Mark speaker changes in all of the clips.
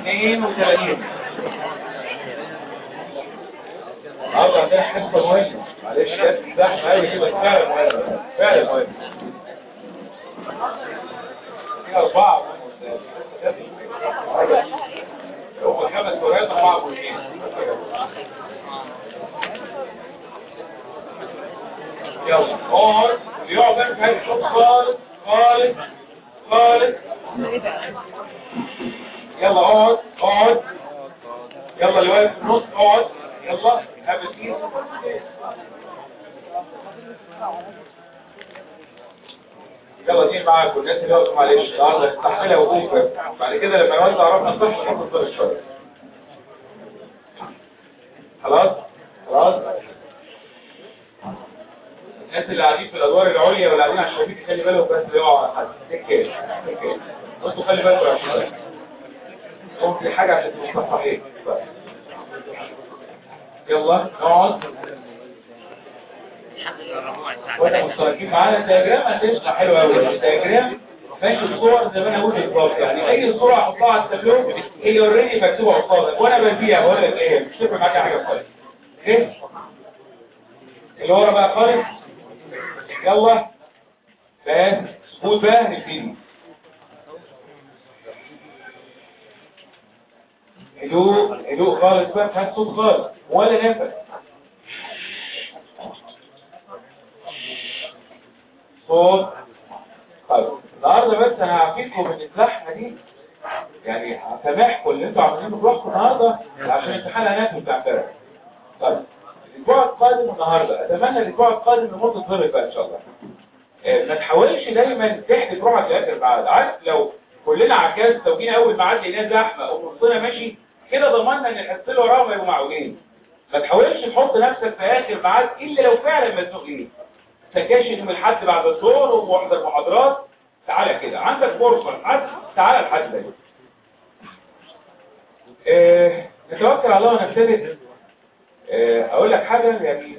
Speaker 1: 32 النهارده عندنا حصه مهمه معلش يا زحمه قوي كده فعلا مهمه فعلا مهمه في اربعه هم خمس ورقات اربعه مهمين يلا اقعد يقعد بقى في هذه خالص خالص خالص يلا اقعد اقعد يلا اللي واقف في النص اقعد يلا هاب الكيس يلا دي معاكم الناس اللي واقفه معلش النهارده استحملها وقوف بعد كده لما نوزع عرفنا الصح نحط الصح شويه خلاص خلاص الناس اللي قاعدين في الادوار العليا واللي قاعدين على الشبابيك خلي بالهم بس اللي يقعوا على حد تكير تكير انتوا خلي بالكم يا شباب ممكن حاجه عشان تبقوا صحيح يلا نقعد واحنا مشتركين معانا الدياجرام هتشرح حلو قوي الدياجرام ماشي الصور زي ما انا قلت بالظبط يعني اي صوره احطها على التابلو هي اوريدي مكتوبه قصادك وانا ببيع بقول لك ايه مش تفرق معاك حاجه خالص ايه اللي ورا بقى خالص يلا بس سكوت بقى نبتدي هدوء هدوء خالص بقى مفيهاش صوت خالص ولا نفس صوت طيب النهارده بس انا هعفيكم من الزحمه دي يعني هسامحكم اللي انتوا عاملينه بروحكم النهارده عشان امتحان هناك بتاع امبارح طيب الاسبوع القادم النهارده اتمنى الاسبوع القادم الامور تتظبط بقى ان شاء الله اه ما تحاولش دايما تحدف روحك لاخر ميعاد عارف لو كلنا عكاز لو جينا اول ميعاد لقيناه زحمه او نصنا ماشي كده ضمننا ان الحصتين اللي وراهم هيبقوا معقولين ما تحاولش تحط نفسك في اخر ميعاد الا لو فعلا مزنوق ليه سكاشن يوم الاحد بعد الظهر ومحضر محاضرات تعالى كده عندك فرصه حد تعالى لحد ده اه نتوكل على الله ونبتدئ اه اقول لك حاجه يعني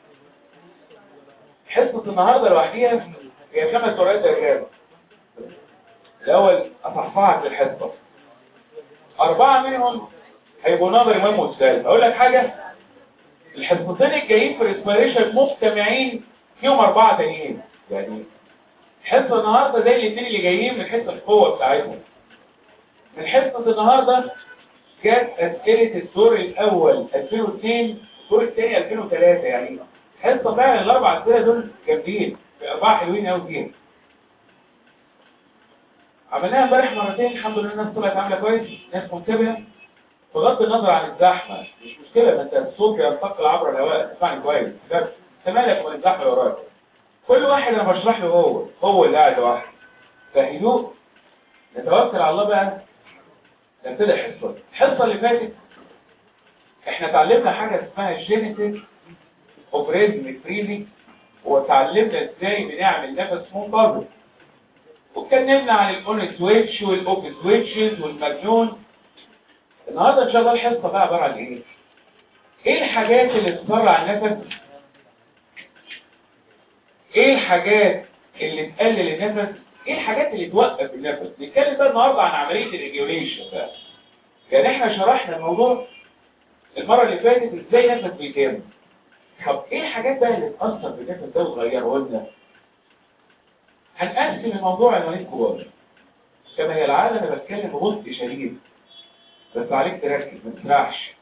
Speaker 1: حصه النهارده لوحديها هي خمس ورقات دياجرام الاول اصحصحك للحصه اربعه منهم هيبقوا نظري مهم وسهل اقول لك حاجه الحصتين الجايين في الاسبيريشن مجتمعين فيهم اربعه تانيين يعني حصه النهارده زي الاثنين اللي جايين من حصه القوه بتاعتهم من حصه النهارده جت اسئله الدور الاول 2002 الدور الثاني 2003 يعني حصه فعلا الاربع اسئله دول جامدين اربعه حلوين قوي فيها عملناها امبارح مرتين الحمد لله الناس طلعت عامله كويس ناس منتبهه بغض النظر عن الزحمه مش مشكله ما انت الصوت ينتقل عبر الهواء تسمعني كويس انت مالك من الزحمه اللي وراك كل واحد انا بشرح له هو هو اللي قاعد لوحده فهدوء نتوكل على الله بقى نبتدي الحصه الحصه اللي فاتت احنا اتعلمنا حاجه اسمها الجينيتيك اوبريزم فريزي وتعلمنا ازاي بنعمل نفس منتظم واتكلمنا عن الاون سويتش والاوف سويتشز والمجنون النهارده ان شاء الله الحصه بقى عباره عن ايه ايه الحاجات اللي تسرع النفس ايه الحاجات اللي تقلل النفس ايه الحاجات اللي توقف النفس نتكلم بقى النهارده عن عمليه الريجوليشن بقى يعني احنا شرحنا الموضوع المره اللي فاتت ازاي النفس بيتم طب ايه الحاجات بقى اللي تاثر بالنفس ده وتغيره لنا هنقسم الموضوع لعنوانين كبار كما هي العاده انا بتكلم ببطء شديد بس عليك تركز ما تسرحش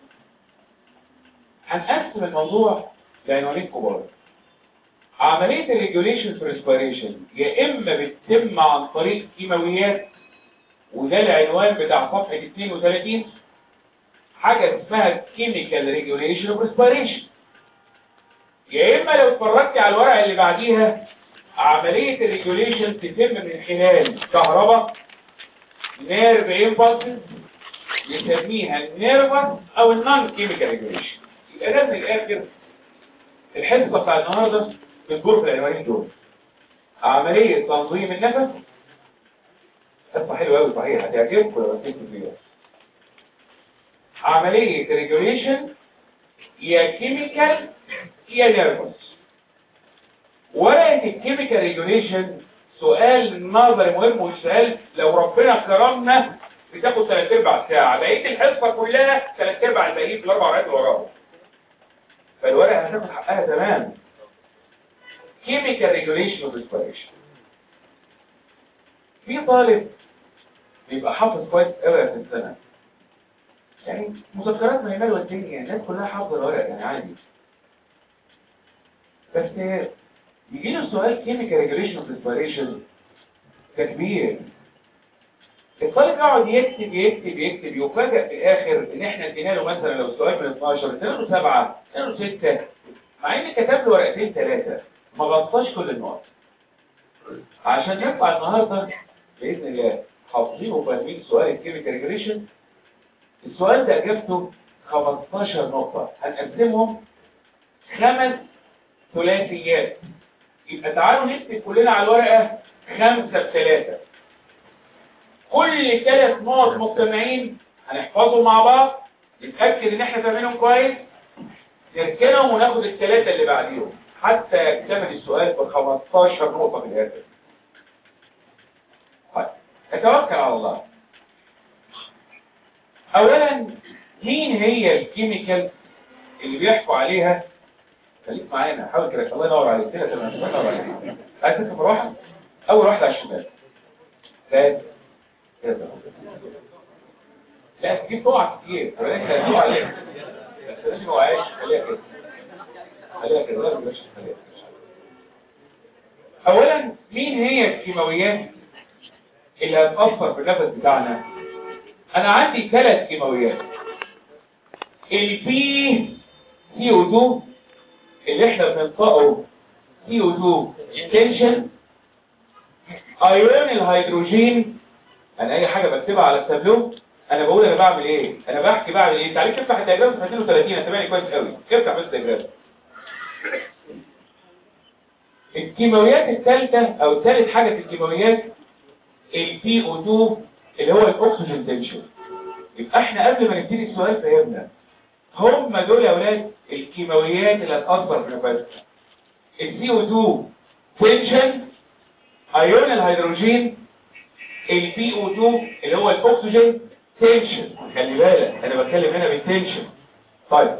Speaker 1: هنقسم الموضوع لعنوانين كبار عملية الريجوليشن في ريسبيريشن يا إما بتتم عن طريق كيماويات وده العنوان بتاع صفحة 32 حاجة اسمها كيميكال ريجوليشن اوف ريسبيريشن يا إما لو اتفرجت على الورقة اللي بعديها عملية الريجوليشن تتم من خلال كهرباء نيرف امبulses يسميها النيرفس او النون كيميكال ريجوليشن يبقى ده من الاخر الحصه بتاع النهارده بتدور في العنوانين دول عمليه تنظيم النفس قصه حلوه قوي صحيح هتعجبكم لو ركزتوا فيها عمليه ريجوليشن يا كيميكال يا نيرفس ورقه الكيميكال ريجوليشن سؤال نظري مهم والسؤال لو ربنا كرمنا بتاخد ثلاث ارباع ساعه بقيه الحصه كلها ثلاث ارباع الباقيين في الاربع ورقات اللي وراهم فالورقه هتاخد حقها تمام chemical regulation of respiration في طالب بيبقى حافظ كويس قوي في السنه يعني مذكرات ما هي مالوه الدنيا الناس كلها حافظه الورق يعني عادي بس يجي له سؤال كيميكال ريجوليشن اوف ريسبيريشن كبير الطالب يقعد يكتب يكتب يكتب يفاجئ في الاخر ان احنا ادينا له مثلا لو سؤال من 12 ادينا له 7 ادينا له 6 مع ان كتب له ورقتين ثلاثه ما غطاش كل النقط عشان يطلع النهارده باذن الله حافظين وفاهمين سؤال الكيميكال ريجوليشن السؤال ده اجابته 15 نقطه هنقسمهم خمس ثلاثيات يبقى تعالوا نكتب كلنا على الورقة خمسة بثلاثة كل ثلاث نقط مجتمعين هنحفظهم مع بعض نتأكد ان احنا فاهمينهم كويس نركنهم وناخد الثلاثة اللي بعديهم حتى يكتمل السؤال ب 15 نقطة في الآخر طيب نتوكل على الله أولا مين هي الكيميكال اللي بيحكوا عليها خليك معانا حاول كده الله ينور عليك كده تمام الله ينور عليك عايز تكتب واحد اول واحده على الشمال ثالث كده لا تجيب تقع كتير طب انت هتقع ليه بس لازم ما وقعش خليها كده خليها كده لا بلاش خليها اولا مين هي الكيماويات اللي هتأثر في النفس بتاعنا انا عندي ثلاث كيماويات البي سي او 2 اللي احنا بننطقه CO2 تنشن ايون الهيدروجين انا اي حاجة بكتبها على التابلو انا بقول انا بعمل ايه انا بحكي بعمل ايه تعالى افتح الدياجرام في 32 هتبقى كويس قوي افتح بس الدياجرام الكيماويات الثالثة او الثالث حاجة في الكيماويات ال PO2 اللي هو الاكسجين تنشن يبقى احنا قبل ما نبتدي السؤال فهمنا هم دول يا اولاد الكيماويات اللي هتأثر في نفسك ال CO2 تنشن ايون الهيدروجين ال PO2 اللي هو الاكسجين تنشن خلي بالك انا بتكلم هنا بالتنشن طيب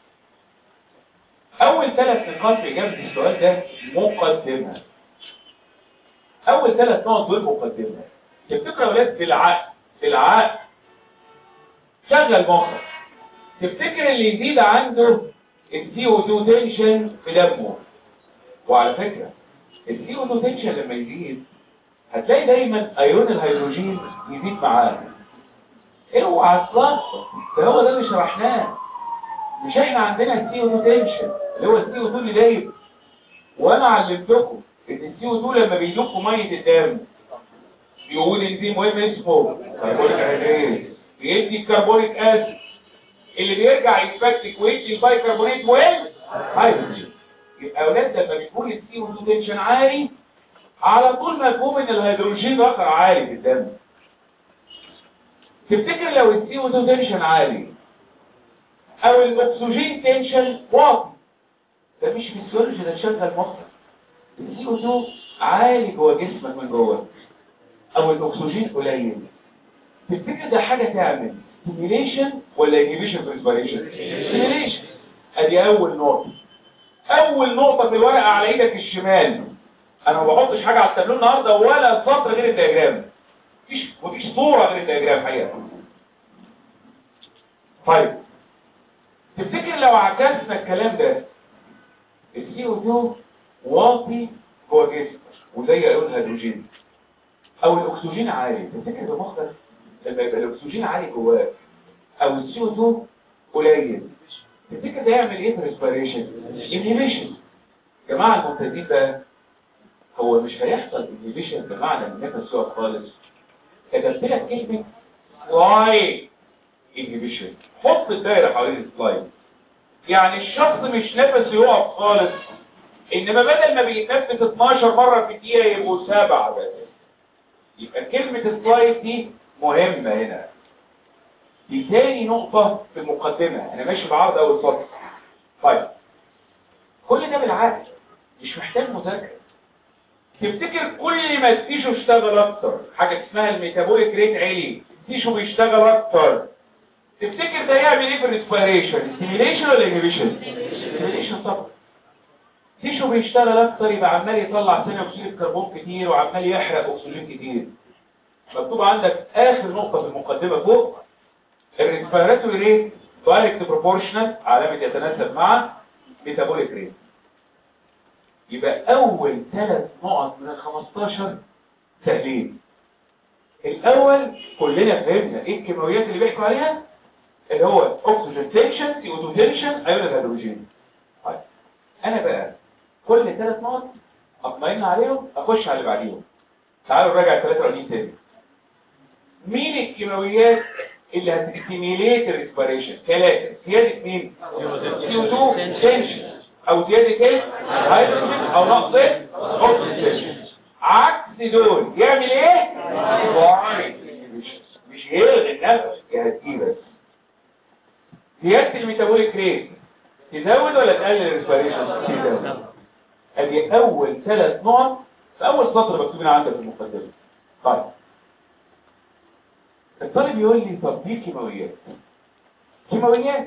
Speaker 1: اول ثلاث نقاط في اجابه السؤال ده مقدمه اول ثلاث نقط دول مقدمه تفتكروا يا اولاد بالعقل بالعقل شغل مخك تفتكر اللي يزيد عنده السي او 2 تنشن في دمه وعلى فكرة السي او 2 تنشن لما يزيد هتلاقي دايما ايون الهيدروجين يزيد معاه اوعى تلخبط ده هو ده اللي شرحناه مش احنا عندنا السي او 2 تنشن اللي هو السي او 2 اللي دايب وانا علمتكم ان السي او 2 لما بيدقوا ميه الدم بيقول انزيم مهم اسمه كربونيك انهيدريز بيدي الكربونيك اسيد اللي بيرجع يتفكك ويدي البايكربونات مهم هيدروجين يبقى اولاد لما بيكون السي او 2 تنشن عالي على طول مفهوم ان الهيدروجين رقم عالي في الدم تفتكر لو السي او 2 تنشن عالي او الاكسجين تنشن واطي ده مش فيسيولوجي ده تشغل مخك السي او 2 عالي جوه جسمك من جوه او الاكسجين قليل تفتكر ده حاجه تعمل stimulation ولا inhibition في respiration stimulation ادي اول نقطة اول نقطة في الورقة على ايدك الشمال انا ما بحطش حاجة على التابلو النهاردة ولا سطر غير الدياجرام مفيش مفيش صورة غير الدياجرام حقيقة طيب تفتكر لو عكسنا الكلام ده السي او 2 واطي جوه جسمك وزي ايون الهيدروجين او الاكسجين عالي تفتكر ده مختلف لما يبقى الاكسجين عالي جواه او السي او 2 قليل تفتكر ده يعمل ايه في الريسبيريشن انهيبيشن جماعه المبتدئين بقى هو مش هيحصل انهيبيشن بمعنى ان النفس يقف خالص كتبت لك كلمه سلايد انهيبيشن حط الدايره حوالين السلايد يعني الشخص مش نفسه يقف خالص انما بدل ما بيتنفس 12 مره في الدقيقه يبقوا سبعه بس يبقى كلمه السلايد دي مهمة هنا دي تاني نقطة في المقدمة انا ماشي بعرض اول سطر طيب كل ده بالعقل مش محتاج مذاكرة تفتكر كل ما التيشو اشتغل اكتر حاجة اسمها الميتابوليك ريت عالي تيشو بيشتغل اكتر تفتكر ده يعمل ايه في الريسبيريشن ستيميليشن ولا انهبيشن ستيميليشن طبعا تيشو بيشتغل اكتر يبقى عمال يطلع ثاني اكسيد الكربون كتير وعمال يحرق اكسجين كتير مكتوب عندك اخر نقطه في المقدمه فوق الريسبيراتوري ريت دايركت بروبورشنال علامه يتناسب مع ميتابوليك ريت يبقى اول ثلاث نقط من ال 15 سهلين الاول كلنا فهمنا ايه الكيماويات اللي بيحكوا عليها اللي هو اكسجين تنشن سي او 2 تنشن ايون الهيدروجين طيب انا بقى كل ثلاث نقط اطمئن عليهم اخش على اللي بعديهم تعالوا نراجع الثلاثه الاولين تاني مين الكيماويات اللي هتستيميليت الريسبيريشن ثلاثه زياده مين سي او 2 تنشن او زياده ايه هيدروجين او نقص ايه اكسجين عكس دول يعمل ايه مش هيلغي النفس يهديه بس زياده الميتابوليك ريت تزود ولا تقلل الريسبيريشن تزود ادي اول ثلاث نقط في اول سطر مكتوبين عندك في المقدمه طيب الطالب يقول لي طب دي كيماويات كيماويات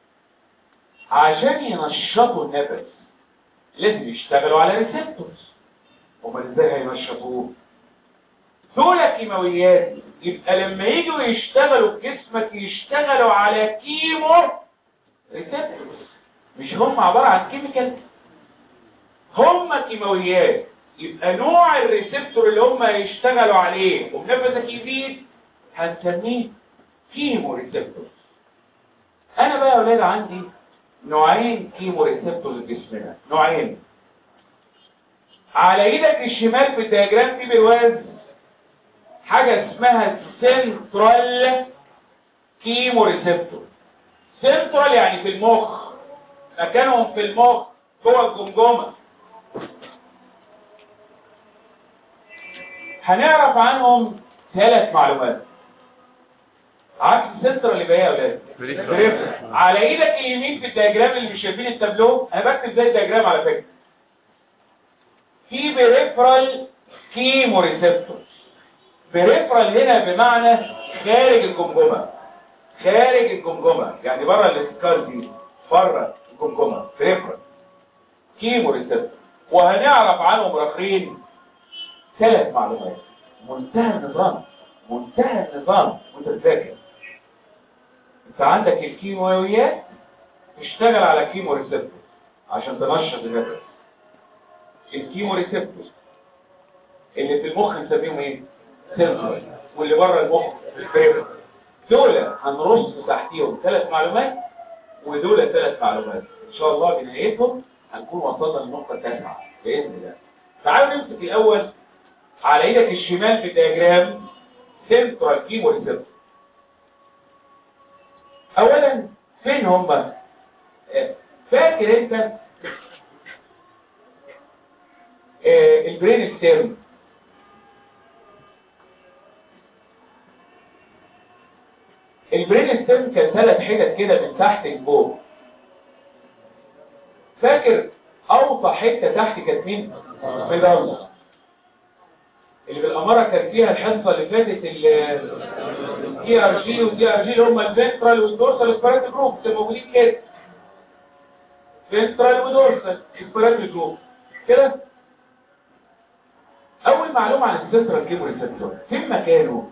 Speaker 1: عشان ينشطوا النفس لازم يشتغلوا على ريسبتورز امال ازاي هينشطوه دول كيماويات يبقى لما يجوا يشتغلوا في جسمك يشتغلوا على كيمو ريسبتورز مش هم عبارة عن كيميكال هم كيماويات يبقى نوع الريسبتور اللي هم يشتغلوا عليه وبنفسك يزيد هنسميه كيمو ريسبتورز انا بقى يا اولاد عندي نوعين كيمو ريسبتورز في جسمنا نوعين على ايدك الشمال في الدياجرام في بالوزن حاجة اسمها سنترال كيمو ريسبتور سنترال يعني في المخ مكانهم في المخ جوه الجمجمه هنعرف عنهم ثلاث معلومات عكس السنتر اللي بقى يا اولاد بريفرال على ايدك اليمين في الدياجرام اللي مش شايفين التابلو انا بكتب زي الدياجرام على فكره في بريفرال كيمو ريسبتور بريفرال هنا بمعنى خارج الجمجمه خارج الجمجمه يعني بره الاسكار دي بره الجمجمه بريفرال كيمو ريسبتور وهنعرف عنهم رخين ثلاث معلومات منتهى النظام منتهى النظام وتتذاكر انت عندك الكيماويات تشتغل على كيمو ريسبتور عشان تنشط النفس الكيمو ريسبتور اللي في المخ نسميهم ايه سنسور واللي بره المخ البريفر دول هنرص تحتيهم ثلاث معلومات ودول ثلاث معلومات ان شاء الله بنهايتهم هنكون وصلنا للنقطه التاسعه باذن الله تعالوا نمسك الاول على ايدك الشمال في الدياجرام سنترال كيمو ريسبتور اولا فين هم فاكر انت آه البرين ستيرم البرين ستيرم كان ثلاث حتت كده من تحت لفوق فاكر اوطى حته تحت كانت مين مدلة اللي بالاماره كان فيها الحصه اللي فاتت الدي ار جي والدي ار جي اللي هم الفنترال والدورسال سبيرات جروب كانوا موجودين كده فنترال ودورسال سبيرات جروب كده اول معلومه عن السنترال كيمو ريسبتور فين مكانه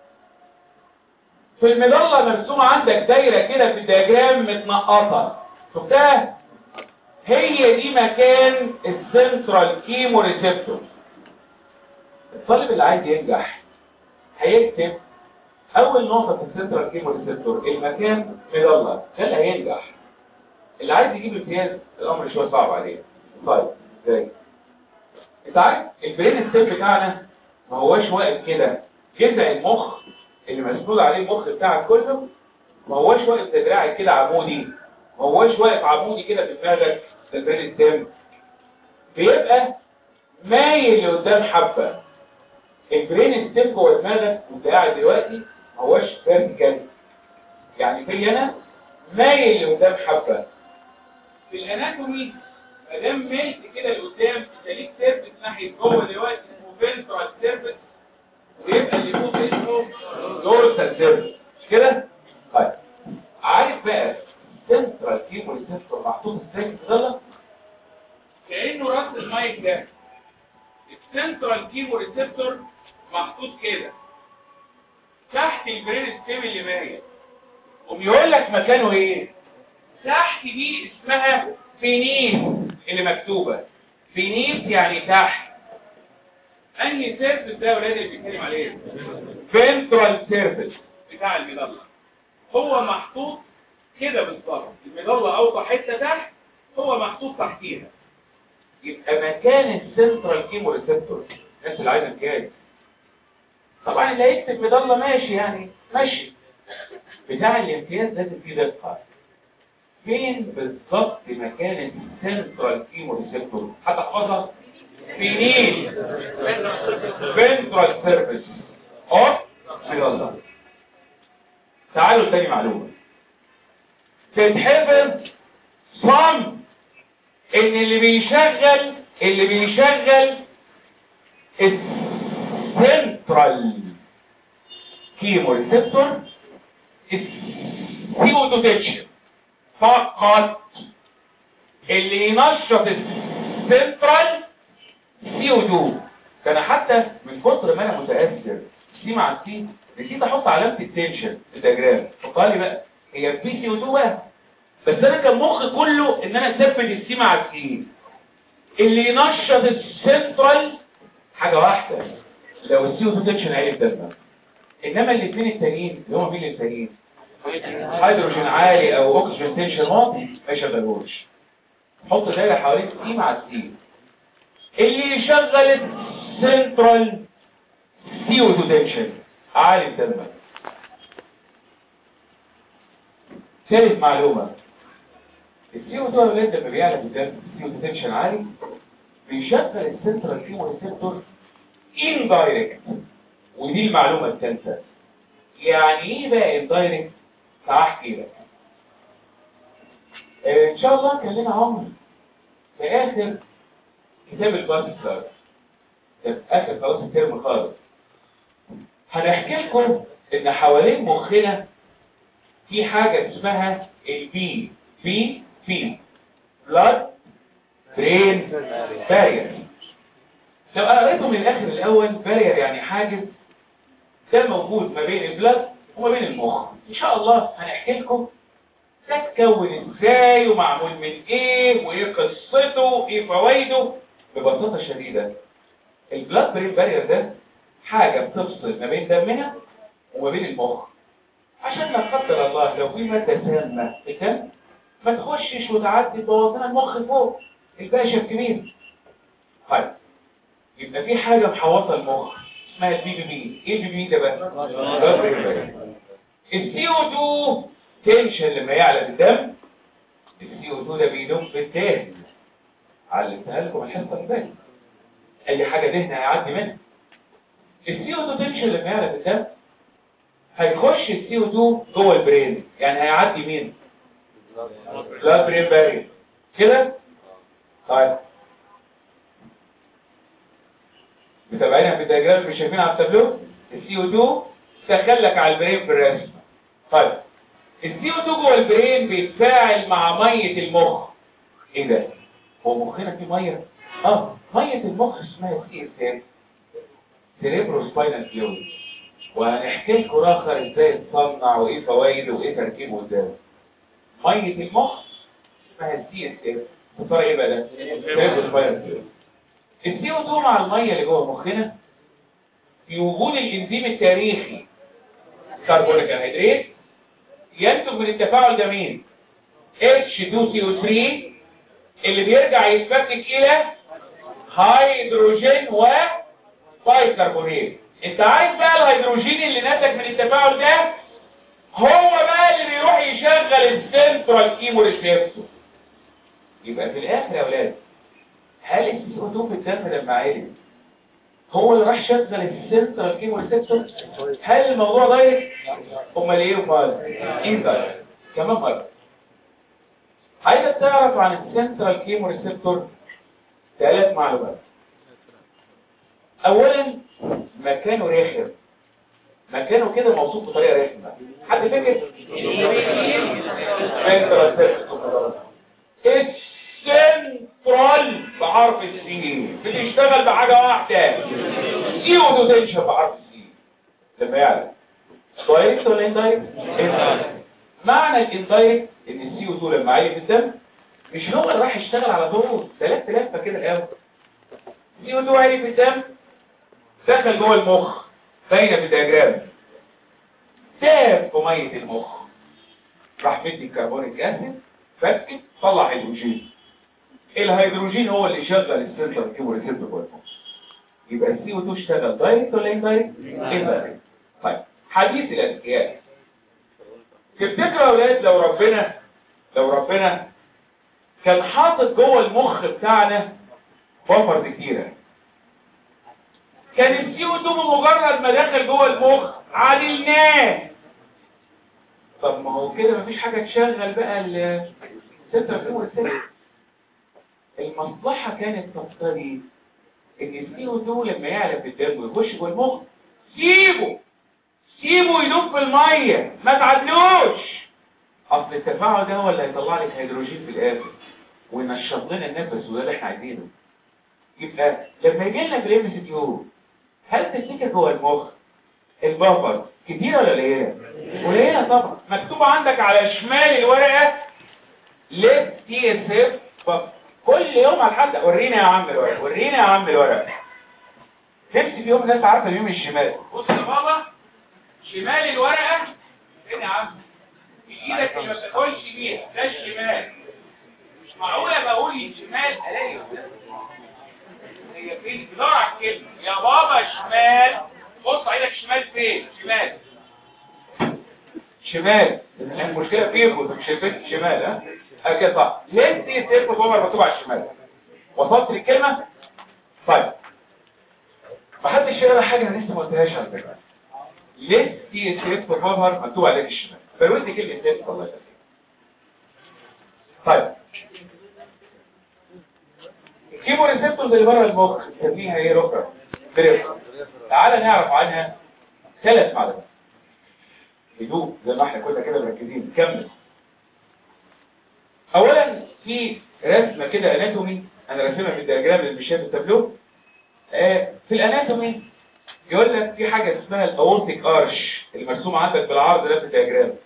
Speaker 1: في المظله مرسومه عندك دايره كده في الدياجرام متنقطه شفتها هي دي مكان السنترال كيمو ريسبتور الطالب اللي عايز ينجح هيكتب اول نقطه في السنترال كيمو ريسبتور المكان مظله ده اللي هينجح اللي عايز يجيب امتياز الامر شويه صعب عليه طيب ازاي انت عارف البرين ستيب بتاعنا ما هواش واقف كده جذع المخ اللي مسنود عليه المخ بتاعك كله ما هواش واقف دراعك كده عمودي ما هواش واقف عمودي كده في دماغك البرين ستيب بيبقى مايل لقدام حبه البرين ستيب جوه دماغك وانت قاعد دلوقتي ما هواش فيرتيكال يعني في انا مايل لقدام حبه في الاناتومي ما دام ملت كده لقدام انت ليك سيرفس ناحيه جوه دلوقتي اسمه فنترال سيرفس ويبقى اللي فوق اسمه دورسال سيرفس مش كده طيب عارف بقى سنترال كيمو ريسبتور محطوط ازاي في الضله كانه راس المايك ده السنترال كيمو ريسبتور محطوط كده تحت البرين ستيم اللي مايل قوم يقول لك مكانه ايه تحت دي اسمها فينيس اللي مكتوبه فينيس يعني تحت انهي سيرفس ده يا ولاد اللي بيتكلم عليه فنترال سيرفس بتاع المظله هو محطوط كده بالظبط المظله اوطى حته تحت هو محطوط تحتيها يبقى مكان السنترال كيمو ريسبتور الناس اللي عايزه امتياز طبعا اللي هيكتب مظله ماشي يعني ماشي بتاع الامتياز لازم فيه دقه فين بالظبط مكان السنترال كيمو ريسبتور حتى احفظها فينيل فنترال سيرفيس اوف مظله تعالوا تاني معلومه تتحفظ صم ان اللي بيشغل اللي بيشغل السنترال كيمو ريسبتور السيو ديتشن فقط اللي ينشط السنترال سيو 2 كان حتى من كتر ما انا متاثر سي مع سي نسيت احط علامه التنشن في الدياجرام حطها لي بقى هي بي سي 2 بقى بس انا كان مخي كله ان انا اثبت السي مع السي اللي ينشط السنترال حاجه واحده لو السي 2 تنشن عالي الدم انما الاثنين التانيين اللي هم مين التانيين هيدروجين عالي او اكسجين تنشن واطي ما يشغلوش حط دايره حوالين سي مع السي اللي يشغل السنترال سي او تنشن عالي الدم ثالث معلومه السي او 2 اللي لما بيعلى في الدم السي او تنشن عالي بيشغل السنترال كيمو ريسبتور اندايركت ودي المعلومه الثالثه يعني ايه بقى اندايركت تعال احكي لك آه، ان شاء الله كان لنا عمر في اخر كتاب الباسكر في اخر خلاص الترم خالص هنحكي لكم ان حوالين مخنا في حاجه اسمها البي بي بي بلاد برين بارير لو قريته من الاخر الاول بارير يعني حاجز ده موجود ما بين البلاد وما بين المخ ان شاء الله هنحكي لكم ده اتكون ازاي ومعمول من ايه وايه قصته وايه فوائده ببساطه شديده البلاد برين بارير ده حاجه بتفصل ما بين دمنا وما بين المخ عشان لا قدر الله لو في ماده سامه في الدم ما تخشش وتعدي بوظان المخ فوق الباشا الكبير طيب يبقى في حاجه محوطه المخ اسمها البي بي بي ايه البي بي ده بقى السي او 2 تنشن لما يعلى بالدم السي او 2 ده بيدوم في الدهن علمتها لكم الحصه اللي فاتت اي حاجه دهن هيعدي منها السي او 2 تنشن لما يعلى بالدم هيخش السي او 2 جوه البرين يعني هيعدي مين لا برين باري كده طيب متابعينها في الدياجرام اللي شايفين على التابلو السي او 2 دخلك على البرين في الرسم طيب السي او 2 جوه البرين بيتفاعل مع ميه المخ ايه ده هو مخنا فيه ميه اه ميه المخ اسمها سي اس اف سيريبرو سباينال فلويد وهنحكي لكم اخر ازاي تصنع وايه فوائده وايه تركيبه ازاي ميه المخ اسمها السي اس اف ترى ايه بقى ده سيريبرو سباينال فلويد السي او 2 مع الميه اللي جوه مخنا في وجود الانزيم التاريخي كربونيك انهيدريت ينتج من التفاعل ده مين H2CO3 اللي بيرجع يتفكك الى هيدروجين و بايكربونات انت عايز بقى الهيدروجين اللي ناتج من التفاعل ده هو بقى اللي بيروح يشغل السنترال كيمو ريسبتور يبقى في الاخر يا اولاد هل السي او 2 في الدم لما عالي هو اللي راح شغل السنترال كيمو ريسبتور هل الموضوع دايركت امال ايه وفاز ايه دايركت كمان مره عايزك تعرف عن السنترال كيمو ريسبتور ثلاث معلومات اولا مكانه رخم مكانه كده موصوف بطريقه رخمه حد فاكر السنترال بحرف السي بتشتغل بحاجه واحده سي ودوتنشن بحرف السي لما يعلم دايركت ولا اندايركت معنى الاندايركت ان السي او 2 لما عالي في الدم مش هو اللي راح يشتغل على طول ثلاث لفه كده الاول سي او 2 عالي في الدم دخل جوه المخ باينه في الدياجرام تاب في ميه المخ راح مدي الكربونيك اسيد فكت طلع هيدروجين الهيدروجين هو اللي شغل السنتر كيمو ريسبتور جوه المخ يبقى السي او 2 اشتغل دايركت ولا اندايركت؟ اندايركت طيب حديث الاذكياء تفتكروا يا اولاد لو ربنا لو ربنا كان حاطط جوه المخ بتاعنا بفرز كتيره كان السي او 2 بمجرد ما دخل جوه المخ عليناه طب ما هو كده مفيش حاجه تشغل بقى ال 6 المصلحه كانت تقتضي ان السي او 2 لما يعلى في الدم ويخش جوه المخ سيبه سيبه يدوب في الميه ما تعدلوش اصل التفاعل ده هو اللي هيطلع لك هيدروجين في الاخر وينشط لنا النفس وده اللي احنا عايزينه يبقى لما يجي لنا في الام سي كيو هل تفتكر جوه المخ البفر كتيره ولا قليله؟ قليله طبعا مكتوب عندك على شمال الورقه ليت تي اس اف كل يوم على الحلقه ورينا يا عم الورقه ورينا يا عم الورقه نفسي في يوم الناس عارفه اليوم الشمال بص يا بابا شمال الورقه فين يا عم ايدك اللي ما تاكلش بيها ده الشمال مش معقوله بقول الشمال الاقي هي فين بدور على الكلمه يا بابا شمال بص ايدك شمال فين شمال شمال المشكله فيكم انتوا مش شايفين شمال ها اكيد صح ليه دي سيف بابا مكتوب على الشمال وصلت للكلمه طيب محدش يقرا حاجه انا لسه ما قلتهاش على فكره ليه تي اس اف بابر مكتوب عليك الشمال فالوزن كلمه سيف الله يسلمك طيب الكيمو ريسبتورز اللي بره المخ نسميها ايه ركره بريفرال تعال نعرف عنها ثلاث معلومات هدوء زي ما احنا كنا كده مركزين كمل اولا في رسمه كده اناتومي انا راسمها في الدياجرام اللي مش شايف التابلو آه في الاناتومي يقول لك في حاجه اسمها الاورتيك ارش اللي مرسوم عندك بالعرض ده في الدياجرام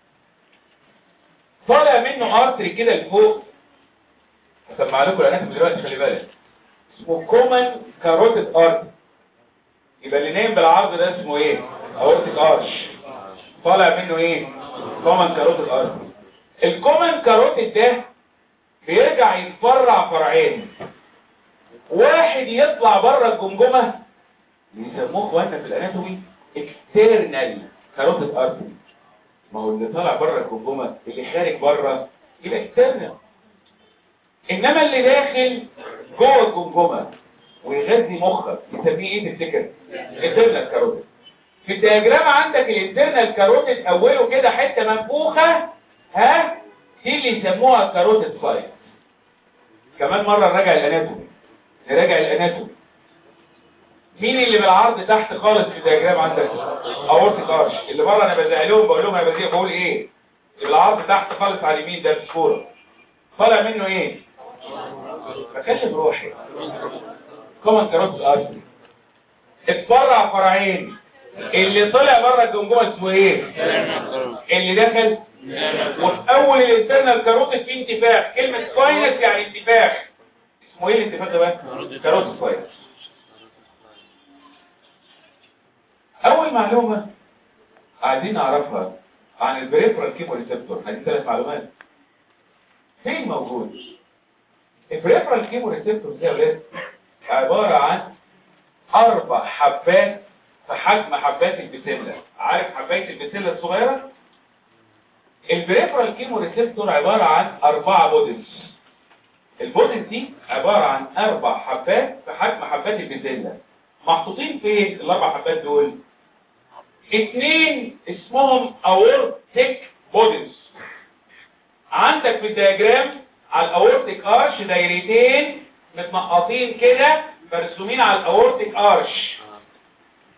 Speaker 1: طالع منه ارتري كده لفوق هسمع لكم الاناتومي دلوقتي خلي بالك اسمه كومن كاروتيد ارتري يبقى اللي نايم بالعرض ده اسمه ايه اورتيك ارش طالع منه ايه كومن كاروتيد ارتري الكومن كاروتيد ده بيرجع يتفرع فرعين واحد يطلع بره الجمجمه بيسموه اخواننا في الاناتومي اكسترنال كاروتيد ارتري ما هو اللي طالع بره الجمجمه اللي خارج بره يبقى اكسترنال انما اللي داخل جوه الجمجمه ويغذي مخك يسميه ايه تفتكر انترنال كاروتيد في الدياجرام عندك الانترنال كاروتيد اوله كده حته منفوخه ها دي اللي يسموها كاروتيد سايت كمان مره نراجع الاناتومي نراجع الاناتومي مين اللي بالعرض تحت خالص في الدياجرام عندك اورتيك ارش اللي بره انا بزعلهم بقول لهم يا بزيق بقول ايه اللي بالعرض تحت خالص على اليمين ده في الصوره طالع منه ايه بكلم روحي كومن كاروتيد ارش اتفرع فرعين اللي طلع بره الجمجمه اسمه ايه اللي دخل وفي اول الانترنال كاروتيد في انتفاخ كلمه ساينس يعني انتفاخ اسمه ايه الانتفاخ ده بقى كاروتيد ساينس اول معلومه عايزين نعرفها عن البريفرال كيمو ريسبتور هذه ثلاث معلومات فين موجود البريفرال كيمو ريسبتور ده يا ولاد عباره عن اربع حبات في حجم حبات البسله عارف حبايه البسله الصغيره البريفرال كيمو ريسبتور عباره عن اربعه بودز البودز دي عباره عن اربع حبات في حجم حبات البسله محطوطين فين الاربع حبات دول اتنين اسمهم اورتيك بودز عندك في الدياجرام على الاورتيك ارش دايرتين متنقطين كده مرسومين على الاورتيك ارش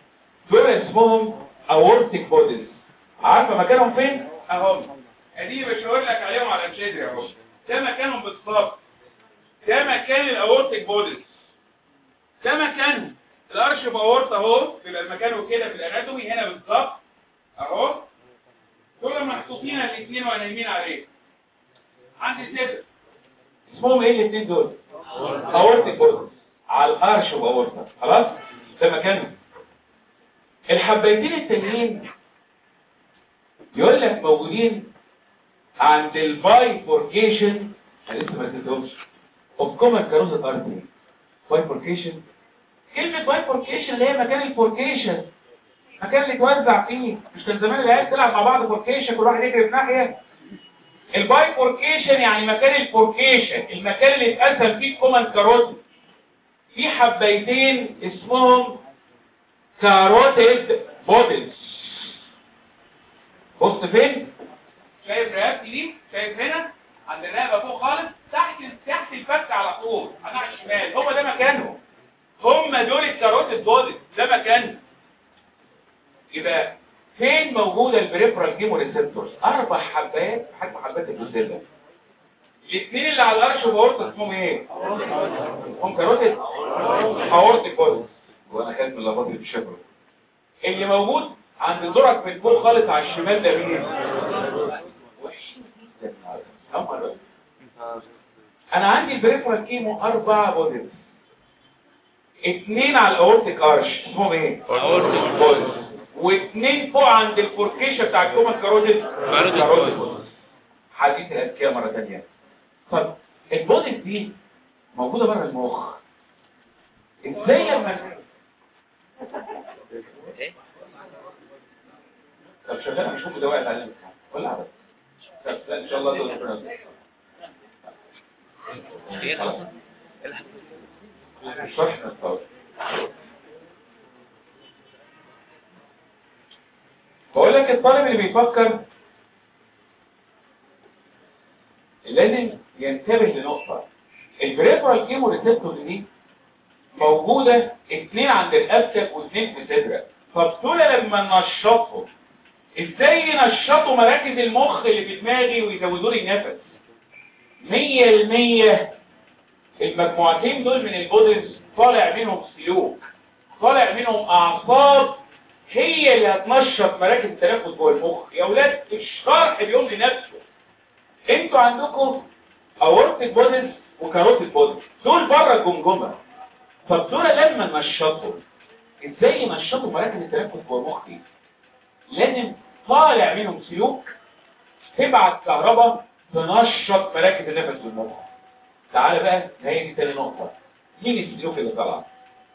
Speaker 1: دول اسمهم اورتيك بوديز عارفه مكانهم فين اهم ادي بشاور لك عليهم على الشادر اهو ده مكانهم بالظبط ده مكان الاورتيك بوديز ده مكانهم الارش باورت اهو بيبقى مكانه كده في الاناتومي هنا بالظبط اهو دول محطوطين الاثنين ونايمين عليه عندي صدر اسمهم ايه الاثنين دول اورتيك بوديز على الارش باورت خلاص ده مكانهم الحبيتين التانيين يقول لك موجودين عند الباي فوركيشن انا لسه ما نسيتهمش اوف كومن كاروزة ارتري باي فوركيشن كلمة باي فوركيشن اللي هي مكان الفوركيشن مكان اللي توزع فيه مش كان زمان العيال تلعب مع بعض فوركيشن كل واحد يجري في ناحية الباي فوركيشن يعني مكان الفوركيشن المكان اللي اتقسم فيه كومن كاروتيد في حبيتين اسمهم كاروتيد بوديز بص فين شايف رقبتي دي شايف هنا عند الرقبه فوق خالص تحت تحت الفك على طول على الشمال هو ده مكانه هم دول الكاروتيد بوديز ده مكانه يبقى فين موجوده البريفرال كيمو ريسبتورز اربع حبات حجم حبات الجزيره الاثنين اللي على الارش بورت اسمهم ايه هم كاروتيد اورتيك بوديز وانا خدت من اللخبطه في الشبكه اللي موجود عند دورك من فوق خالص على الشمال ده مين وحشين جدا هم انا عندي البريفرال كيمو اربع بوديز اثنين على الاورتيك ارش اسمهم ايه
Speaker 2: اورتيك
Speaker 1: بوديز واثنين فوق عند الفوركيشة بتاع الكوما كاروتيد
Speaker 2: كاروتيد
Speaker 1: كاروتيد
Speaker 2: بوديز.
Speaker 1: بوديز. حديث الاذكياء مرة تانية طب البوديز دي موجودة بره المخ ازاي لما طب شغال مش ممكن دواء اتعلم ولا عبد طب لا ان شاء الله ده ربنا خلاص. الشرح نستوعب بقول لك الطالب اللي بيفكر لازم ينتبه لنقطة البريفرال كيمو ريسبتور دي موجودة اتنين عند الأبتك واثنين في صدرك طب دول لما ننشطهم ازاي ينشطوا مراكز المخ اللي في دماغي ويزودوا لي النفس مية المية المجموعتين دول من البودز طالع منهم سلوك طالع منهم اعصاب هي اللي هتنشط مراكز التنفس جوه المخ يا اولاد الشرح بيقول لنفسه انتوا عندكم اورتيك بودز وكاروتيد بودز دول بره الجمجمه طب دول لما ننشطهم ازاي ينشطوا مراكز التنفس جوه المخ دي لازم طالع منهم سلوك تبعت كهرباء تنشط مراكز النفس في المخ تعالى بقى هي دي تاني نقطة مين السلوك اللي طلع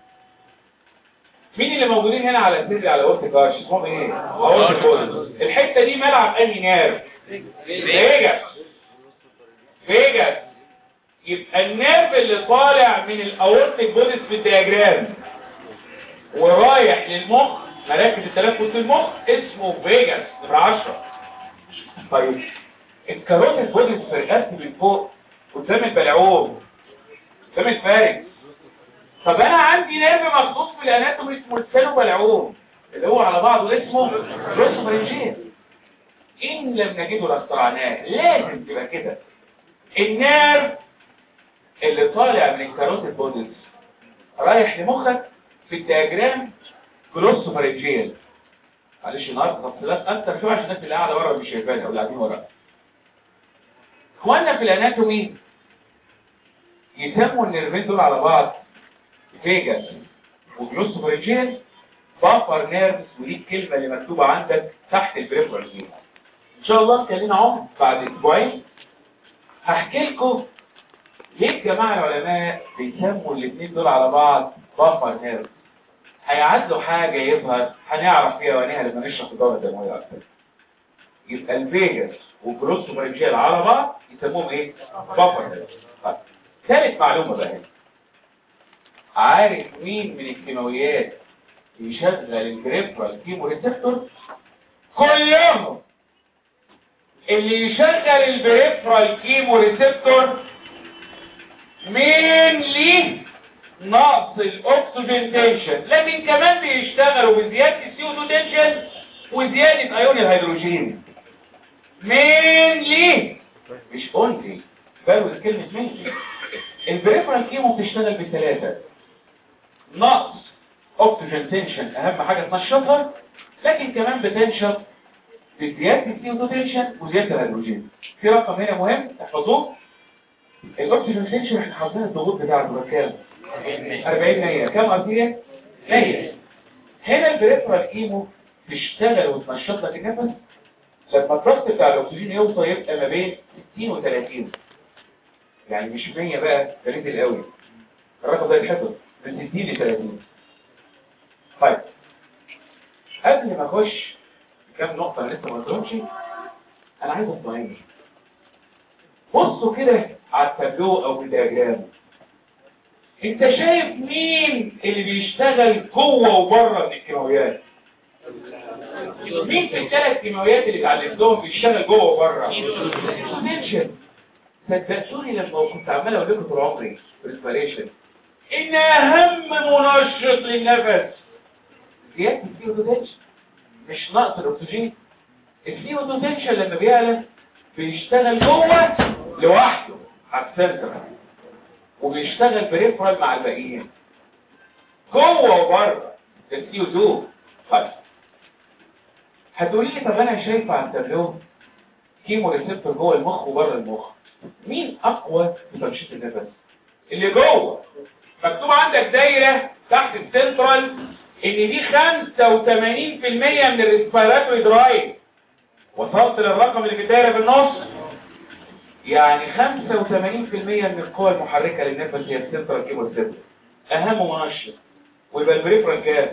Speaker 1: مين اللي موجودين هنا على السيري على اورتيك ارش اسمهم ايه اورتيك بودز الحتة دي ملعب انهي نيرف فيجاس فيجاس يبقى النيرف اللي طالع من الاورتيك بودز في الدياجرام ورايح للمخ مراكز التنفس في المخ اسمه فيجاس نمرة 10 طيب الكاروتيد بودز في الرقبة من فوق قدام البلعوم قدام الفارج طب انا عندي نيرف مخصوص في الاناتومي اسمه السالو بلعوم اللي هو على بعضه اسمه روسوفرنجين ان لم نجده لاخترعناه لازم تبقى كده النيرف اللي طالع من الكاروتيد بودز رايح لمخك في الدياجرام جلوسوفرنجين معلش النهارده تفصيلات اكتر شويه عشان الناس اللي قاعده بره مش شايفاها او اللي قاعدين ورا اخواننا في الاناتومي يسموا النيرفين دول على بعض فيجاس وجلوسوفريجين بافر نيرفز ودي الكلمه اللي مكتوبه عندك تحت البريفرال دي ان شاء الله كلنا عمر بعد اسبوعين هحكي لكم ليه الجماعه العلماء بيسموا الاثنين دول على بعض بافر نيرفز هيعدوا حاجه يظهر هنعرف فيها وانها لما نشرح الدوره الدمويه اكتر يبقى الفيجاس والجلوسوفريجين على بعض يسموهم ايه بافر نيرفز طيب ثالث معلومه بقى هنا عارف مين من الكيماويات يشغل البريفرال كيمو ريسبتور كلهم اللي يشغل البريفرال كيمو ريسبتور مين ليه نقص الاكسجين تنشن لكن كمان بيشتغلوا بزياده السي او 2 تنشن وزياده ايون الهيدروجين مينلي مش اونلي بلوز كلمه مينلي البريفرال كيمو بتشتغل بالثلاثه نقص اكسجين تنشن اهم حاجه تنشطها لكن كمان بتنشط بزياده السي او 2 تنشن وزياده الهيدروجين في رقم هنا مهم تحفظوه الاكسجين تنشن احنا حافظين الضغوط بتاعته بكام 40 100 كام ارتيريا 100 هنا البريفرال كيمو تشتغل وتنشط لك النفس لما الضغط بتاع الاكسجين يوصل يبقى ما بين 60 و 30 يعني مش 100 بقى ده ليفل قوي الرقم ده يتحفظ من 60 ل 30 طيب قبل ما اخش كام نقطة أنا لسه ما قلتهمش انا عايز اطمئن بصوا كده على التابلو او الدياجرام انت شايف مين اللي بيشتغل جوه وبره من الكيماويات مين في الثلاث كيماويات اللي اتعلمتهم بيشتغل جوه وبره منشن صدقتوني لما كنت عمال اقول لكم طول عمري ريسبيريشن ان اهم منشط للنفس زياده السي او تنشن مش نقص الاكسجين السي او تنشن لما بيعلى بيشتغل جوه لوحده على السنتر وبيشتغل بريفرال مع الباقيين جوه وبره السي او 2 طيب هتقولي لي طب انا شايف على التابلو كيمو ريسبتور جوه المخ وبره المخ مين اقوى في تنشيط النفس اللي جوه مكتوب عندك دايره تحت السنترال ان دي 85% من الريسبيراتوري درايف وصلت للرقم اللي في الدايره بالنص يعني 85% من القوى المحركه للنفس هي السنترال كيمو ريسبتور اهم منشط ويبقى البريفرال كام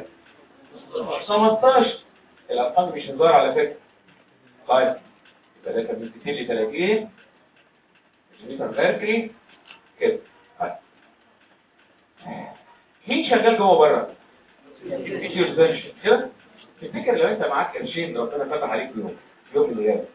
Speaker 1: 15 الارقام مش هزار على فكره طيب يبقى ده كان من 60 ل 30 متر ميركوري كده طيب مين شغال جوه بره الفيزيوزنشن كده تفتكر لو انت معاك قرشين ربنا فتح عليك يوم يوم من الايام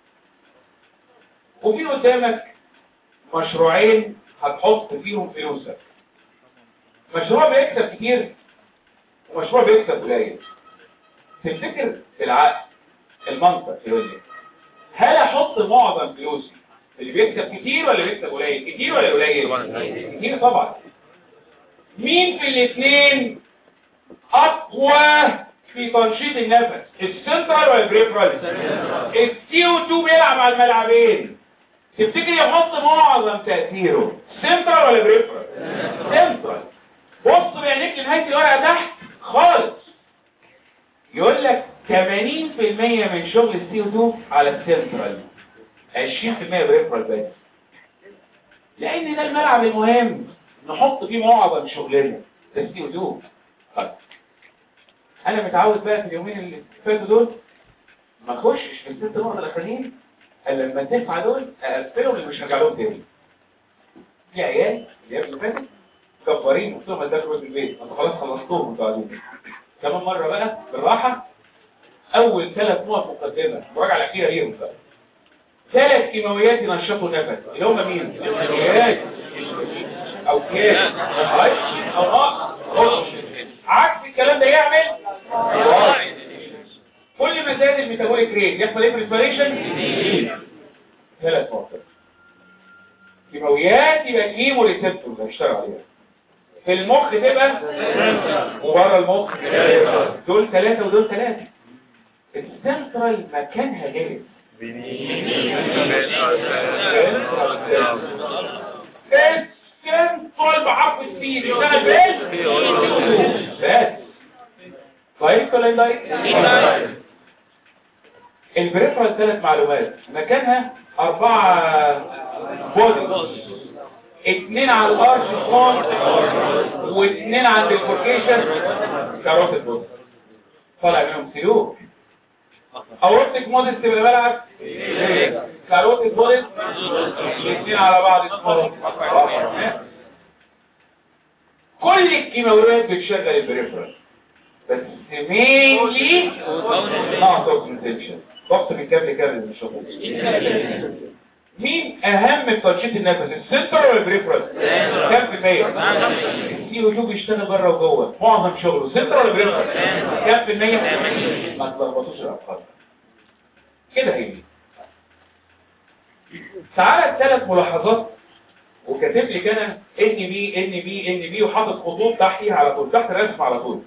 Speaker 1: وفي قدامك مشروعين هتحط فيهم فلوسك مشروع بيكسب كتير ومشروع بيكسب قليل تفتكر في العقل المنطق يقول لي هل احط معظم فلوسي اللي بيكسب كتير ولا بيكسب قليل كتير ولا قليل كتير طبعا مين في الاثنين اقوى في تنشيط النفس السنترال ولا البريفرال السي او 2 بيلعب على الملعبين تفتكر يحط معظم تاثيره سنترال ولا بريفرال سنترال بص بعينيك لنهايه الورقه تحت خالص يقول لك 80% من شغل السي او 2 على السنترال 20% بريفرال بس لان ده الملعب المهم نحط فيه معظم شغلنا ده السي او 2 طيب انا متعود بقى في اليومين اللي فاتوا دول ما اخشش في الست نقط الاخرين الا لما التسعه دول اقفلهم اللي مش هرجع لهم تاني في عيال اللي قبل فاتت كبارين قلت لهم هتاكلوا في البيت انتوا خلاص خلصتوهم انتوا قاعدين كمان مره بقى بالراحه اول ثلاث نقط مقدمه المراجعه الاخيره ليهم بقى ثلاث كيماويات ينشطوا النفس اللي هم مين؟ الكيماويات او كاس او نقص عكس الكلام ده يعمل كل ما زاد الميتابوليك ريت يحصل ايه بريسبيريشن ثلاث نقط كيماويات يبقى الهيمو ريسبتورز هنشتغل عليها في المخ تبقى وبره المخ دول ثلاثة ودول ثلاثة السنترال مكانها جاهز السنترال بحرف السي بيشتغل بايه؟ بس دايركت ولا اندايركت؟ البريفرال ثلاث معلومات مكانها أربعة بودي اثنين على الارش سمول واثنين عند الفوركيشن كاروت البودي طالع منهم سلوك اورتك موديس تبقى بلعب كاروت البودي الاثنين على بعض سمول كل الكيماويات بتشغل البريفرال بس مينلي نقص اوكسجين ضغط بالكامل كامل مش مين اهم في تنشيط النفس السنتر ولا البريفرال كام في المية السي او 2 بيشتغل بره وجوه معظم شغله سنتر ولا بريفرال كام في المية ما تلخبطوش الارقام كده هي تعالى الثلاث ملاحظات وكاتب لي كده ان بي ان بي ان بي وحاطط خطوط تحتيها على طول تحت الرسم على طول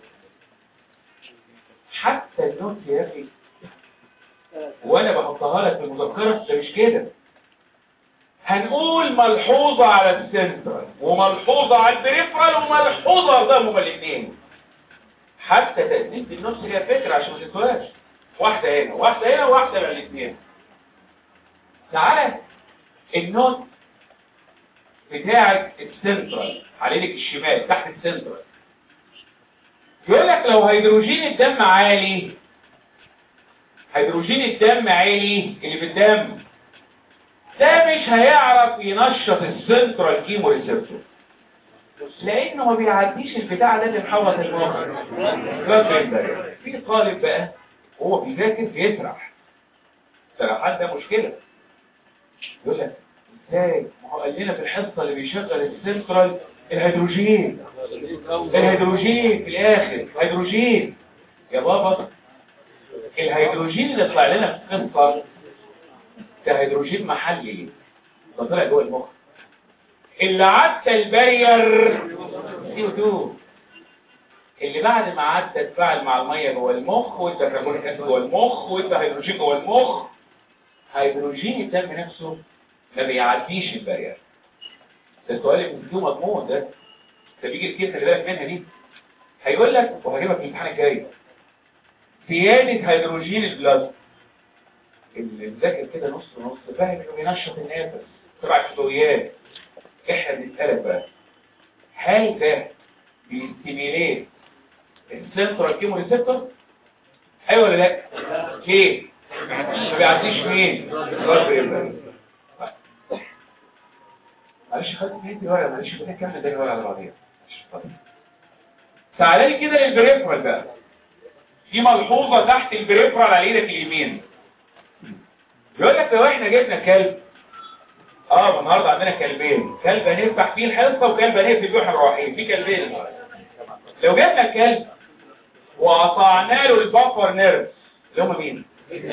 Speaker 1: حتى النوت يا اخي وانا بحطها لك في المذكره ده مش كده هنقول ملحوظة على السنترال وملحوظة على البريفرال وملحوظة قدامهم الاثنين حتى تقديم النص هي فكرة عشان ما تنسوهاش واحدة هنا واحدة هنا وواحدة على الاثنين تعالى النوت بتاعة السنترال على ايدك الشمال تحت السنترال يقول لك لو هيدروجين الدم عالي هيدروجين الدم عالي اللي في الدم ده مش هيعرف ينشط السنترال كيمو ريسبتور لانه ما بيعديش البتاع ده اللي محوط المخ في طالب بقى وهو بيذاكر بيسرح سرحان ده مشكله يقول لك ازاي ما هو قال لنا في الحصه اللي بيشغل السنترال الهيدروجين الهيدروجين في الاخر هيدروجين يا بابا الهيدروجين اللي طلع لنا في القصه ده هيدروجين محلي ده طلع جوه المخ اللي عدى البارير سي 2 اللي بعد ما عدى اتفاعل مع الميه جوه المخ وادى كربونيك اسيد جوه المخ وادى هيدروجين جوه المخ هيدروجين الدم نفسه ما بيعديش البارير ده السؤال اللي بيجيبه مضمون ده ده بيجي كتير خلي بالك منها دي هيقول لك وهجيبك في الامتحان الجاي زياده هيدروجين البلازما اللي مذاكر كده نص نص فاهم انه بينشط النفس تبع الكيماويات احنا بنسالك بقى هل ده بيستيميليت السنترال كيمو ريسبتور ايوه ولا لا ليه ما بيعديش مين معلش خدت نيتي الورقه معلش بدي اكمل ده الورقه على بعضيها تعالى لي كده للبريفرال بقى في ملحوظه تحت البريفرال على ايدك اليمين يقول لك لو احنا جبنا كلب اه النهارده عندنا كلبين كلب هنفتح فيه الحصه وكلب هنقفل فيه واحنا رايحين في كلبين النهارده لو جبنا الكلب وقطعنا له البفر نيرف اللي هم مين؟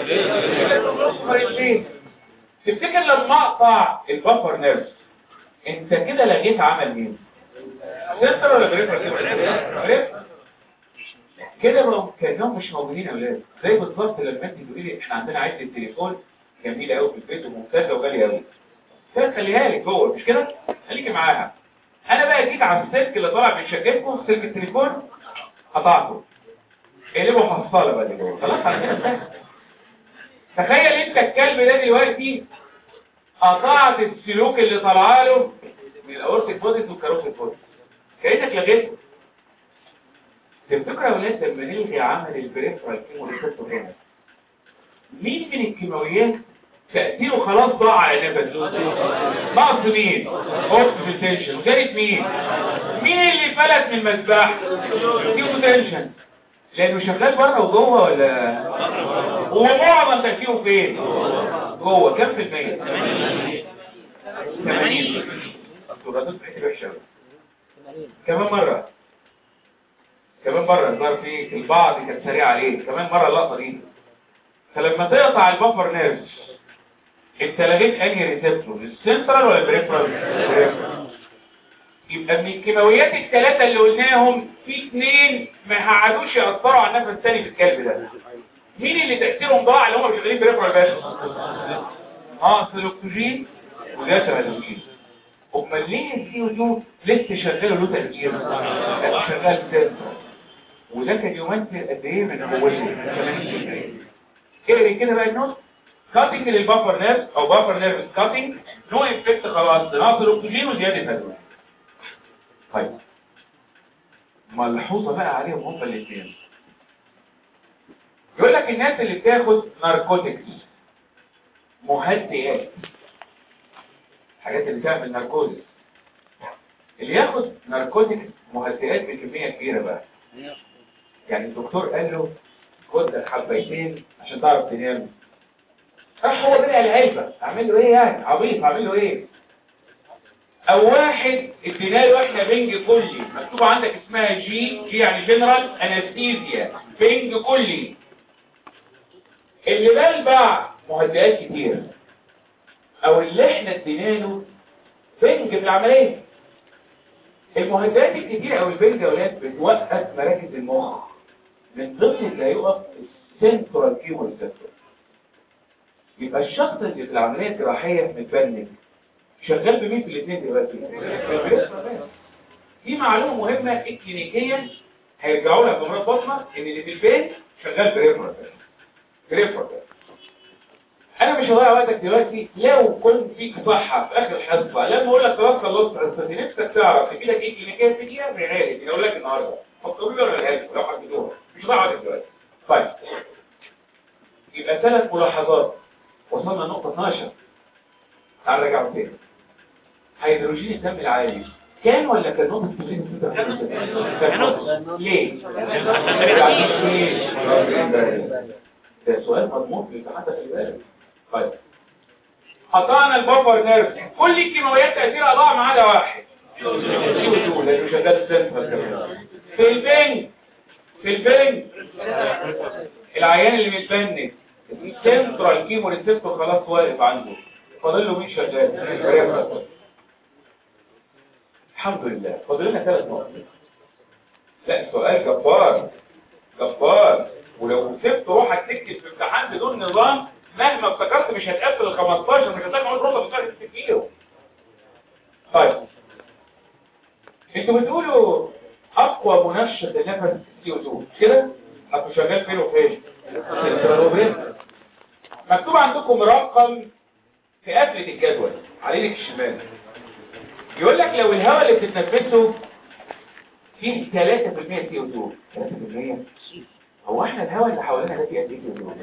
Speaker 1: تفتكر لما اقطع البفر نيرف انت كده لغيت عمل مين؟ سنتر ولا بريفر؟ كده بقوا كانهم مش موجودين يا اولاد زي بالظبط لما انت تقولي لي احنا عندنا عده تليفون جميله قوي في البيت وممتازه وغاليه قوي خليها لك جوه مش كده خليكي معاها انا بقى جيت على السلك اللي طالع من شقتكم سلك التليفون قطعته قلبه حصاله بقى اللي جوه خلاص على كده تخيل انت الكلب ده دلوقتي قطعت السلوك اللي طالعه له من الاورتيك بوديس والكاروتيك بوديس كانك لغيته تفتكروا يا ولاد لما نلغي عمل البريفرال كيمو ريسبتور هنا مين من الكيماويات تأثيره خلاص ضاع على نفس نقص مين اوكسيديشن وجرت مين مين اللي فلت من المذبح كيموتنشن لانه شغال بره وجوه ولا ومعظم تأثيره فين جوه كم في المية 80 الصورات بتاعتي وحشه كمان مره كمان مرة الظاهر في البعض كان سريع عليه كمان مرة اللقطة دي فلما تقطع البفر نيرف انت لغيت انهي ريسبتور السنترال ولا البريفرال يبقى من الكيماويات الثلاثة اللي قلناهم في اثنين ما قعدوش يأثروا على النفس الثاني في الكلب ده مين اللي تأثيرهم ضاع اللي هم شغالين بريفرال بس ناقص الاكسجين وجاس الهيدروجين امال ليه السي او 2 لسه شغال له تأثير شغال سنترال وده كان يمثل قد ايه من قوته 80% اقري كده بقى النص كاتنج للبفر نيرف او بفر نيرف كاتنج نو افكت خلاص ناقص الاكسجين وزياده هيدروجين طيب ملحوظه بقى عليهم هم الاثنين يقول لك الناس اللي بتاخد ناركوتكس مهدئات حاجات اللي بتعمل ناركوزس اللي ياخد ناركوتكس مهدئات بكميه كبيره بقى يعني الدكتور قال له خد حبيتين عشان تعرف تنام راح هو بقى العلبة اعمل له ايه يعني عبيط اعمل له ايه او واحد ادينا له احنا بنج كلي مكتوب عندك اسمها جي جي يعني جنرال انستيزيا بنج كلي اللي بلبع مهدئات كتير او اللي احنا ادينا له بنج في العمليه المهدئات الكتير او البنج يا اولاد بتوقف مراكز المخ من ضمن اللي هيقف السنترال كيمو ريسبتور يبقى الشخص اللي في العمليه الجراحيه متبنج شغال بمين في الاثنين دلوقتي دي معلومه مهمه اكلينيكيا هيرجعوا لها بمرات بطنه ان اللي في البيت شغال بريفرال بريفرال انا مش هضيع وقتك دلوقتي لو كنت فيك صحه في اخر حصه لما اقول لك خلاص خلصت حصتي نفسك تعرف في ايدك ايه كلينيكيه في دقيقه بعالي دي اقول لك النهارده فكروا لي ولا الهادي لو حبيتوها مش هضيع وقتك دلوقتي طيب يبقى ثلاث ملاحظات وصلنا نقطه 12 تعال نرجع تاني هيدروجين الدم العالي كان ولا كان نقطة اكسجين كان ليه؟ ده سؤال مضمون في الامتحان ده خلي بالك طيب قطعنا البفر نيرف كل الكيماويات تأثيرها ضاع ما عدا واحد لانه شغال سنترال كمان في البنج في البنج العيان اللي متبنج السنترال كيمو ريسبتور خلاص واقف عنده فاضل له مين شغال الحمد لله فاضل لنا ثلاث نقط لا سؤال جبار جبار ولو سبت روحك تكتب في امتحان بدون نظام مهما افتكرت مش هتقفل ال 15 مش هتلاقي معاك ربع بتاع كيلو طيب انتوا بتقولوا اقوى منشط لنفس السي او 2 كده هتبقوا شغال فين وفين مكتوب عندكم رقم في قفله الجدول على لك الشمال يقول لك لو الهواء اللي بتتنفسه فيه 3% سي او 2 3% هو احنا الهواء اللي حوالينا ده فيه قد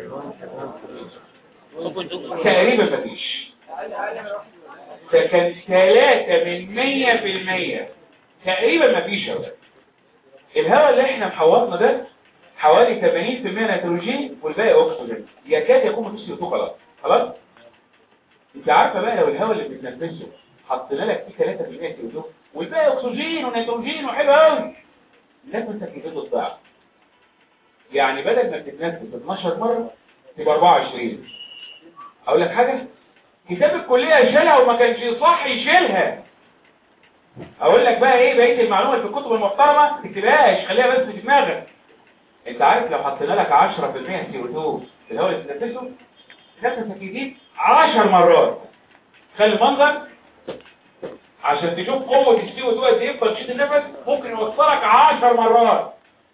Speaker 1: ايه تقريبا مفيش ده كان 3 من 100% تقريبا مفيش هواء الهواء اللي احنا محوطنا ده حوالي 80% نيتروجين والباقي اكسجين يكاد يكون مفيش سي او خلاص خلاص انت عارفه بقى لو الهواء اللي بتتنفسه حطينا لك فيه 3% سي او والباقي اكسجين ونيتروجين وحلو قوي نفسك يجيب الضعف يعني بدل ما بتتنفس 12 مرة تبقى 24 اقول لك حاجة كتاب الكلية يشيلها وما كانش صح يشيلها اقول لك بقى ايه بقية المعلومة في الكتب المحترمة ما تكتبهاش خليها بس في دماغك انت عارف لو حطينا لك 10% سي او 2 في الهواء اللي بتتنفسه نفسك يزيد 10 مرات خلي المنظر عشان تشوف قوة السي او 2 قد ايه في تنشيط النفس ممكن يوصلك 10 مرات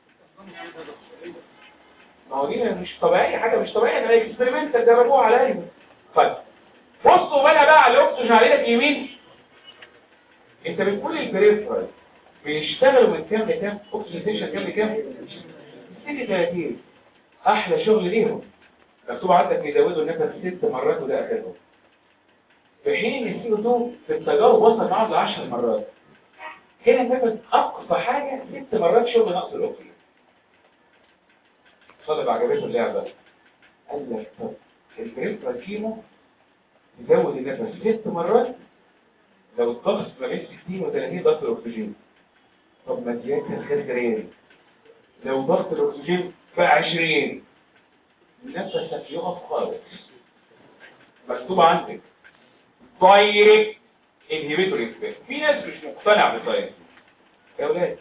Speaker 1: ما هو دي مش طبيعية حاجة مش طبيعية ده اكسبيرمنت تجربوها عليا طيب بصوا بقى بقى على الاكسجين على ايدك يمين انت بتقول البريفرال بيشتغلوا من كام لكام اوكسجينيشن كام لكام 30 احلى شغل ليهم مكتوب عندك بيزودوا النفس ست مرات وده اخرهم في حين ان السي او 2 في التجارب وصل معاه ل 10 مرات هنا النفس اقصى حاجه ست مرات شغل نقص الاكسجين طالب عجبته اللعبة قال لك طب البريفرال كيمو يزود النفس ست مرات لو الضغط ما بين 60 و 30 ضغط الاكسجين طب ما زيادة الخير جريري لو ضغط الاكسجين بقى 20 نفسك يقف خالص مكتوب عندك دايركت انهبيتور افكت في ناس مش مقتنع بالدايركت يا ولاد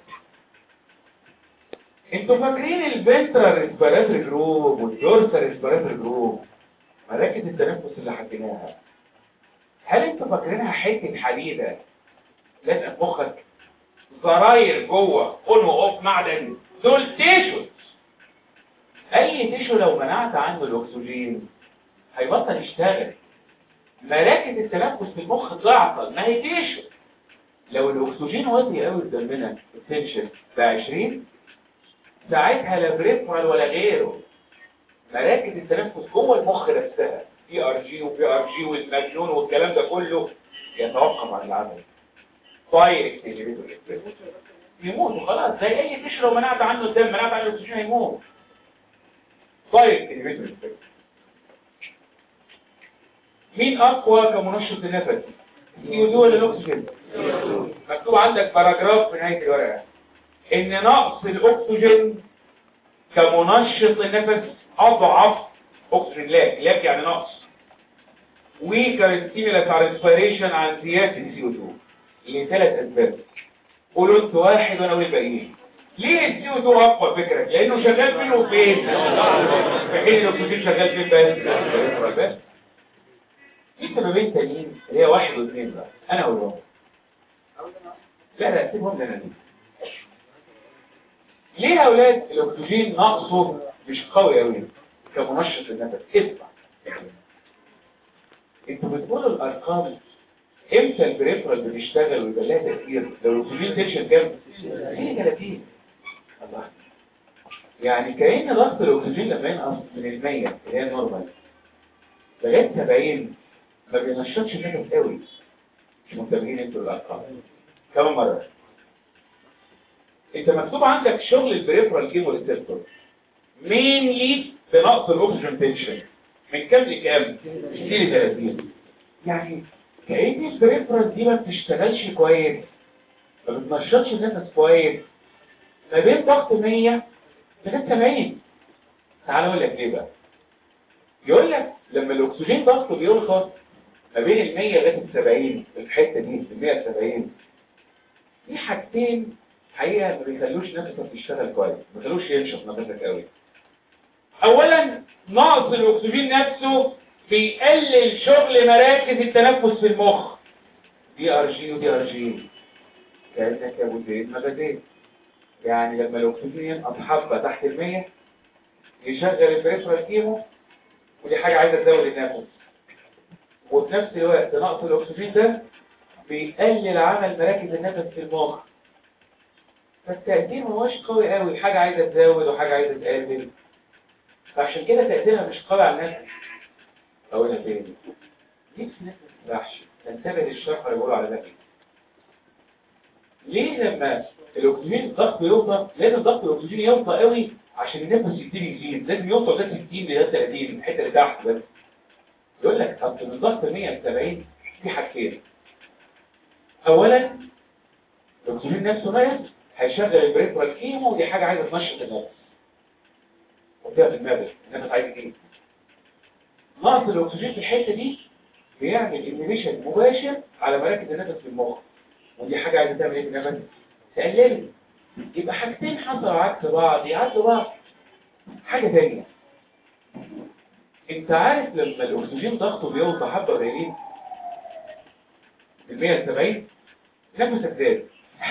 Speaker 1: انتوا فاكرين الفنترال ريسبيراتوري جروب والدورسال ريسبيراتوري جروب مراكز التنفس اللي حكيناها هل انتوا فاكرينها حته حديده لازقه في مخك زراير جوه اون واوف معدن دول تيشوز اي تيشو لو منعت عنه الاكسجين هيبطل يشتغل مراكز التنفس في المخ تعطل ما هي تيشو لو الاكسجين وطي قوي في دمنا التنشن ب 20 ساعتها لا بريفرال ولا غيره مراكز التنفس جوه المخ نفسها بي ار جي وبي ار جي والمجنون والكلام ده كله يتوقف عن العمل دايركت يموت خلاص زي اي فيش لو منعت عنه الدم منعت عنه الاكسجين هيموت دايركت مين اقوى كمنشط النفس سي او 2 ولا الاكسجين مكتوب عندك باراجراف في نهايه الورقه ان نقص الاكسجين كمنشط النفس اضعف اكسجين لاك لاك يعني نقص weaker stimulus على respiration عن زياده السي او 2 لثلاث اسباب قولوا انتوا واحد وانا اقول الباقيين ليه السي او 2 اقوى فكرك لانه شغال فين وفين في حين الاكسجين شغال فين بس بس في سببين تانيين اللي هي واحد واثنين بقى انا اقولهم لا لا سيبهم لنا دي ليه يا اولاد الاكسجين نقصه مش قوي قوي كمنشط للنفس اسمع انتوا بتقولوا الارقام امتى البريفرال بتشتغل ويبقى لها تاثير لو الاكسجين تنشن كام 30 الله يعني كأن ضغط الاكسجين لما ينقص من ال 100 اللي هي نورمال لغايه 70 ما بينشطش النفس قوي مش منتبهين انتوا للارقام كمان مره انت مكتوب عندك شغل البريفرال كيمو ريسبتور مينلي بنقص الاكسجين تنشن من كام لكام؟ 60 30 يعني كأن البريفرال دي ما بتشتغلش كويس ما بتنشطش النفس كويس ما بين ضغط 100 لغايه 70 تعال اقول لك ليه بقى يقول لك لما الاكسجين ضغطه بيرخص ما بين ال 100 لغايه ال 70 في الحته دي في ال 170 في حاجتين حقيقه ما بيخلوش نفسك يشتغل كويس ما بيخلوش ينشط نفسك قوي اولا نقص الاكسجين نفسه بيقلل شغل مراكز التنفس في المخ دي ار جي ودي ار جي كانك يا ابو زيد مغازين يعني لما الاكسجين ينقص حبه تحت ال 100 يشغل البريفرال كيمو ودي حاجه عايزه تزود النفس وفي نفس الوقت نقص الاكسجين ده بيقلل عمل مراكز النفس في المخ فالتأثير مهوش قوي قوي حاجة عايزة تزود وحاجة عايزة تقلل فعشان كده تأثيرها مش قوي على النفس أقولها تاني نفس نفس تسرحش تنتبه للشرح اللي بيقولوا على ده ليه لما الأكسجين ضغط يوطى لازم ضغط الأكسجين يوطى قوي عشان النفس يبتدي يزيد لازم يوصل ده 60 لده 30 الحتة اللي تحت بس يقول لك أصل من ضغط 100 ل 70 في حاجتين أولا الأكسجين نفسه ناقص هيشغل البريفرال كيمو ودي حاجة عايزة تنشط النفس وديها في دماغك النفس عايز ايه نقص الاكسجين في الحتة دي بيعمل انيميشن مباشر على مراكز النفس في المخ ودي حاجة عايزة تعمل ايه في النفس تقلله يبقى حاجتين حصلوا عكس بعض يعدوا بعض حاجة تانية انت عارف لما الاكسجين ضغطه بيوطى حبة قليلين من 170 نفسك زاد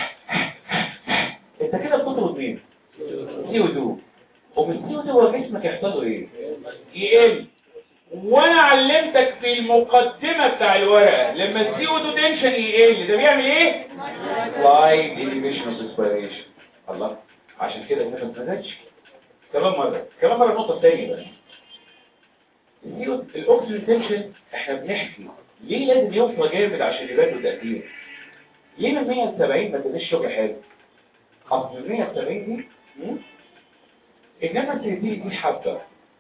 Speaker 1: انت كده بتطرد مين سي او 2 ومن سي او 2 هو جسمك يحصل له ايه يقل وانا علمتك في المقدمة بتاع الورقة لما السي او 2 تنشن يقل ده بيعمل ايه سلايد انيبيشن اوف ريسبيريشن الله عشان كده النفس ما زادش كمان مرة كمان مرة النقطة الثانية بقى الاكسجين تنشن احنا بنحكي ليه لازم يوصل جامد عشان يبان له تأثير ليه من 170 ما تبقاش شغل حلو اصل ال 170 دي النفس دي دي حبه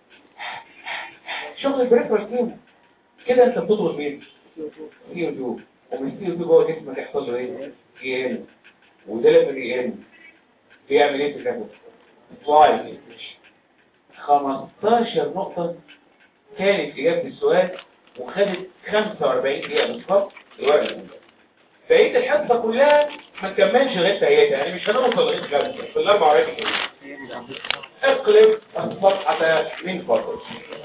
Speaker 1: شغل البريفرال كيمو كده انت بتطلب مين سي او 2 ومن سي او 2 جوه جسمك يحصل له ايه يقل وده لما يقل بيعمل ايه في النفس سلايد 15 نقطه كانت اجابه السؤال وخدت 45 دقيقه بالظبط الورقه دي بقيت الحصه كلها ما نكملش لغايه تهيئتها يعني مش هنوصل لغايه خمسه في الاربع ورقات كده اقلب الصفحه من فضلك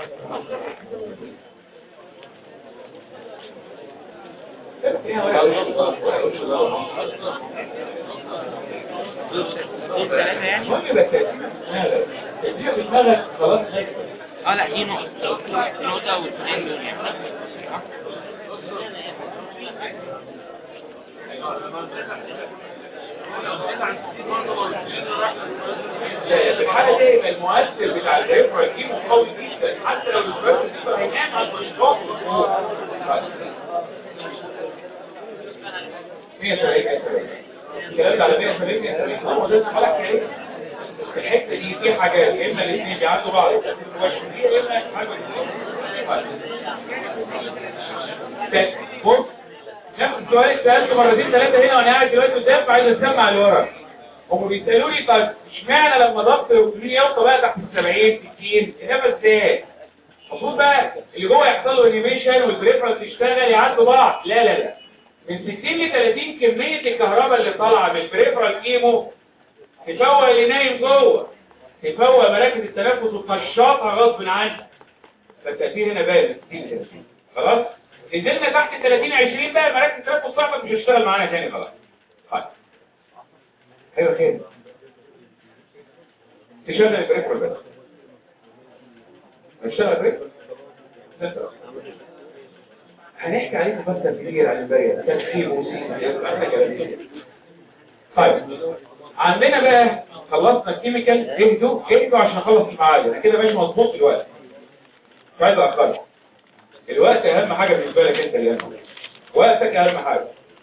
Speaker 1: المهم بس تديها في دماغك خلاص
Speaker 2: اه لا دي نقطة نقطة واثنين دول يعني
Speaker 1: لا في الحالة دي يبقى المؤثر بتاع الريفرال كيمو قوي جدا حتى لو الريفرال كيمو هينام على الاشخاص مية سبعين مية سبعين الكلام ده على مية سبعين مية سبعين هو ده حالك ايه في الحتة دي في حاجات يا اما الاثنين بيعدوا بعض مباشر دي يا اما حاجة ده بص نفس السؤال اتسالته مرتين ثلاثه هنا وانا قاعد دلوقتي قدام فعايز اسمع اللي ورا هم بيسالوا لي طب اشمعنى لما ضغط الاكسجين يوصل بقى تحت ال 70 60 انما ازاي المفروض بقى اللي جوه يحصل له انيميشن والبريفرال تشتغل يعدوا بعض لا لا لا من 60 ل 30 كميه الكهرباء اللي طالعه من البريفرال كيمو تفوق اللي نايم جوه تفوق مراكز التنفس وتنشطها غصب عنك فالتأثير هنا باين 60 30 خلاص نزلنا تحت 30 20 بقى مراكز التنفس صعبة مش هتشتغل معانا تاني خلاص طيب ايوه خير تشغل البريفرال بس هتشتغل البريفرال هنحكي عليكم فترة كتير عن البرية تدخين وسيس طيب عندنا بقى خلصنا الكيميكال اهدوا اهدوا عشان اخلص المعادن انا كده ماشي مظبوط الوقت مش عايز اخرك الوقت اهم حاجة بالنسبة لك انت اليوم وقتك اهم حاجة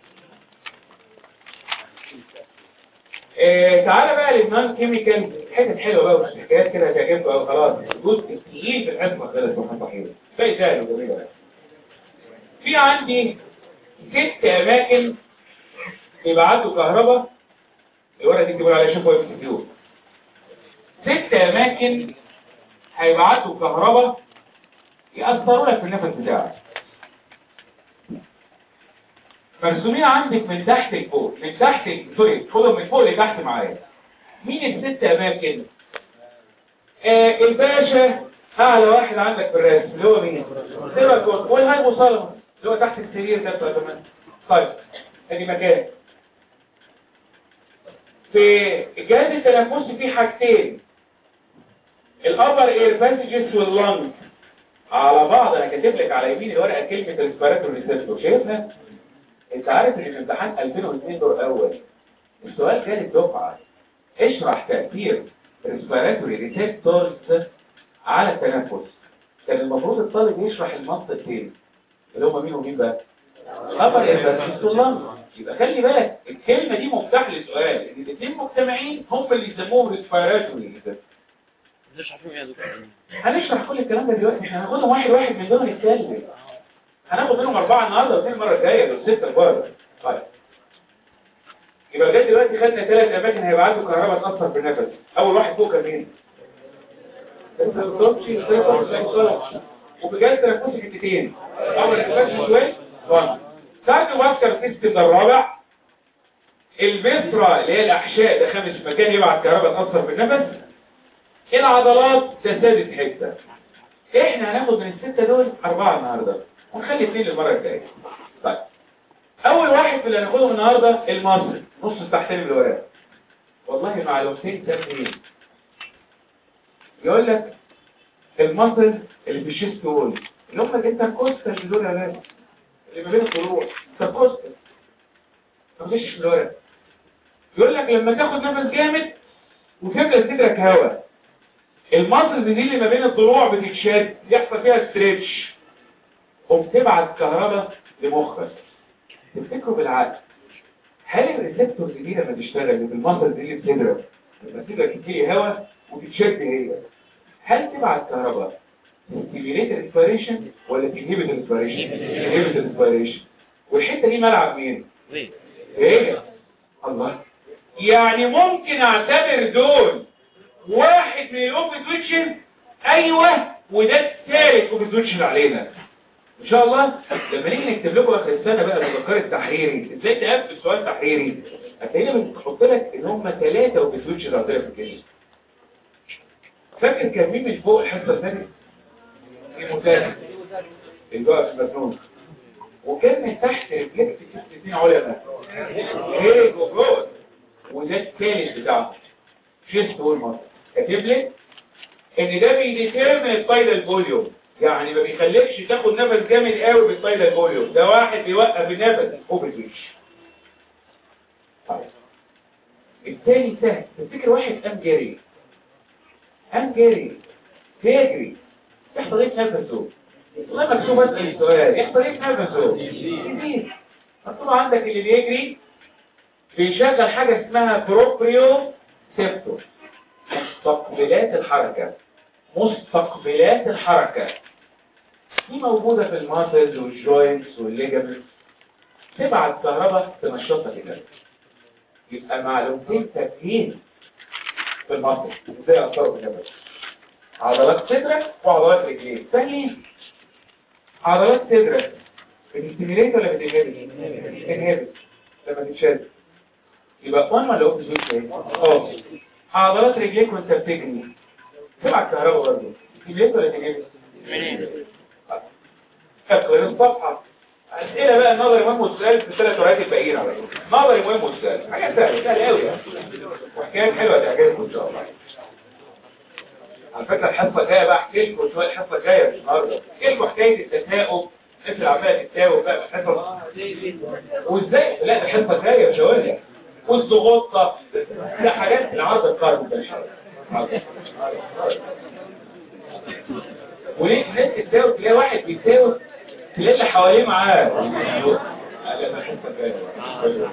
Speaker 1: إيه تعالى بقى للنون كيميكال حتت حلوه بقى والحكايات كده هتعجبكم قوي خلاص الجزء التقيل في الحزمه خلص روح صحيح باقي سهل وجميل بقى. في عندي ست اماكن بيبعتوا كهرباء الورقه دي بتقول عليها شوفوا ام كيو ست اماكن هيبعتوا كهرباء يأثروا لك في النفس بتاعك مرسومين عندك من تحت لفوق من تحت سوري خدهم من فوق لتحت معايا مين الست اماكن آه الباشا اعلى واحد عندك في الرسم اللي هو مين سيبك والهايبوثالاموس اللي هو تحت السرير ده بتاع كمان طيب ادي مكان في الجهاز التنفسي في حاجتين الابر اير باسجز واللنج على بعض انا كاتب لك على يمين الورقه كلمه ريسبيراتوري ريسبتور شايفها انت عارف ان في امتحان 2002 دور اول السؤال جالي الدفعه اشرح تاثير ريسبيراتوري ريسبتورز على التنفس كان المفروض الطالب يشرح المنطقتين اللي هم مين ومين بقى ابر اير باسجز واللنج يبقى خلي بالك الكلمه دي مفتاح للسؤال ان الاثنين مجتمعين هم اللي يسموهم ريسبيراتوري ريسبتور
Speaker 2: مش عارفين ايه يا دكتور
Speaker 1: هنشرح كل الكلام ده دلوقتي احنا هناخدهم واحد واحد من دول نتكلم هناخد منهم اربعه النهارده واثنين المره الجايه دول سته بره طيب يبقى لغايه دلوقتي خدنا ثلاث اماكن هيبعتوا كهرباء تاثر في النفس اول واحد فوق كان مين؟ وفي جهاز تنفسي حتتين اول انفكشن شويه وان كارديو فاسكر سيستم ده الرابع البسرة اللي هي الاحشاء ده خامس مكان يبعت كهرباء تاثر في النفس العضلات ده سادس حته احنا هناخد من الستة دول اربعة النهاردة ونخلي اثنين للمرة الجاية طيب اول واحد في اللي هناخدهم النهاردة المصري نص التحتاني بالورق والله معلومتين تافهين يقول لك المصل اللي في الشيست وول اللي هم الانتركوستال اللي دول يا ناس اللي ما بين الضلوع انتركوستال ما فيش في الورق يقول لك لما تاخد نفس جامد وتبدا صدرك هواء المصل دي اللي ما بين الضلوع بتتشد يحصل فيها ستريتش وبتبعت كهرباء لمخك تفتكروا بالعقل هل الريسبتور دي لما تشتغل اللي في المصل دي اللي بتضرب لما صدرك يجي هواء وتتشد هي هل تبعت كهرباء ستيميليت الانسبيريشن ولا تنهبت الانسبيريشن تنهبت الانسبيريشن والحته دي ملعب مين
Speaker 2: ليه
Speaker 1: ايه الله يعني ممكن اعتبر دول واحد من الاوبن سويتشز ايوه وده الثالث اوبن سويتش اللي علينا ان شاء الله لما نيجي نكتب لكم اخر السنه بقى المذكره التحريري ازاي تقفل سؤال تحريري هتلاقينا بنحط لك ان هم ثلاثه اوبن سويتشز عندنا في الكليه فاكر كان مين من فوق الحصه الثانيه المثالث اللي هو في المجنون وكان من تحت رجلك في اثنين علماء ايه وجود وده الثالث بتاعه شيست والمصر كاتب لك ان ده بيديترمن التايدال فوليوم يعني ما بيخليكش تاخد نفس جامد قوي بالتايدال فوليوم ده واحد بيوقف النفس اوبن سويتش طيب التاني سهل تفتكر واحد قام جري قام جري تجري يحصل ايه في نفسه والله مكتوب اسال السؤال يحصل ايه في نفسه يزيد مكتوب عندك اللي بيجري بيشغل حاجه اسمها بروبريو سيبتور مستقبلات الحركه مستقبلات الحركه دي موجوده في الماسلز والجوينتس والليجامنتس تبعت كهرباء تنشطها كده يبقى معلومتين تافهين في المنطق ازاي اثروا في الجبل عضلات صدرك وعضلات رجليك ثاني عضلات صدرك بتستميليت ولا بتنهبت؟ بتنهبت لما تتشد يبقى اون ولا اوف سويتش اه عضلات رجليك وانت بتجري تبعت كهرباء برضه بتستميليت ولا تنهبت؟ تقرير الصفحة أسئلة بقى نظري مهم والسؤال في الثلاث ورقات الباقيين على فكرة. نظري مهم والسؤال حاجة سهلة سهلة قوي يعني وحكايات حلوة تعجبكم إن شاء الله على فكرة الحصة الجاية بقى احكي لكم شوية الحصة الجاية مش النهاردة احكي لكم حكاية التثاؤب الناس اللي عمالة تتساوب بقى في الحصص وازاي لا ده الحصة الجاية مش هقول لك والضغوطة ده حاجات العرض القادم ده وليه الناس تتساوب تلاقي واحد بيتساوب تلاقي اللي حواليه معاه لا ده الحصة الجاية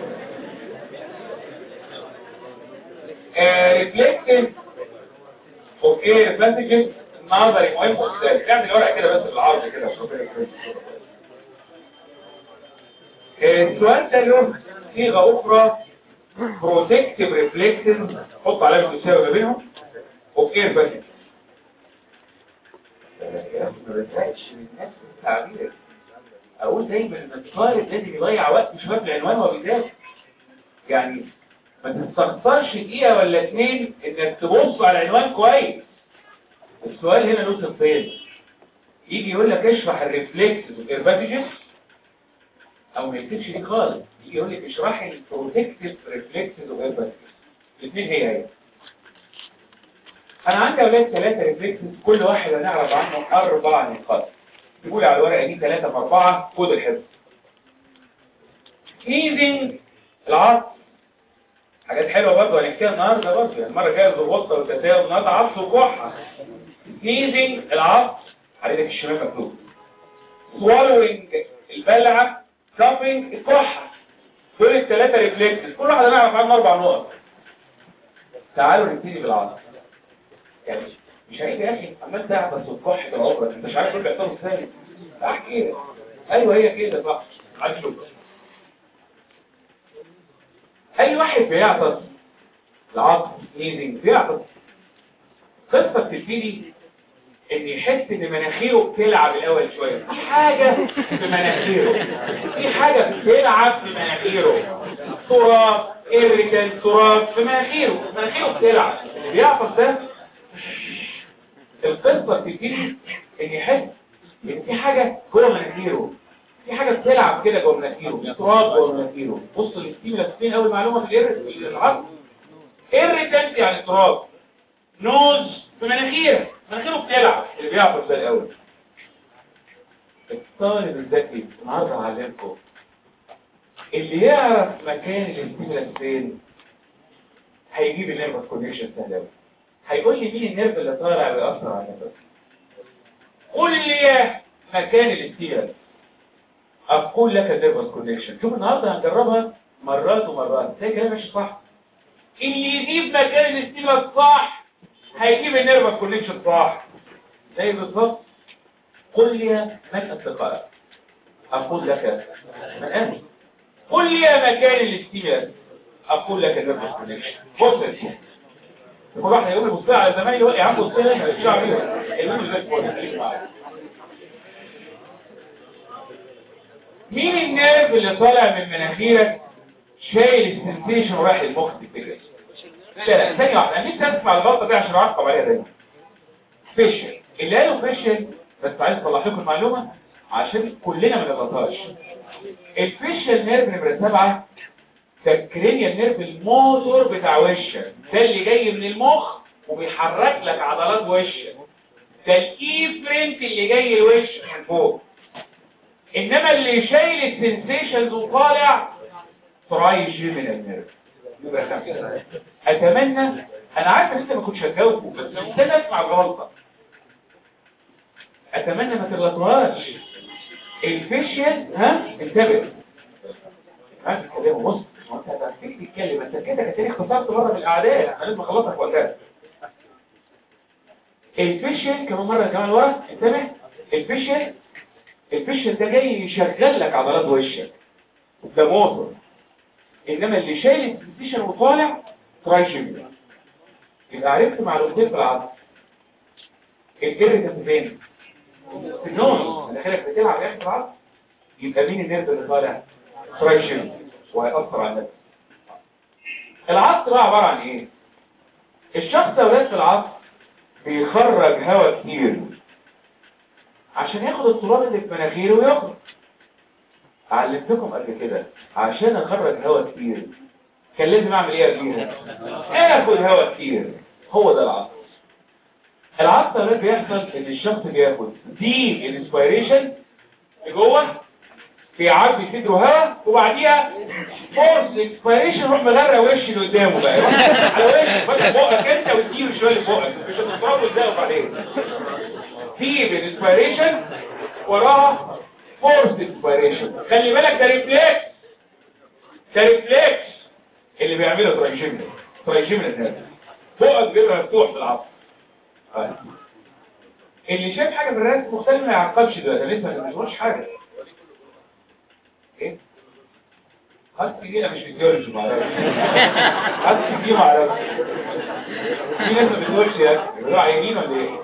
Speaker 1: ريفلكتنج اوكي مسجز نظري مهم وازاي اعمل الورقه كده بس بالعرض كده عشان ربنا يكرمك السؤال ده له صيغه اخرى بروتكتيف ريفلكشن حط علامه تساوي ما بينهم اوكي بس ما بتلاقيش من نفس التعبير اقول دايما ان الطالب لازم يضيع وقت شويه في العنوان وهو بيذاكر يعني ما تستخسرش دقيقة ولا اتنين انك تبص على العنوان كويس السؤال هنا له صفين يجي يقول لك اشرح الريفلكس والارباتيجس او ما يكتبش دي خالص يجي يقول لك اشرح البروتكتيف ريفلكسز والارباتيجس الاثنين هي هي انا عندي اولاد ثلاثة ريفلكسز كل واحد هنعرف عنه اربع نقاط تقول على الورقة دي ثلاثة في اربعة خد الحفظ ايزنج العصر حاجات حلوة برضه هنحكيها النهاردة برضه يعني المرة الجاية الزبوطة والتساوي النهاردة عطس وكحة سنيزنج العطس على ايدك الشمال مكتوب سوالوينج البلعة كافينج الكحة دول الثلاثة ريفلكسز كل واحد هنعرف عنه أربع نقط تعالوا نبتدي بالعطس يعني مش هيجي يا أخي عمال تعبس وتكح في العمر انت مش عارف كل بيحصل ازاي احكي كده ايوه هي كده صح عايز شوف اي واحد بيعطس العطس سنيزنج بيعطس قصة بتبتدي ان يحس ان مناخيره بتلعب الاول شوية في حاجة في مناخيره في حاجة بتلعب في مناخيره تراب إريكال تراب في مناخيره مناخيره بتلعب اللي بيعطس ده القصة بتبتدي ان يحس ان في حاجة جوه مناخيره في حاجة بتلعب كده جوه مناخيره تراب جوه مناخيره بص الاستيمولاس فين اول معلومة في الإر في العظم إريكال يعني تراب نوز في مناخيره مناخيره بتلعب اللي بيعطس ده الاول الطالب الذكي النهارده هعلمكم اللي يعرف مكان الاستيمولاس فين هيجيب النيرفس كونكشن سهل قوي هيقول لي مين النيرف اللي طالع ويأثر على النفس قول لي مكان الاستيمولاس اقول لك النيرفس كونكشن شوف النهارده هنجربها مرات ومرات زي كلام مش صح اللي يجيب مكان الاستيمولاس صح هيجيب النيرفس كونكشن صح زي بالظبط قل لي من اصدقائك اقول لك من انت قل لي مكان الاستيمولاس اقول لك النيرفس كونكشن بص كل واحد يقول لي بص على زمايلي يقول يا عم بص لي انا مش عارف المهم زي الفل خليك معايا مين النيرف اللي طالع من مناخيرك شايل السنسيشن ورايح للمخ تفتكر لا لا ثانية واحدة انا نفسي اسمع الغلطة دي عشان اعقب عليها دايما فيشل اللي قالوا فيشل بس عايز اصلح لكم المعلومة عشان كلنا ما نغلطهاش الفيشل نيرف نمرة سبعة ده الكرينيال نيرف الموتور بتاع وشك ده اللي جاي من المخ وبيحرك لك عضلات وشك ده الايفرنت اللي جاي لوشك من فوق انما اللي شايل السنسيشنز وطالع ترايجيمينال نيرف يبقى خمسة اتمنى انا عارف ان انت ما كنتش هتجاوبه بس مستني اسمع الغلطه اتمنى ما تغلطوهاش الفيشيال ها انتبه ها كلام بص ما انت هتفتكر تتكلم انت كده كتير اختصرت مره من الاعداء انا لازم اخلصك وقتها الفيشيال كمان مره كمان ورا انتبه الفيشيال الفيشل ده جاي يشغل لك عضلات وشك ده موتور انما اللي شايل السنسيشن وطالع ترايشن يبقى عرفت معلومتين في العصب الجري كان فين في النوم مناخيرك بتلعب يعني في العصب يبقى مين النيرف اللي طالع ترايشن وهيأثر على النفس العصب بقى عبارة عن ايه الشخص اولاد في العصب بيخرج هواء كتير عشان ياخد التراب اللي في مناخيره ويخرج علمتكم قبل كده عشان اخرج هواء كتير كان لازم اعمل ايه قبليها اخد هواء كتير هو ده العصب العصب ده بيحصل ان الشخص بياخد دي الانسبيريشن لجوه بيعبي صدره هواء وبعديها فورس اكسبيريشن يروح مغرق وش اللي قدامه بقى يروح على وشه فتح بقك انت وتديله شويه لفوقك مش هتضربه ازاي وبعدين في بالانسبيريشن وراها فورس اكسبيريشن خلي بالك ده ريفلكس ده ريفلكس اللي بيعمله ترايجيمنال ترايجيمنال ده بقك بيبقى مفتوح في العصب آه. اللي شايف حاجه في الرسم مختلف ما يعقبش ده ده لسه ما بيشوفش حاجه ايه خدت دي انا مش فيزيولوجي ما اعرفش خدت دي ما اعرفش في ناس ما بتقولش يا بيقولوا عيانين ولا ايه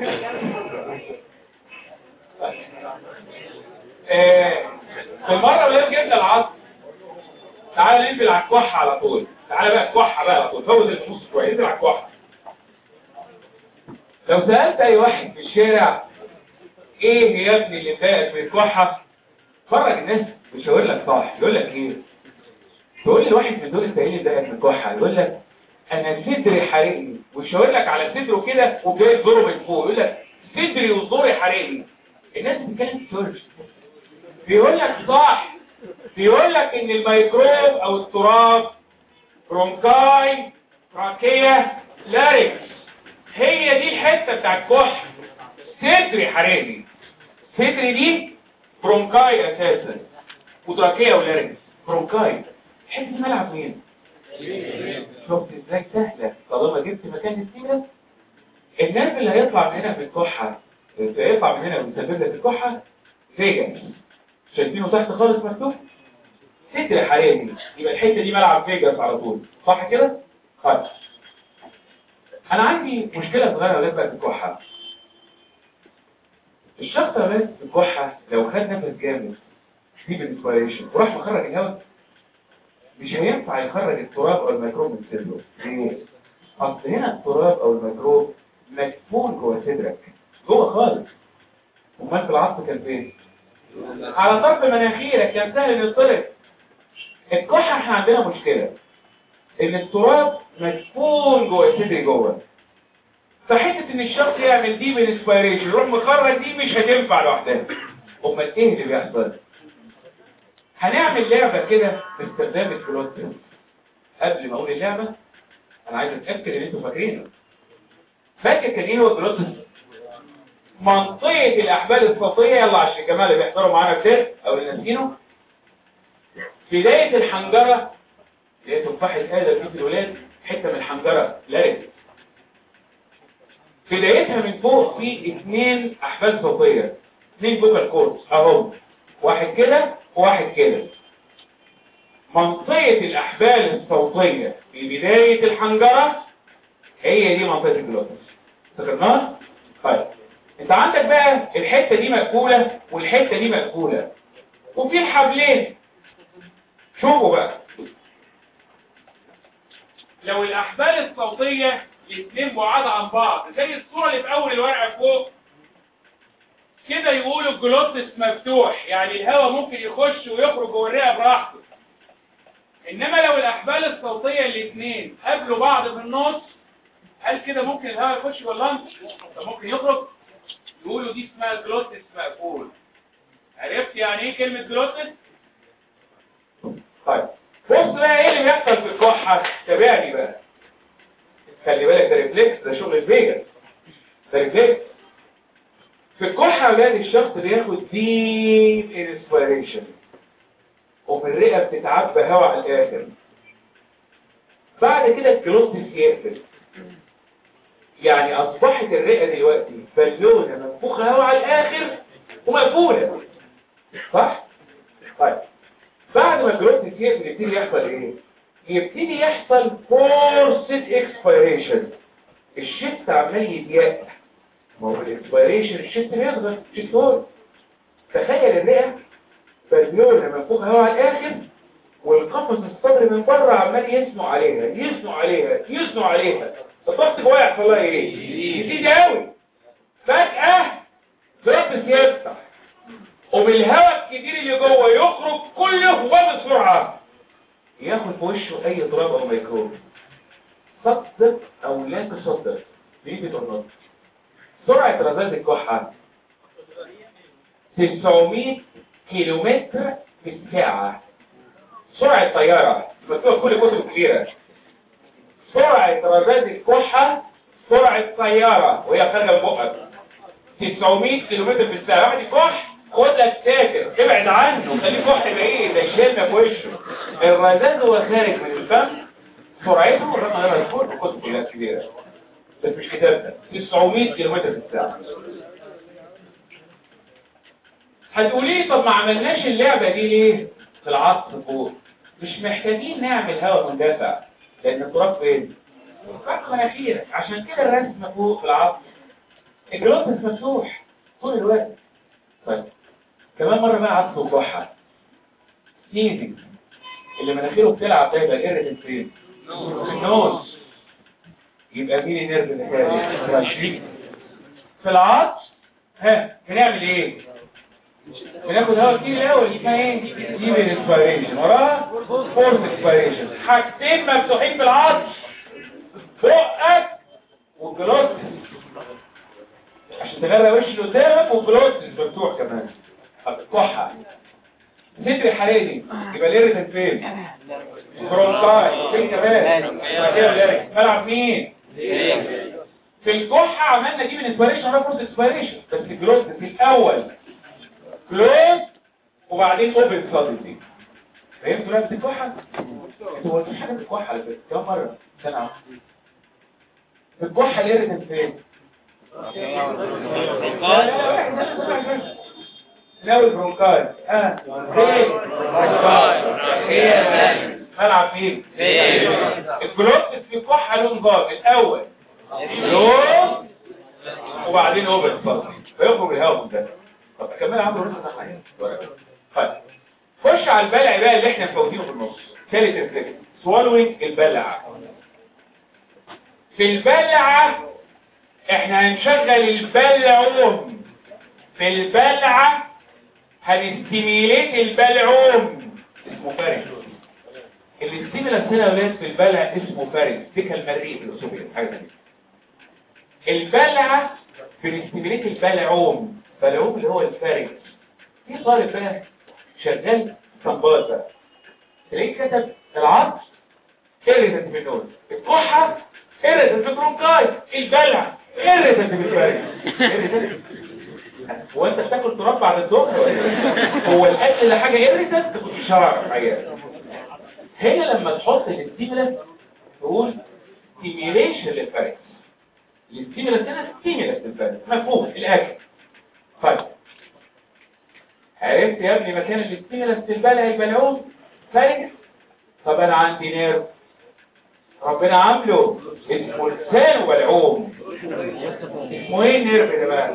Speaker 1: آه، في المره اللي جبنا العصر تعالى ننزل على الكحه على طول تعالى بقى الكحه بقى على طول فوز الفلوس شويه انزل على الكحه لو سالت اي واحد في الشارع ايه يا ابني اللي مضايقك من الكحه فرج الناس بيشاور لك صح يقول لك ايه تقول لي واحد من دول انت ايه اللي مضايقك من الكحه يقول لك انا صدري حارقني ويشاور لك على صدره كده وجاي يضرب من فوق يقول لك صدري وزوري حارقني الناس بتتكلم سيرش بيقول لك صح بيقول لك ان الميكروب او التراب برونكاي تراكية لاريكس هي دي الحتة بتاع الكح صدري حراري صدري دي برونكاي اساسا وتراكية ولاريكس برونكاي الحتة دي ملعب مين شفت ازاي سهلة طالما جبت مكان السيرة الناس اللي هيطلع من هنا في الكحة هيطلع من هنا ويسبب لك الكحة فيجاس شايفينه تحت خالص مكتوب صدر حراري يبقى الحته دي ملعب فيجاس على طول صح كده طيب انا عندي مشكله صغيره اولاد بقى في الكحه الشخص اولاد في الكحه لو خد نفس جامد ديب انسبيريشن وراح مخرج الهواء مش هينفع يخرج التراب او الميكروب من صدره ليه اصل هنا التراب او الميكروب مدفون جوه صدرك جوه خالص امال في العصب كان فين على طرف مناخيرك كان سهل ان يطلق الكحة احنا عندنا مشكلة ان التراب مدفون جوه الصدر جوه فحته ان الشخص يعمل دي بالانسبيريشن يروح مخرج دي مش هتنفع لوحدها امال ايه اللي بيحصل هنعمل لعبة كده باستخدام الفلوت قبل ما اقول اللعبة انا عايز اتأكد ان انتوا فاكرينه فاكر كان ايه هو الفلوت منطقة الأحبال الصوتية يلا عشان الجماعة اللي بيحضروا معانا كتير أو اللي ناسينه بداية الحنجرة اللي هي تفاحة آدم في الولاد حتة من الحنجرة لارد بدايتها من فوق في اثنين أحبال صوتية اثنين فوكال كورس أهم واحد كده وواحد كده منطقة الأحبال الصوتية في بداية الحنجرة هي دي منطقة الجلوتس افتكرناها؟ طيب انت عندك بقى الحتة دي مقفولة والحتة دي مقفولة وفي الحبلين شوفوا بقى لو الأحبال الصوتية الاثنين بعاد عن بعض زي الصورة اللي في أول الورقة فوق كده يقولوا الجلوتس مفتوح يعني الهواء ممكن يخش ويخرج جوه الرئة براحته إنما لو الأحبال الصوتية الاثنين قابلوا بعض في النص هل كده ممكن الهواء يخش جوه اللنج؟ طب ممكن يخرج؟ يقولوا دي اسمها جلوتس مقفول عرفت يعني ايه كلمة جلوتس؟ طيب بص بقى ايه اللي بيحصل في الكحة تابعني بقى خلي بالك ده ريفلكس ده شغل الفيجا ده ريفلكس في الكحة يا اولاد الشخص بياخد ديب انسبيريشن وفي الرئة بتتعبى هواء على الاخر بعد كده الجلوتس يقفل يعني اصبحت الرئة دلوقتي بالونة منفوخة هواء على الاخر ومقفولة صح؟ طيب بعد ما الجلوتس يقفل يبتدي يحصل ايه يبتدي يحصل فورسد اكسبيريشن الشفت عمال يضيق ما هو الاكسبيريشن الشفت بيصغر شفت هو تخيل الرئه فاليون لما فوق هوا على الاخر والقفص الصدري من بره عمال يسنو عليها يسنو عليها يسنو عليها الضغط جواها يحصل لها ايه يزيد قوي فجاه ضغط يفتح وبالهواء الكتير اللي جوه يخرج كله وبسرعه ياخد في وشه اي ضرب او ميكروب صدق او لا تصدق ليه بتقول سرعه رذاذ الكحه 900 كيلومتر في الساعه سرعه طياره مكتوب كل كتب كبيره سرعه رذاذ الكحه سرعه طياره وهي خارجه من بقك 900 كيلومتر في الساعه واحد يكح خد لك ساكر ابعد عنه خليه كح بعيد ده يشيلنا في وشه الرذاذ هو خارج من الفم سرعته رقم غير مذكور في كتب كلها كبيره بس مش كتاب ده 900 كيلومتر في الساعه هتقولي طب ما عملناش اللعبه دي ليه في العصر فوق مش محتاجين نعمل هواء مندفع لان التراب فين فوق مناخيرك عشان كده الرسمه فوق في العصر الجلوس مفتوح طول الوقت طيب كمان مرة بقى عطف الكحة سيزنج اللي مناخيره بتلعب ده يبقى قرة الفين النوز يبقى مين النيرف اللي خارج راشيك في العطف ها بنعمل ايه بناخد هواء كتير الاول اسمها ايه دي الانسبيريشن وراها فورس انسبيريشن حاجتين مفتوحين في العطف بقك والجلوس عشان تغرق وش اللي قدامك والجلوس مفتوح كمان الكحة صدر حراري يبقى الاريتن فين برونكاي فين كمان ملعب مين في الكحة عملنا دي من اسبيريشن على فورس اسبيريشن بس الجلوس في الاول كلوز وبعدين اوبن سادنلي فهمتوا لعبة الكحة؟ انتوا قلتوا حاجة في الكحة على فكرة كم مرة؟ سنة في الكحة الاريتن فين؟ ناوي البرونكاي اه فين ملعب فين الجلوس في كحة لون جاز الاول لون وبعدين اوبن صدر فيخرج الهواء من ده طب كمل عنده رسل صحيح طيب خش على البلع بقى اللي احنا مفوتينه في النص ثالث الفكر سوالوينج البلع في البلعه احنا هنشغل البلعوم في البلعة هنستيميليت البلعوم اسمه فارس الاستيميلاس هنا يا ولاد في البلع اسمه فارس ديكا المريء في الاصوبيا حاجه ثانيه البلعة بنستيميليت البلعوم بلعوم اللي هو الفارس في طالب بقى شغال صنباط بقى تلاقيه كتب العطس اريتنت بالنوز الكحة اريتنت بالبرونكاي البلع اريتنت بالفارس هو انت بتاكل تراب بعد الظهر ولا ايه؟ هو الاكل اللي حاجه اريتنت كنت شرع حاجه هنا لما تحط الاستيمولاس تقول ستيميليشن للفارس الاستيمولاس هنا ستيمولاس للفارس مفهوم الاكل طيب عرفت يا ابني مكان الاستيمولاس في البلع البلعوم فارس طب انا عندي نيرف ربنا عامله اسمه لسان بلعوم اسمه ايه النيرف ده بقى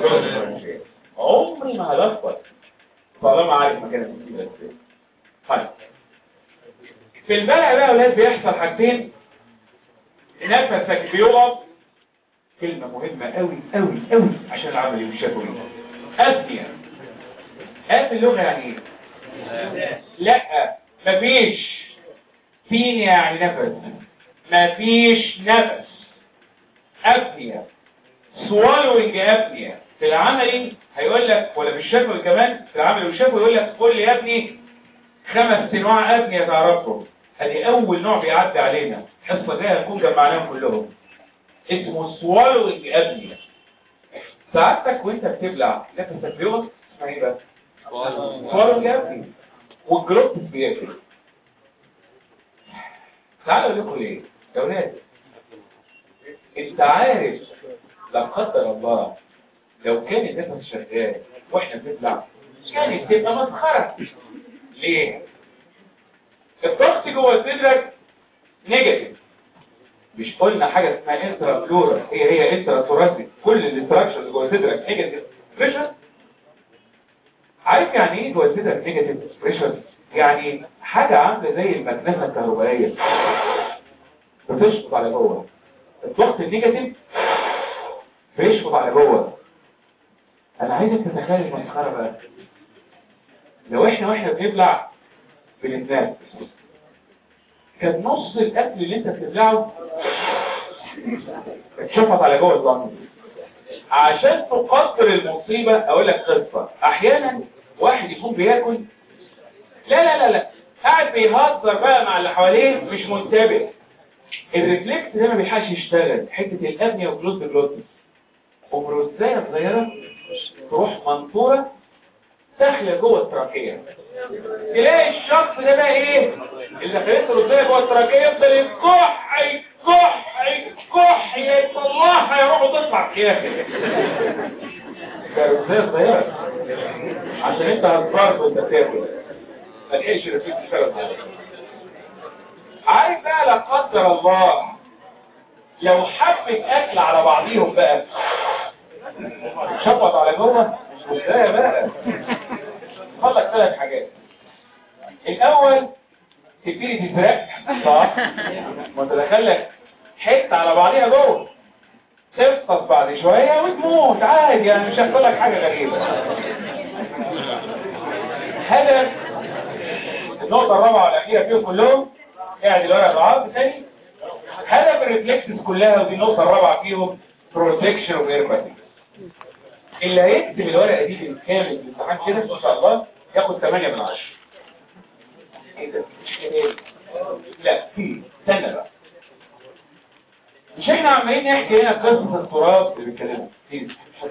Speaker 1: عمري ما هلخبط طالما عارف مكان الاستيمولاس فين طيب في البلع بقى اولاد بيحصل حاجتين نفسك بيقف كلمة مهمة قوي قوي قوي عشان العمل والشفوي أبنية أب اللغة يعني ايه لا مفيش فين يعني نفس مفيش نفس أبنية swallowing أبنية في العملي هيقول لك ولا في الشفوي كمان في العمل والشفوي يقول لك قول لي يا ابني خمس انواع أبنية تعرفهم ادي اول نوع بيعدي علينا الحصه جايه هنكون جمعناهم كلهم اسمه swallowing apnea ساعتك وانت بتبلع نفسك بيقف اسمها ايه بقى swallowing apnea والجلوس بيقفل تعالوا لكم ليه يا ولاد انت عارف لا قدر الله لو كان النفس شغال واحنا بنبلع كانت تبقى مسخره ليه الضغط جوه صدرك نيجاتيف مش قلنا حاجه اسمها انترا فلورا هي هي انترا ثوراسيك كل الاستراكشرز جوه صدرك نيجاتيف بريشر عارف يعني ايه جوه صدرك نيجاتيف بريشر يعني حاجه عامله زي المكنسه الكهربائيه بتشفط على جوه الضغط النيجاتيف بيشفط على جوه انا عايزك تتخيل المسخره بقى لو احنا واحنا بنبلع بنتنفس كان نص الاكل اللي انت بتبلعه اتشفط على جوه البطن عشان تقدر المصيبه اقول لك قصه احيانا واحد يكون بياكل لا لا لا لا قاعد بيهزر بقى مع اللي حواليه مش منتبه الريفلكس ده ما بيلحقش يشتغل حته الابنيه وكلوز جلوتس وبروزايه صغيره تروح منطوره داخله جوه التراكيه تلاقي الشخص ده بقى ايه اللي خليته روزايه جوه التراكيه يفضل يكح يكح يكح يطلعها يروح وتطلع في الاخر ده روزايه صغيره عشان انت هتضرب وانت بتاكل ما تلحقش الريفلكس يشتغل معاك عارف بقى لا قدر الله لو حبة اكل على بعضيهم بقى شفط على جوه مش مشكلة بقى فضلك ثلاث حاجات الاول تبتدي تفرق صح وتدخلك حته على بعضيها جوه تفطس بعد شويه وتموت عادي يعني مش هيحصل لك حاجه غريبه هدف النقطه الرابعه والاخيره فيهم كلهم قاعد الورق العرض تاني هدف الريفلكسز كلها ودي النقطه الرابعه فيهم بروتكشن اوف ايرباتيك اللي هيكتب الورقه دي بالكامل في الامتحان كده ان شاء الله ياخد 8 من 10 ايه ده مش كده لا في استنى بقى مش احنا عمالين نحكي هنا قصه التراب اللي بنتكلمها في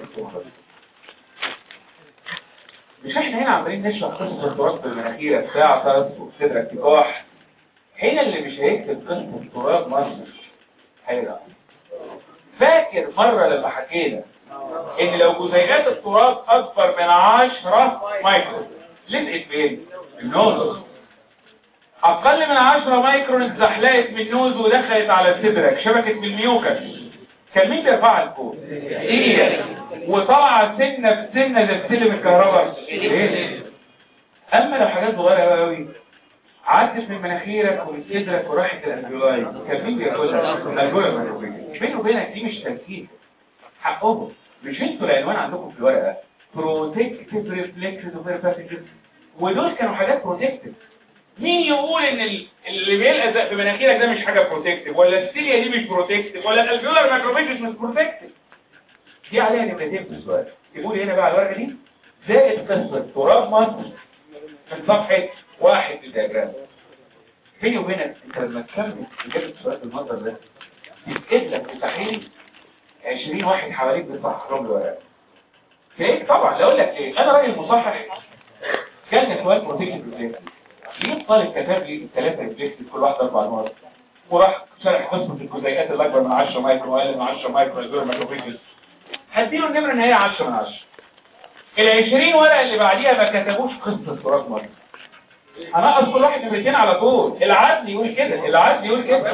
Speaker 1: مش احنا هنا عمالين نشرح قصه التراب في المناخير بتاعتك وصدرك كفاح هنا اللي مش هيكتب قصه التراب مصر هيرى فاكر مره لما حكينا ان لو جزيئات التراب اكبر من 10 مايكرون لزقت فين النوز اقل من 10 مايكرون اتزحلقت من النوز ودخلت على صدرك شبكت بالميوكس كان مين بيرفعها لفوق هي وطالعه سنه بسنه زي سلم الكهرباء إيه؟ اما لو حاجات صغيره قوي عدت من مناخيرك ومن صدرك وراحت الالفيولاي كان مين بياكلها الالفيولاي بيني وبينك دي مش تنكيل حقهم مش انتوا العنوان عندكم في الورقه بروتكتيف ريفلكسز وفيرفاتيف ودول كانوا حاجات بروتكتيف مين يقول ان ال- اللي بيلزق في مناخيرك ده مش حاجه بروتكتيف ولا السيليا دي مش بروتكتيف ولا الالفيولار ماكروفيجز مش بروتكتيف دي عليها نمرتين في السؤال تقول هنا بقى على الورقه دي زائد قصه تراب مصر من صفحه واحد في الدياجرام بيني وبينك انت لما تكمل اجابه السؤال بالمنظر ده يتقل لك مستحيل 20 واحد حواليك بيصحح لهم الورقه ليه طبعا لا اقول لك ليه انا راجل مصحح كان سؤال بروتكتيف ريفلكس ليه الطالب كتب لي الثلاثه ريفلكس كل واحد اربع نقط وراح شرح قصه الجزيئات اللي اكبر من 10 مايكرو واقل من 10 مايكرو دول مايكروفيجز هديله النمره ان هي 10 من 10 ال 20 ورقه اللي بعديها ما كتبوش قصه تراث مصر هنقص كل واحد نمرتين على طول العدل يقول كده العدل يقول كده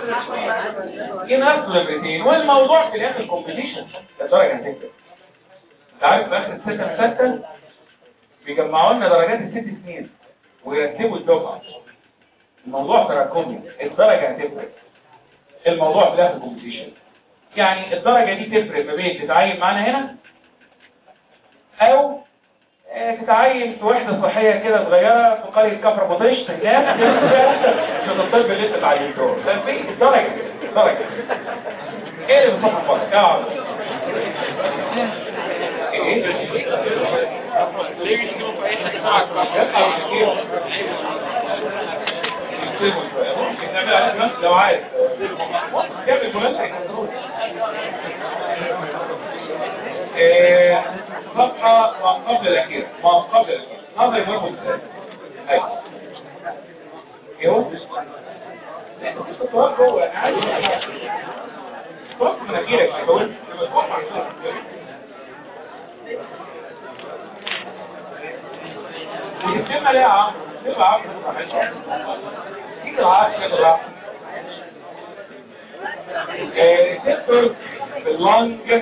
Speaker 1: ينقص نمرتين والموضوع في الاخر كومبيتيشن الدرجه هتفرق انت عارف في اخر السته سته بيجمعوا لنا درجات الست سنين ويرتبوا الدفعه الموضوع تراكمي الدرجه هتفرق الموضوع في الاخر كومبيتيشن يعني الدرجه دي تفرق ما بين تتعين معانا هنا او آه، تتعين في وحدة صحية كده صغيرة في قرية كفر بطيش تنام في الطب اللي انت اتعينته بس دي درجة درجة ايه اللي بتصحى فقط اقعد ايه
Speaker 2: ليه مش تجيبوا في اي حاجة معاك
Speaker 1: يبقى يجيب. يسيبه شوية. ممكن تعمل عليه مناسك لو عايز جاب مناسك إيه، صفحة ما قبل الأخيرة ما قبل الأخيرة نظري مهم ازاي أيوة ايوه التراب جوه انا عايز التراب في مناخيرك ما بقولش لما تروح مع التراب. بتتم ليه يا عمرو تبقى عارف تيجي العقل كده راح ريسبتور في اللنج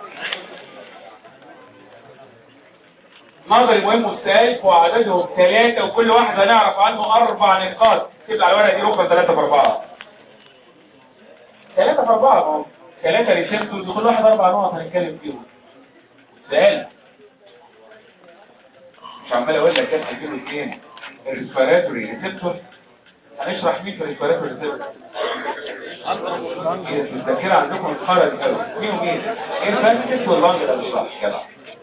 Speaker 1: نظري مهم مستهلك وعددهم ثلاثة وكل واحد هنعرف عنه أربع نقاط تبقى على الورقة دي ركبة ثلاثة في أربعة ثلاثة في أربعة ما هو ثلاثة ريسبتورز وكل واحد أربع نقط هنتكلم فيهم سهل مش عمال أقول لك كده هتجيبوا اثنين الريسبيراتوري ريسبتور هنشرح مين في الريسبيراتوري ريسبتور الذاكرة عندكم الخرج قوي مين ومين ايه الفانكس واللانج ده بالظبط كده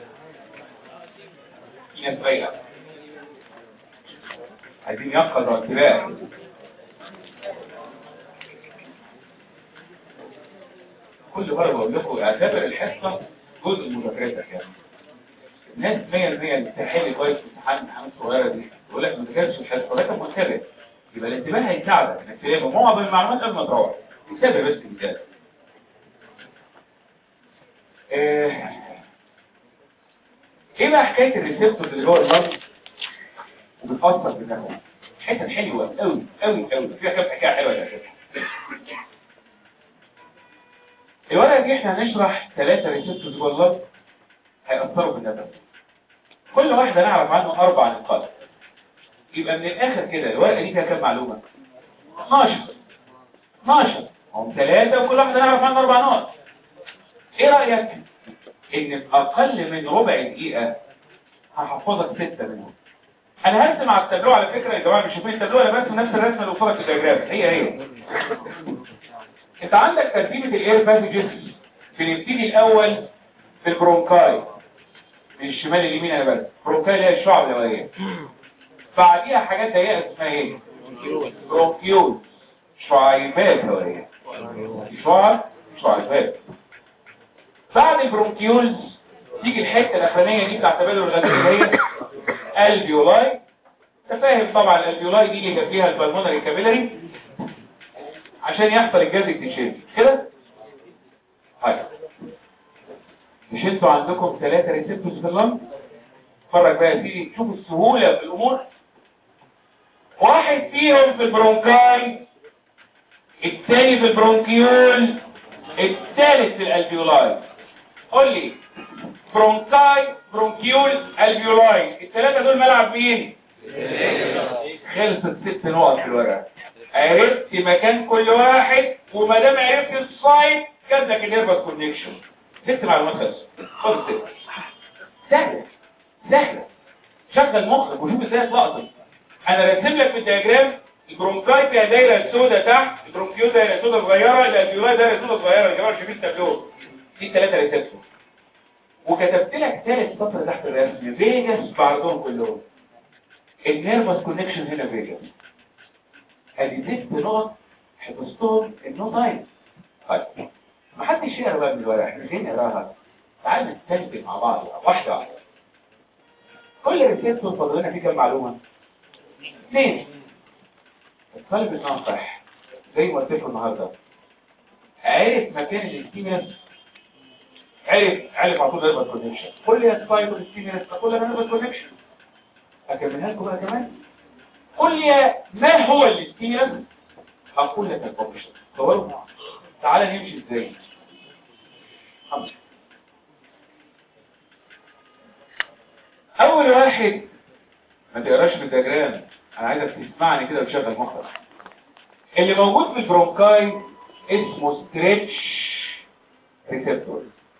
Speaker 1: في ناس بايقة عايزين يقظوا انتباه كل مرة بقول لكم اعتبر الحصة جزء من مذاكرتك يعني الناس 100% تحل كويس في امتحان امتحانات صغيرة دي يقول لك ما ذاكرتش الحصة ولكن منتبه يبقى الانتباه هيساعدك انك تلاقي معظم المعلومات قبل ما تروح انتبه بس كده ايه ايه بقى حكايه الريسبتور اللي هو المرض وبتاثر بالنفس حته حلوه قوي قوي قوي فيها كام حكايه حلوه يا شيخ الورقه دي احنا هنشرح ثلاثه ريسبتورز جوه اللب هيأثروا بالنفس كل واحده نعرف عنه اربع نقاط يبقى من الاخر كده الورقه دي فيها كام معلومه 12 12 هم ثلاثه وكل واحده نعرف عنه اربع نقط ايه رايك ان في اقل من ربع دقيقة هحفظك ستة منهم انا هرسم على التابلو على فكرة يا جماعة مش شايفين التابلو انا برسم نفس الرسمة اللي قصادك في الدياجرام هي هي انت عندك ترتيبة الاير باسجز بنبتدي الاول في البرونكاي من الشمال اليمين انا بس برونكاي اللي هي الشعب الهوائية بعديها حاجات ضيقة اسمها ايه برونكيول شعيبات هوائية شعب شعيبات بعد البرونكيولز تيجي الحته الاخرانيه دي بتاع تبادل الغازات اللي هي الفيولاي انت فاهم طبعا الالفيولاي دي اللي فيها البلمونري كابيلاري عشان يحصل الجاز اكتشاف كده طيب مش انتوا عندكم ثلاثه ريسبتورز في اللنج اتفرج بقى يا سيدي شوف السهوله في الامور واحد فيهم في البرونكاي الثاني في البرونكيول الثالث في الالفيولاي قول لي برونكاي برونكيول الفيولاي الثلاثه دول ملعب مين خلصت ست نقط في الورقه عرفت مكان كل واحد وما دام عرفت السايت جاب لك النيرفس كونكشن ست معلومات خلصت خد ست سهله سهله شغل مخك وشوف ازاي تلقط انا راسم لك في الدياجرام البرونكاي فيها دايره سوداء تحت البرونكيول دايره سوداء صغيره الالفيولاي دايره سوداء صغيره يا جماعه شايفين التابلو دي ثلاثه ريسبتور وكتبت لك ثالث سطر تحت الرسم فيجاس بعرضهم كلهم النيرفس كونكشن هنا فيجاس ادي ست نقط حفظتهم النو تايم طيب ما حدش يقرا بقى من الورق احنا فين نقراها تعال نستنتج مع بعض واحده واحده كل ريسبتور فاضل لنا فيه كام معلومه اثنين الطالب الناصح زي ما قلت لكم النهارده عرف مكان الاستيمينس عرف عرف على طول نيرفس كونكشن قول لي يا سبايك الاستيمينس اقول لك نيرفس كونكشن اكملها لكم بقى كمان قول لي ما هو الاستيمينس اقول لك الكونكشن طول تعالى نمشي ازاي خمسة. اول واحد ما تقراش من الدياجرام انا عايزك تسمعني كده وتشغل مخك اللي موجود في البرونكاي اسمه ستريتش ريسبتور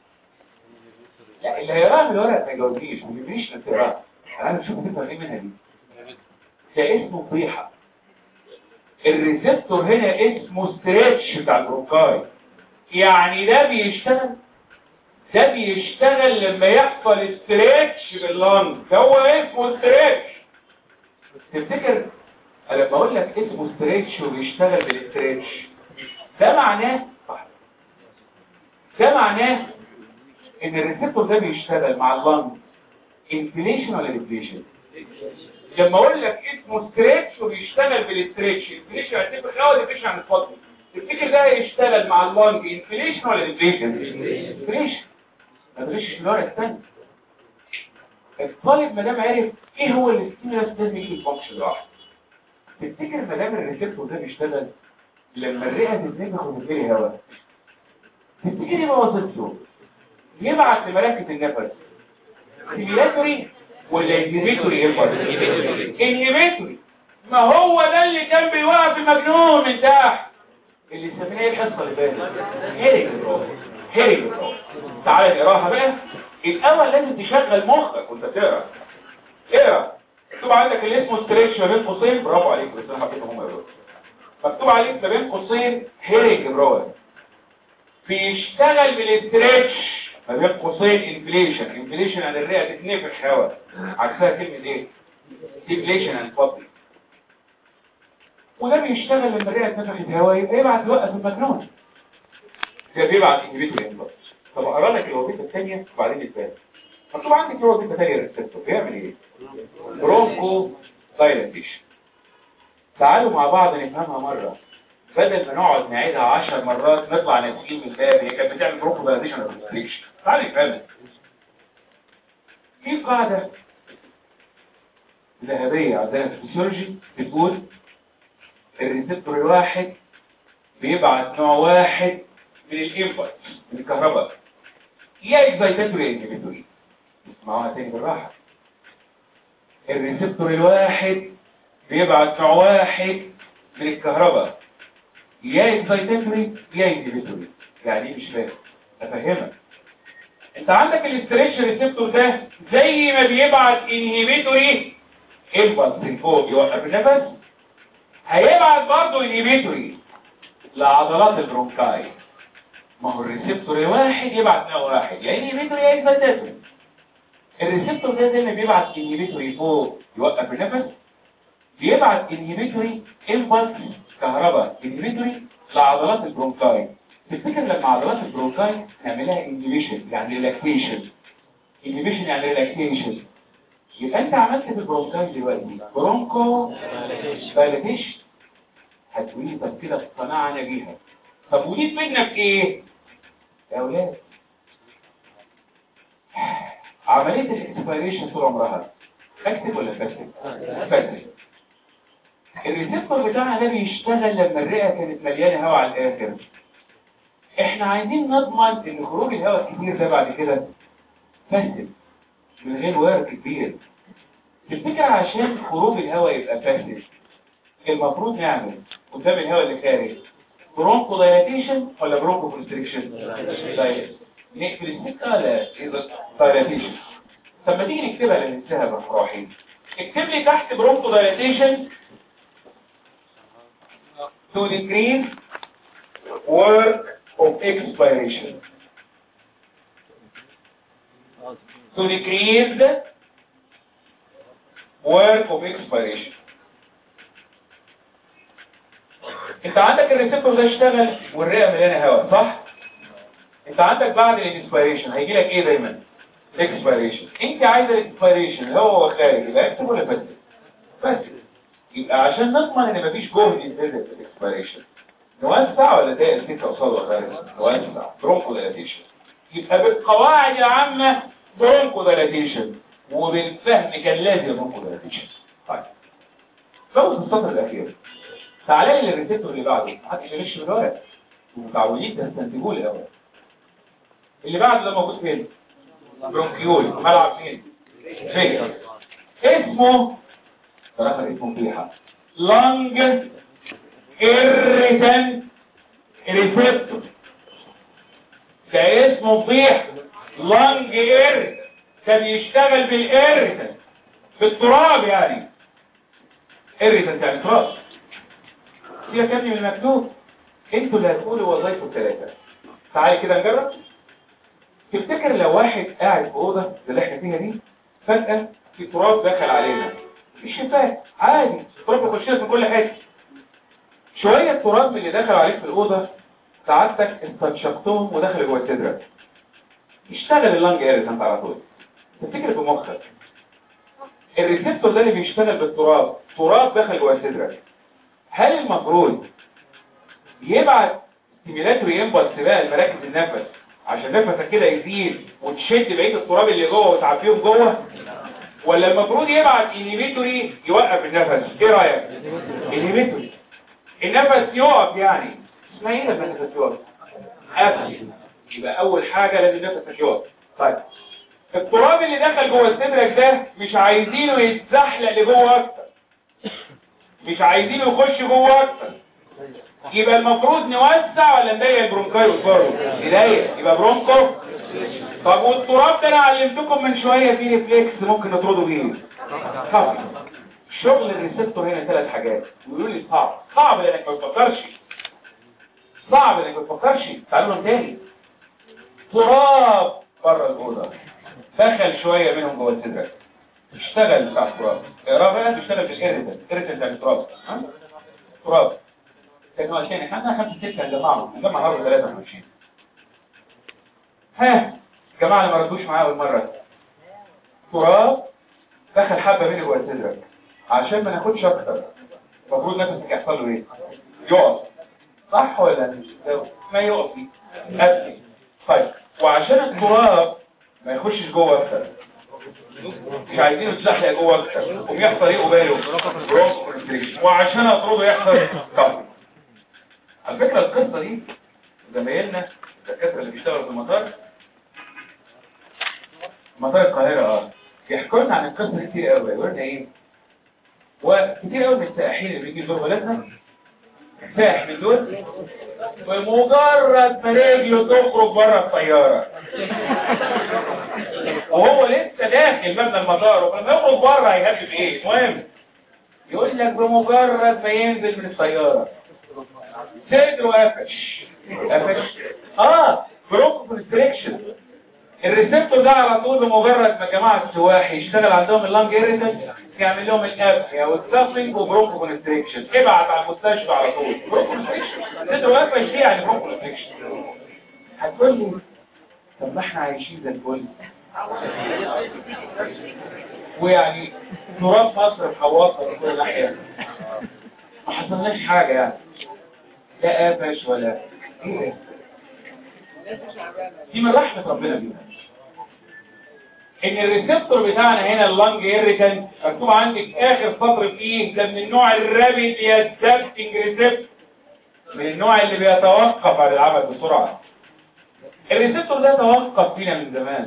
Speaker 1: لا اللي هيقراها من الورق ما يجاوبنيش ما يجيبنيش انك تقراها انا بشوف تفهم ايه منها دي ده اسمه طيحه الريسبتور هنا اسمه ستريتش بتاع البرونكاي يعني ده بيشتغل ده بيشتغل لما يحصل ستريتش باللانج ده هو اسمه ستريتش تفتكر لما بقول لك اسمه ستريتش وبيشتغل بالستريتش ده معناه صح ده معناه ان الريسبتور ده بيشتغل مع اللنج انفليشن ولا ديفليشن لما اقول لك اسمه ستريتش وبيشتغل بالستريتش انفليشن هتبقى خلاص ديفليشن عن الفضل تفتكر ده يشتغل مع اللنج انفليشن ولا ديفليشن انفليشن ما تغشش في الورقه الثانيه الطالب ما دام عرف ايه هو الاستيمولاس لازم يجي الفانكشن راح تفتكر ما دام الريسبتور ده بيشتغل لما الرئه تتنفخ وتتملي هواء تفتكر يبقى وظيفته يبعت لمراكز النفس سيميلاتوري ولا انهبيتوري يبقى انهبيتوري ما هو ده اللي كان بيوقف المجنون من تحت اللي سميناه الحصه اللي فاتت هيرنج الروح هيرنج الروح تعالى نقراها بقى الاول لازم تشغل مخك وانت بتقرا اقرا مكتوب عندك اللي اسمه ستريتش ما بين قوسين برافو عليك بس انا حبيت هم يقولوا مكتوب عليك ما بين قوسين هيرنج الروح بيشتغل بالاستريتش ما بين قوسين انفليشن انفليشن عن الرئه تتنفخ هواء عكسها كلمه ايه ديفليشن عن فضي وده بيشتغل لما الرئه تنفخت هواء يبقى يبعت يوقف المجنون ده بيبعت انهبيتوري انبوت طب اقرا لك الوظيفه الثانيه وبعدين الثالثه مكتوب عندك في وظيفه ثانيه للريسبتور بيعمل ايه برونكو دايلاتيشن تعالوا مع بعض نفهمها مره بدل ما نقعد نعيدها 10 مرات نطلع ناسيين من الباب هي كانت بتعمل برونكو دايلاتيشن ولا ريستريكشن تعالوا نفهمها في قاعده ذهبيه عندنا في الفسيولوجي بتقول الريسبتور الواحد بيبعت نوع واحد من الانبوت من الكهرباء يا اكزايتاتوري انهبيتوري اسمعوها تاني بالراحه الريسبتور الواحد بيبعت نوع واحد من الكهرباء يا اكزايتاتوري يا انهبيتوري يعني ايه مش فاهم افهمك انت عندك الاستريتش ريسبتور ده زي ما بيبعت انهبيتوري امبلس لفوق يوقف النفس هيبعت برضه انهبيتوري لعضلات البرونكاي ما هو الريسبتور الواحد يبعت نوع واحد يا انهبيتوري يا اكزايتاتوري الريسبتور ده زي ما بيبعت انهبيتوري فوق يوقف النفس بيبعت انهبيتوري امبلس كهرباء انهبيتوري لعضلات البرونكاي تفتكر لما عضلات البرونكاي نعملها انهبيشن يعني ريلاكسيشن انهبيشن يعني ريلاكسيشن يبقى انت عملت في البرونكاي دلوقتي برونكو دايلاتيشن هتقولي طب كده اقتنعنا بيها طب ودي تفيدنا في ايه يا اولاد عمليه الاكسبيريشن طول عمرها اكتب ولا بكتب بكتب الريسبتور بتاعنا ده بيشتغل لما الرئه كانت مليانه هواء على الاخر احنا عايزين نضمن ان خروج الهواء الكتير ده بعد كده فاسد من غير ورك كبير تفتكر عشان خروج الهواء يبقى فاسد المفروض نعمل قدام الهواء اللي خارج برونكو دايلاتيشن ولا برونكو كونستريكشن نقفل السكه ولا دايلاتيشن طب ما تيجي نكتبها لننساها بالراحين اكتب لي تحت برونكو دايلاتيشن to decrease work of expiration to decrease the work of expiration انت عندك الريسبتور ده اشتغل والرئه مليانه هواء صح انت عندك بعد الانسبيريشن هيجي لك ايه دايما اكسبيريشن انت عايز الانسبيريشن هو خارج يبقى اكتب ولا بس بس يبقى عشان نضمن ان مفيش جهد ينزل في الاكسبيريشن نوسع ولا ده السكه قصاد خارج نوسع برونكو ديلاتيشن يبقى بالقواعد العامه برونكو ديلاتيشن وبالفهم كان لازم برونكو ديلاتيشن طيب فوز السطر الاخير تعالى لي للريسبتور اللي بعده محدش يغش بالورق ومتعودين تستنتجوه الاول اللي بعده ده موجود فين برونكيول ملعب فين فين اسمه صراحه اسمه فيها لانج irritant ريسبتور ده اسمه فضيح لانج irritant ده بيشتغل بالاريتنت في التراب يعني irritant يعني تراب سيبك يا ابني من المكتوب انتوا اللي هتقولوا وظايفه الثلاثه تعالى كده نجرب تفتكر لو واحد قاعد في اوضه زي اللي احنا فيها دي فجاه في تراب دخل علينا مش شفاف عادي التراب بيخش لك من كل حته شويه التراب من اللي دخل عليك في الاوضه سعادتك استنشقتهم ودخلوا جوه صدرك يشتغل اللنج ايريتنت على طول تفتكر بمخك الريسبتور ده اللي بيشتغل بالتراب تراب دخل جوه صدرك هل المفروض يبعت ستيميلاتوري امبلس بقى لمراكز النفس عشان نفسك كده يزيد وتشد بقيه التراب اللي جوه وتعبيهم جوه ولا المفروض يبعت انهبيتوري يوقف النفس ايه رايك انهبيتوري النفس يقف يعني اسمها ايه لما النفس يقف قفل يبقى اول حاجه لازم النفس يقف طيب التراب اللي دخل جوه صدرك ده مش عايزينه يتزحلق لجوه اكتر مش عايزينه يخش جوه اكتر يبقى المفروض نوسع ولا نضيق البرونكايوس برضه نضيق يبقى برونكو طب والتراب ده انا علمتكم من شويه فيه ريفلكس ممكن نطرده بيه طبعا شغل الريسبتور هنا ثلاث حاجات يقولوا لي صعب صعب لانك ما بتفكرش صعب لانك ما بتفكرش تعالوا لهم تاني تراب بره الاوضه دخل شويه منهم جوه صدرك اشتغل بتاع التراب اقرا بقى بيشتغل في الاريتنت الاريتنت يعني تراب ها تراب كان هو عشان احنا خمسه سته نجمعهم نجمع مره ثلاثه ماشيين ها الجماعه اللي ما ردوش معايا اول مره تراب دخل حبه مني جوه صدرك عشان ما ناخدش اكتر المفروض نفسك يحصل له ايه يقف صح ولا مش ما يقف قبل طيب وعشان التراب ما يخشش جوه اكتر مش عايزينه يتزحلق جوه اكتر وبيحصل ايه قباله برونكو كونستريكشن وعشان اطرده يحصل كفر على فكره القصه دي زمايلنا الدكاتره اللي بيشتغلوا في المطار مطار القاهره اه يحكوا لنا عن القصه دي كتير قوي يقولوا لنا ايه وكتير قوي من السائحين اللي بيجي يزوروا بلدنا سائح من دول بمجرد ما رجله تخرج بره الطياره وهو لسه داخل مبنى المطار ولما يخرج بره هيهبب ايه المهم يقول لك بمجرد ما ينزل من الطياره صدره قفش قفش اه برونكو كونستريكشن الريسبتور ده على طول بمجرد ما جماعه السواح يشتغل عندهم اللانج ايريتنس يعمل لهم الابنيا والسافلينج وبرونكو كونستريكشن ابعت على المستشفى على طول برونكو كونستريكشن صدره قفش دي يعني برونكو كونستريكشن هتقول لي طب ما احنا عايشين زي الفل ويعني تراب مصر محوطه من كل ناحيه ما حصلناش حاجه يعني لا قفش ولا ايه دي من رحمه ربنا بينا ان الريسبتور بتاعنا هنا اللنج ايريتنت مكتوب عندك اخر سطر فيه ده من النوع الرابيد يادابتنج ريسبتور من النوع اللي بيتوقف على العمل بسرعه الريسبتور ده توقف فينا من زمان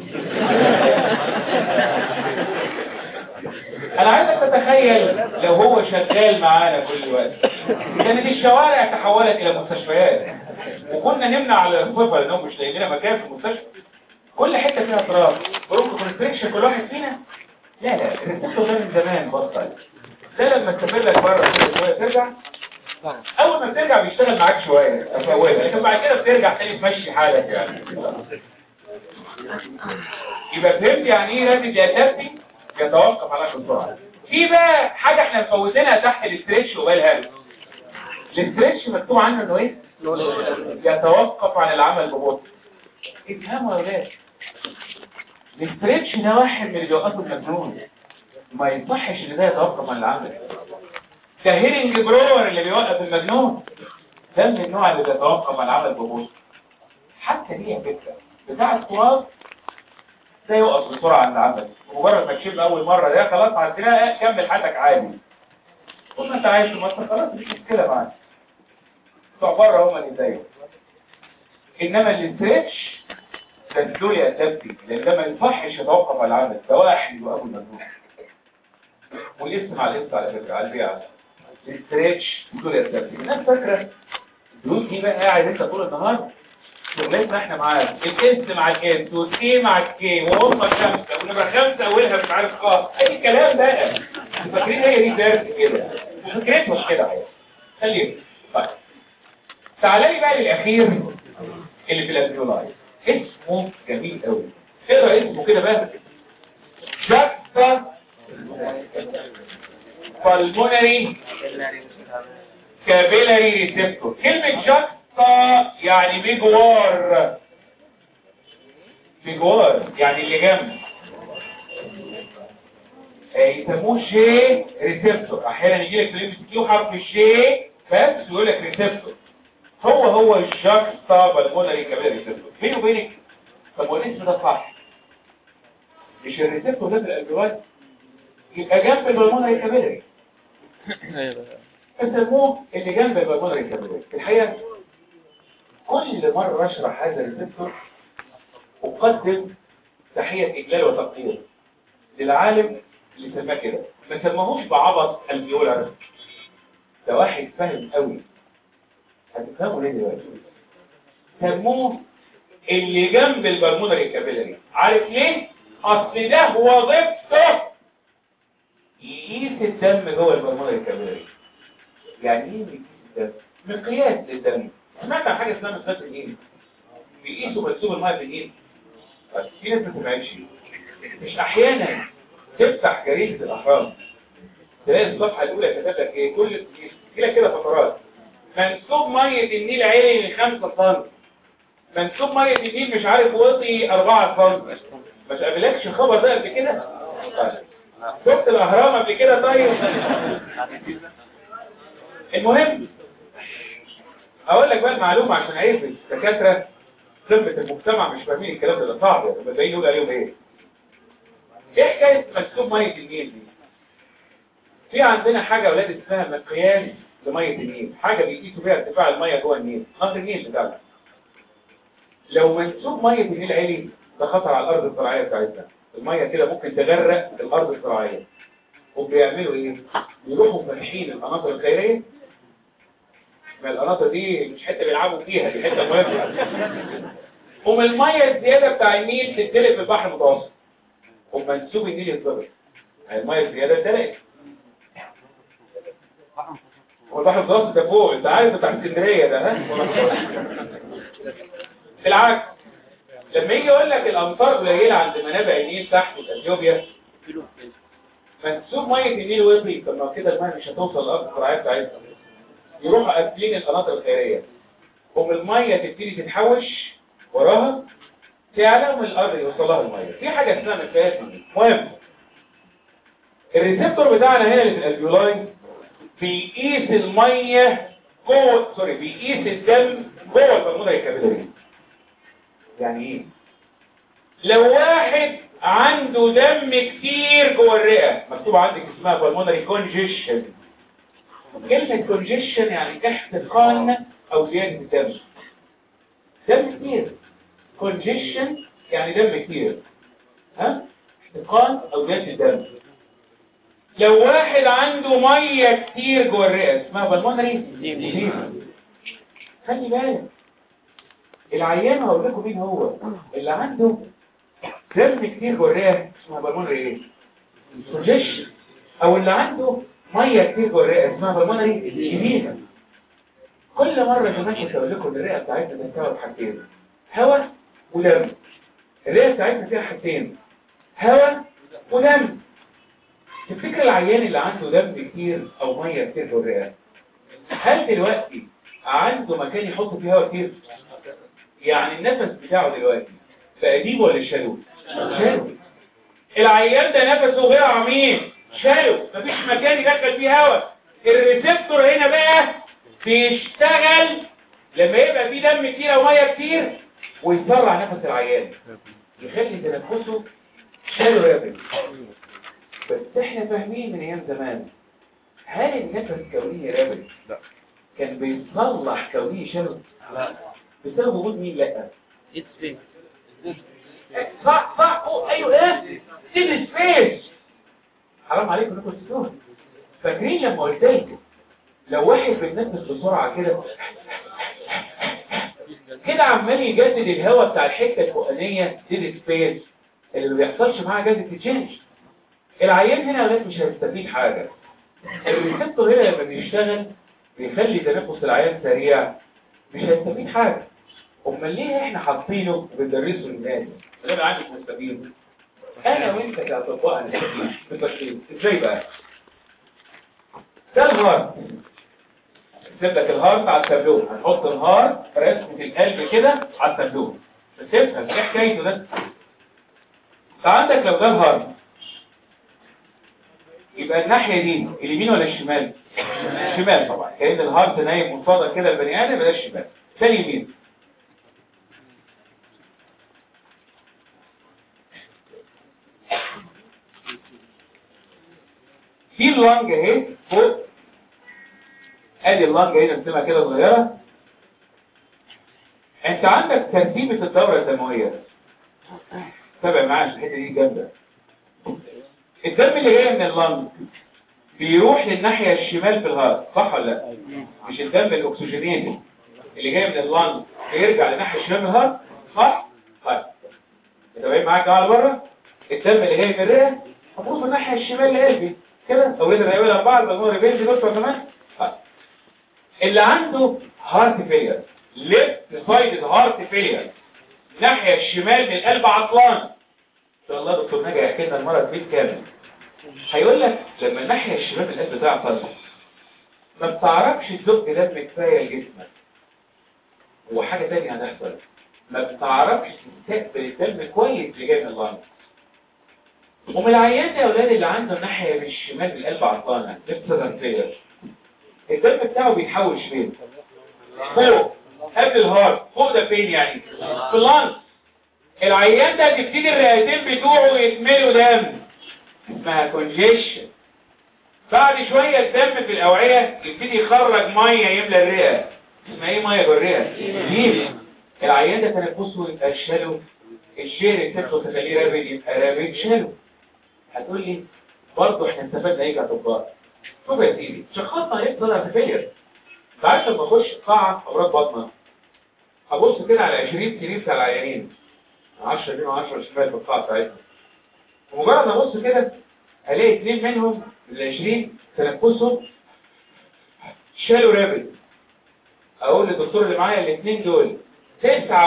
Speaker 1: انا عايزك تتخيل لو هو شغال معانا كل وقت كانت الشوارع تحولت الى مستشفيات وكنا نمنع على الصفه لانهم مش لاقيين لنا مكان في المستشفى كل حته فيها تراب برونكو كونستريكشن كل واحد فينا لا لا الريسبتور ده من زمان بطل ده لما تسافر لك بره كل شويه ترجع اول ما بترجع بيشتغل معاك شويه افوتها لكن بعد كده بترجع تاني تمشي حالك يعني يبقى فهمت يعني ايه رابد يتابي يتوقف على السرعه في بقى حاجه احنا مفوتينها تحت الاستريتش وبالها الاستريتش مكتوب عنه انه ايه يتوقف عن العمل ببطء افهموا يا ولاد الاستريتش ده واحد من اللي بيوقفوا المجنون ما يصحش ان ده يتوقف عن العمل ده هيرنج برور اللي بيوقف المجنون ده من النوع اللي بيتوقف عن العمل ببطء حتى دي فكره بتاع التراب ده يقف بسرعه عن العمل مجرد ما تشم اول مره ده خلاص عندنا كمل حياتك عادي طول ما انت عايش في مصر خلاص مفيش مشكله معاك بتوع بره هم اللي يتضايقوا انما الاستريتش ده دول يأدبتي لان ده ما يصحش يتوقف على العمل ده واحد يوقفه المجنون والاسم على الاسم على فكره على البيع الاستريتش دول يأدبتي الناس فاكره الدروس دي بقى قاعد انت طول النهار شغلتنا احنا معاك الاس مع الاس والكي مع الكي وهم خمسه ونبقى خمسه اولها مش عارف خاص اي كلام بقى فاكرين هي دي درس كده فكرتهم كده اهي خلينا طيب تعالى لي بقى للاخير اللي في الابيولايز اسمه جميل قوي اقرا اسمه كده بقى جاكتا بالمونري كابيلاري ريسبتور كلمة جاكتا يعني بجوار بجوار يعني اللي جنب يسموه شي ريسبتور احيانا يجي لك في الام كيو حرف الشي بس ويقول لك ريسبتور هو هو الجاكتا بالمونري كابيلاري ريسبتور بيني وبينك طب هو الاسم ده صح مش الريسبتور ده في الالفيولاي يبقى جنب البلمونري كابيلاري
Speaker 2: ايوه
Speaker 1: فسموه اللي جنب البلمونري كابيلاري في الحقيقه كل مره اشرح هذا الريسبتور اقدم تحيه اجلال وتقدير للعالم اللي سماه كده ما سماهوش بعبط الفيولار ده واحد فاهم قوي هتفهموا ليه دلوقتي سموه اللي جنب البلمونري كابيلاري عارف ليه اصل ده وظيفته يقيس الدم جوه البلمونري كابيلاري يعني ايه بيقيس الدم مقياس للدم سمعت عن حاجه اسمها مقياس الايد بيقيسوا منسوب الميه في الايد بس في ناس ما سمعتش مش احيانا تفتح جريده الاهرام تلاقي الصفحه الاولى كتب لك ايه كل كده كده فقرات منسوب ميه النيل عالي ل 5 سم منسوب ميه النيل مش عارف وطي 4 سم ما تقابلكش خبر ده قبل كده طيب. شفت الاهرام قبل كده طيب المهم اقول لك بقى المعلومه عشان عيب الدكاتره قمه المجتمع مش فاهمين الكلام ده ده صعب يعني لما يقول عليهم ايه ايه حكايه منسوب ميه النيل دي في عندنا حاجه يا اولاد اسمها مقياس لميه النيل حاجه بيقيسوا بيها ارتفاع الميه جوه النيل نهر النيل بتاعنا لو منسوب ميه النيل عالي ده خطر على الارض الزراعيه بتاعتنا الميه كده ممكن تغرق الارض الزراعيه وبيعملوا ايه يروحوا فاتحين القناطر الخيريه ما القناطر دي مش حته بيلعبوا فيها دي حته مهمه قوم الميه الزياده بتاع النيل تتدلق في البحر المتوسط قوم منسوب النيل يتضرب الميه الزياده اتدلقت هو البحر المتوسط ده فوق انت عارف بتاع اسكندريه ده ها بالعكس لما يجي يقول لك الامطار قليله عند منابع النيل تحت في اثيوبيا منسوب ميه النيل وطي طب ما كده الميه مش هتوصل للارض الزراعيه بتاعتنا يروحوا قافلين القناطر الخيريه قوم الميه تبتدي تتحوش وراها تعلى من الارض يوصل لها الميه في حاجه اسمها مقياس مهم الريسبتور بتاعنا هنا اللي في الالفيولاي بيقيس الميه جوه سوري بيقيس الدم جوه البلمونري كابيلاري يعني ايه لو واحد عنده دم كتير جوه الرئه مكتوب عندك اسمها بالمونري كونجيشن كلمه كونجيشن يعني احتقان او زياده الدم دم كتير كونجيشن يعني دم كتير ها احتقان او زياده الدم لو واحد عنده ميه كتير جوه الرئه اسمها بالمونري ديزيز خلي بالك العيان هقول لكم مين هو اللي عنده دم كتير جوه الرئه اسمها بالمونري ايه كونجيشن او اللي عنده ميه كتير جوه الرئه اسمها بالمونري ديزيز كل مره زمان كنت اقول لكم الرئه بتاعتنا بتتكون حاجتين هواء ودم الرئه بتاعتنا فيها حاجتين هواء ودم تفتكر العيان اللي عنده دم كتير او ميه كتير في الرئه هل دلوقتي عنده مكان يحط فيه هواء كتير يعني النفس بتاعه دلوقتي بقى ديب ولا شالو شالو العيان ده نفسه غير عميق شالو مفيش مكان يدخل فيه هواء الريسبتور هنا بقى بيشتغل لما يبقى فيه دم كتير او ميه كتير ويسرع نفس العيان يخلي تنفسه شالو رابط بس احنا فاهمين من ايام زمان هل النفس كوني رابط
Speaker 2: لا.
Speaker 1: كان بيصلح كوني شالو
Speaker 2: لا
Speaker 1: بسبب وجود مين لا
Speaker 2: اتس فين
Speaker 1: صح صح أوه، ايوه ايه سيد سبيس حرام عليكم انكم تسيبوها فاكرين لما قلت لكم لو واحد بيتنفس بسرعه كده كده عمال يجدد الهواء بتاع الحته الفوقانيه سيد سبيس اللي ما بيحصلش معاها جاز التشينج العيان هنا غير مش هيستفيد حاجه الريسبتور هنا لما بيشتغل بيخلي تنفس العيان سريع مش هيستفيد حاجه امال ليه احنا حاطينه وبندرسه للناس غير عندك مستفيد انا وانت كاطباء هنستفيد بالتشخيص ازاي بقى ده الهارت نكتب لك الهارت على التابلو هنحط الهارت رسمه القلب كده على التابلو بس تفهم ايه حكايته ده فعندك لو ده الهارت يبقى الناحيه دي اليمين ولا الشمال الشمال طبعا كأن الهارت نايم منفضل كده البني ادم ده الشمال ده اليمين في اللنج اهي فوق ادي اللنج اهي نرسمها كده صغيره انت عندك ترتيبه الدوره الدمويه تابع معايا عشان الحته دي جامده الدم اللي جاي من اللنج بيروح للناحيه الشمال في الهارت صح ولا لا مش الدم الاكسجينيتي اللي جاي من اللنج بيرجع للناحيه الشمال من الهارت صح طيب انت باين معاك على بره الدم اللي جاي من الرئه هتروح من الناحيه الشمال لقلبي كده اولاد الرئه الاربعه المجموعه ريبيلز دكتور كمان طيب. اللي عنده هارت فيلير ليفت سايد هارت فيلير الناحيه الشمال من القلب عطلان ان شاء الله دكتور ناجي هيحكي لنا المرض بالكامل هيقول لك لما الناحيه الشمال من القلب تعطل ما بتعرفش تزق دم كفايه لجسمك وحاجه ثانيه هتحصل ما بتعرفش تستقبل الدم كويس اللي جاي من اللنج ومن العيان يا اولاد اللي عنده الناحيه من الشمال من القلب عطلانه ليفت فيلير الدم بتاعه بيتحول فين فوق قبل الهارت فوق ده فين يعني في اللنج العيان ده تبتدي الرئتين بتوعه يتملوا دم اسمها كونجيشن بعد شوية الدم في الأوعية يبتدي يخرج مية يملى الرئة اسمها ايه مية جوه الرئة؟ ليه؟ العيان ده تنفسه يبقى شالو الشير يتنفسه تخليه رابد يبقى رابد شالو هتقول لي برضه احنا استفدنا ايه كاطباء؟ شوف يا سيدي شخصنا ايه طلع في فيلير انت عارف لما اخش قاعة امراض بطنة هبص كده على 20 سرير بتاع العيانين 10 يمين و10 شمال في القاعة بتاعتنا ومجرد ما ابص كده الاقي اثنين منهم من ال 20 تنفسهم شالوا رابد اقول للدكتور اللي معايا الاثنين دول 99%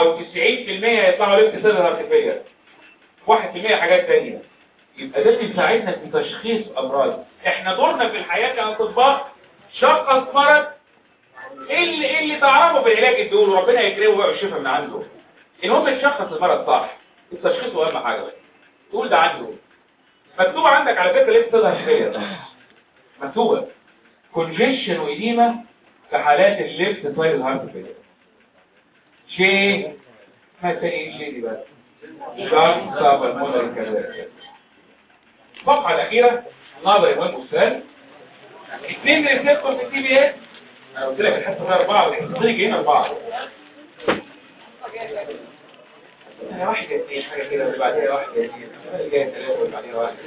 Speaker 1: يطلعوا ليفت سيلر هارتفيلر 1% حاجات تانية يبقى ده بيساعدنا في تشخيص امراض احنا دورنا في الحياة كاطباء شخص مرض ايه اللي, إيه اللي تعرفه بالعلاج الدول وربنا يكرمه بقى الشفاء من عنده المهم تشخص المرض صح التشخيص هو اهم حاجه بقى تقول ده عنده مكتوب عندك على فكره ليه بتظهر شويه مكتوبه كونجيشن وإديمة في حالات الليفت سايد هارت فيلير شيء ما تاني شيء دي بقى شان صعب المدر كذلك الصفحه الاخيره نظري مهم والسؤال اثنين ريسبتور في التي بي اس انا قلت لك الحصه فيها اربعه والحصه دي جايين اربعه انا واحد اثنين حاجه كده واللي بعديها واحد اثنين اللي جاي ثلاثه واللي بعديها واحد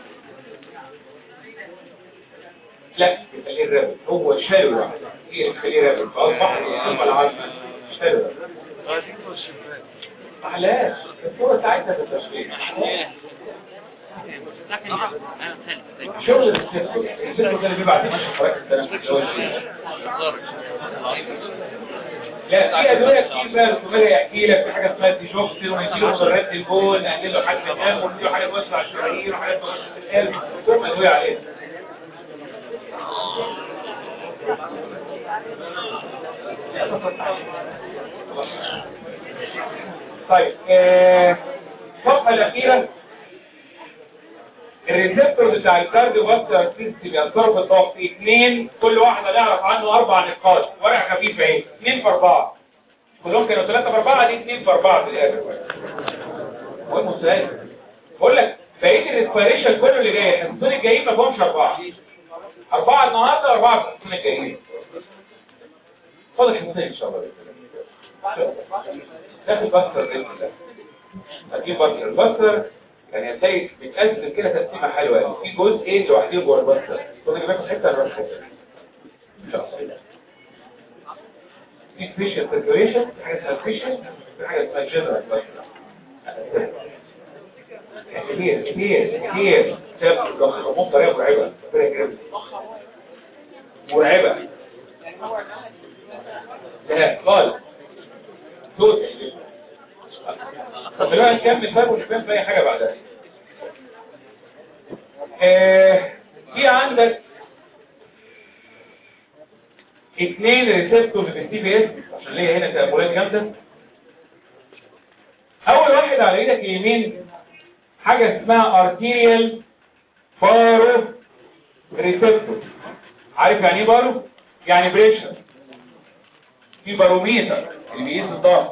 Speaker 1: لا يخليه الرابط هو شالوا الواحد هي يخليه رابط فاصبح ثم العشرة شالوا معلش الصورة ساعتها في التشغيل
Speaker 2: لكن انا ثالث
Speaker 1: شغل السيستم السيستم ده اللي بيبعت ماشي حركة التنفس لا في ادويه كتير بقى الكوميديا يحكي لك في حاجه اسمها ديجوكسين ويديله مضرات البول نقلل له حاجه الدم ونديله حاجه توسع الشرايين وحاجات توسع القلب كل ادويه عليه طيب آه، الصفحه الاخيره الريسبتور بتاع الكارديو فاسكولار سيستم ينصرف الضغط اثنين كل واحده نعرف عنه اربع نقاط ورقه خفيفه اهي اثنين في اربعه كلهم كانوا ثلاثه في اربعه دي اثنين في اربعه في الاخر مهم السؤال بقول لك بقيه الريسبيريشن كله اللي جاي الحصتين الجايين ما فيهمش اربعه اربعه النهارده واربعه في الحصتين الجايين فاضل حصتين ان شاء الله بإذن الله. تاخد باستر باذن الله هتجيب باستر الباستر يعني هتلاقي بتقسم كده تقسيمه حلوه يعني في جزئين لوحدهم جوه الباستر كل اللي بياخد حته نروح حته ان شاء الله في سبيشال سيركيوليشن في حاجه اسمها سبيشال في حاجه اسمها جنرال باستر كتير كتير كتير شاب ضخم بطريقه مرعبه بطريقه جامده مرعبه لا خالص دوت طب دلوقتي نكمل بقى ونفهم في اي حاجه بعدها آه، في عندك اثنين ريسبتور في التي بي اس عشان ليه هنا تأملات جامده اول واحد على ايدك اليمين حاجه اسمها ارتيريال بارو ريسبتور عارف يعني ايه بارو يعني بريشر في باروميتر اللي بيقيس الضغط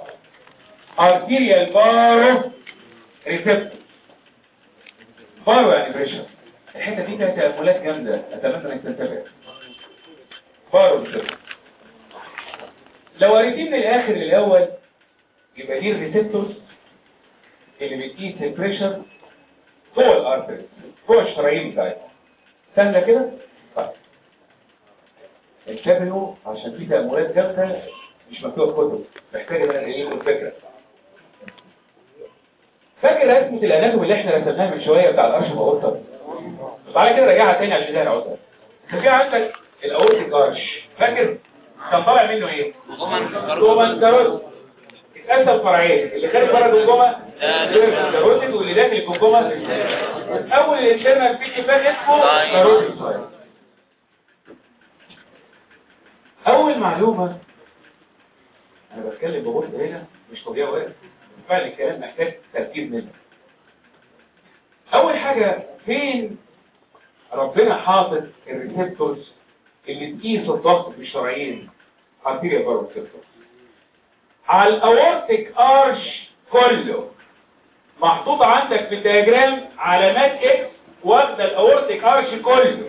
Speaker 1: ارتيريال بارو ريسبتور بارو يعني بريشر الحته دي فيها تاملات جامده اتمنى انك تنتبه بارو السيرفس لو قريتيه من الاخر للاول يبقى دي الريسبتورز اللي بتقيس البريشر جوه الارتري جوه الشرايين بتاعتها سهله كده طيب انتبهوا عشان في تأملات جامدة مش مكتوبة في كتب محتاج ان انا اقول الفكرة فاكر رسمة الاناتوم اللي احنا رسمناها من شوية بتاع الارش الاورطة تعالى كده راجعها تاني على البداية العوضة في عندك الاورتيك ارش فاكر كان طالع منه ايه؟ جوما كاروت اتقسم فرعين اللي خارج بره الجمجمه كاروتيد واللي داخل الجمجمه اول الانترنال فيتي فات اسمه كاروتيد اول معلومة انا بتكلم ببص هنا مش طبيعي واقف فعلا الكلام محتاج تركيز منك اول حاجة فين ربنا حاطط الريسبتورز اللي تقيس الضغط في الشرايين ارتيريا بارو على الاورتيك ارش كله محطوط عندك في الدياجرام علامات اكس واخده الاورتيك ارش كله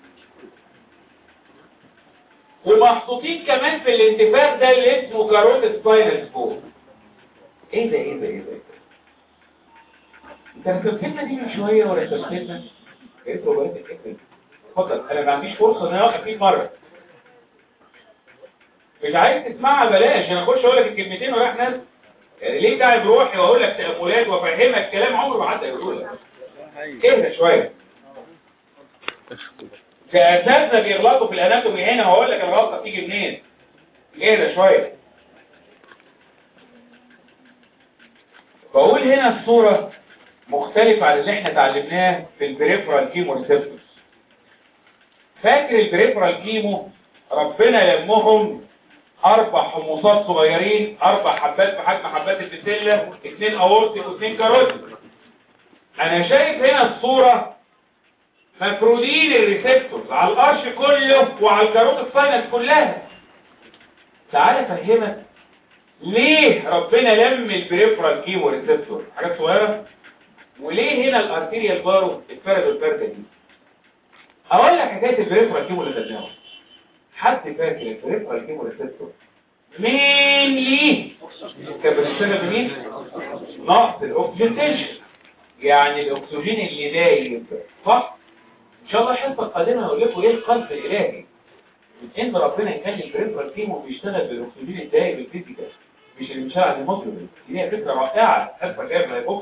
Speaker 1: ومحطوطين كمان في الانتفاخ ده اللي اسمه كاروت سباينال سبور ايه ده ايه ده ايه ده انت رسمتنا دي من شويه ولا رسمتنا ايه ده ولا اكتب اتفضل انا ما عنديش فرصه ان انا اوقف فيك مره مش عايز تسمعها بلاش انا اخش اقول لك الكلمتين ورايح ناس يعني ليه تعب روحي واقول لك تاملات وافهمك كلام عمره ما حد هيقوله لك اهدى شويه كأساتذة بيغلطوا في الاناتومي هنا وهقول لك الغلطة بتيجي منين ايه شوية بقول هنا الصورة مختلفة عن اللي احنا اتعلمناه في البريفرال كيمو ريسبتورز فاكر البريفرال كيمو ربنا لمهم اربع حموصات صغيرين اربع حبات بحجم حبات البسلة اتنين اورتيك واتنين كاروتيك انا شايف هنا الصورة مفرودين الريسبتورز على القرش كله وعلى الكاروت الساينس كلها تعال افهمك ليه ربنا لم البريفرال كيمو ريسبتور حاجات صغيره وليه هنا الارتيريال بارو اتفرد الفرده دي اقول لك حكايه البريفرال كيمو اللي خدناها حد فاكر البريفرال كيمو ريسبتور مين ليه كان بنشتغل بمين نقص الاكسجين تنشن يعني الاكسجين اللي دايب صح ان شاء الله الحصه القادمه هقول لكم ايه القلب الالهي ان ربنا يخلي البريفرال كيمو بيشتغل بالاكسجين الدايب الفيزيكال مش اللي بيشتغل على الهيموجلوبين دي هي فكره رائعه حصه جايه من البوكس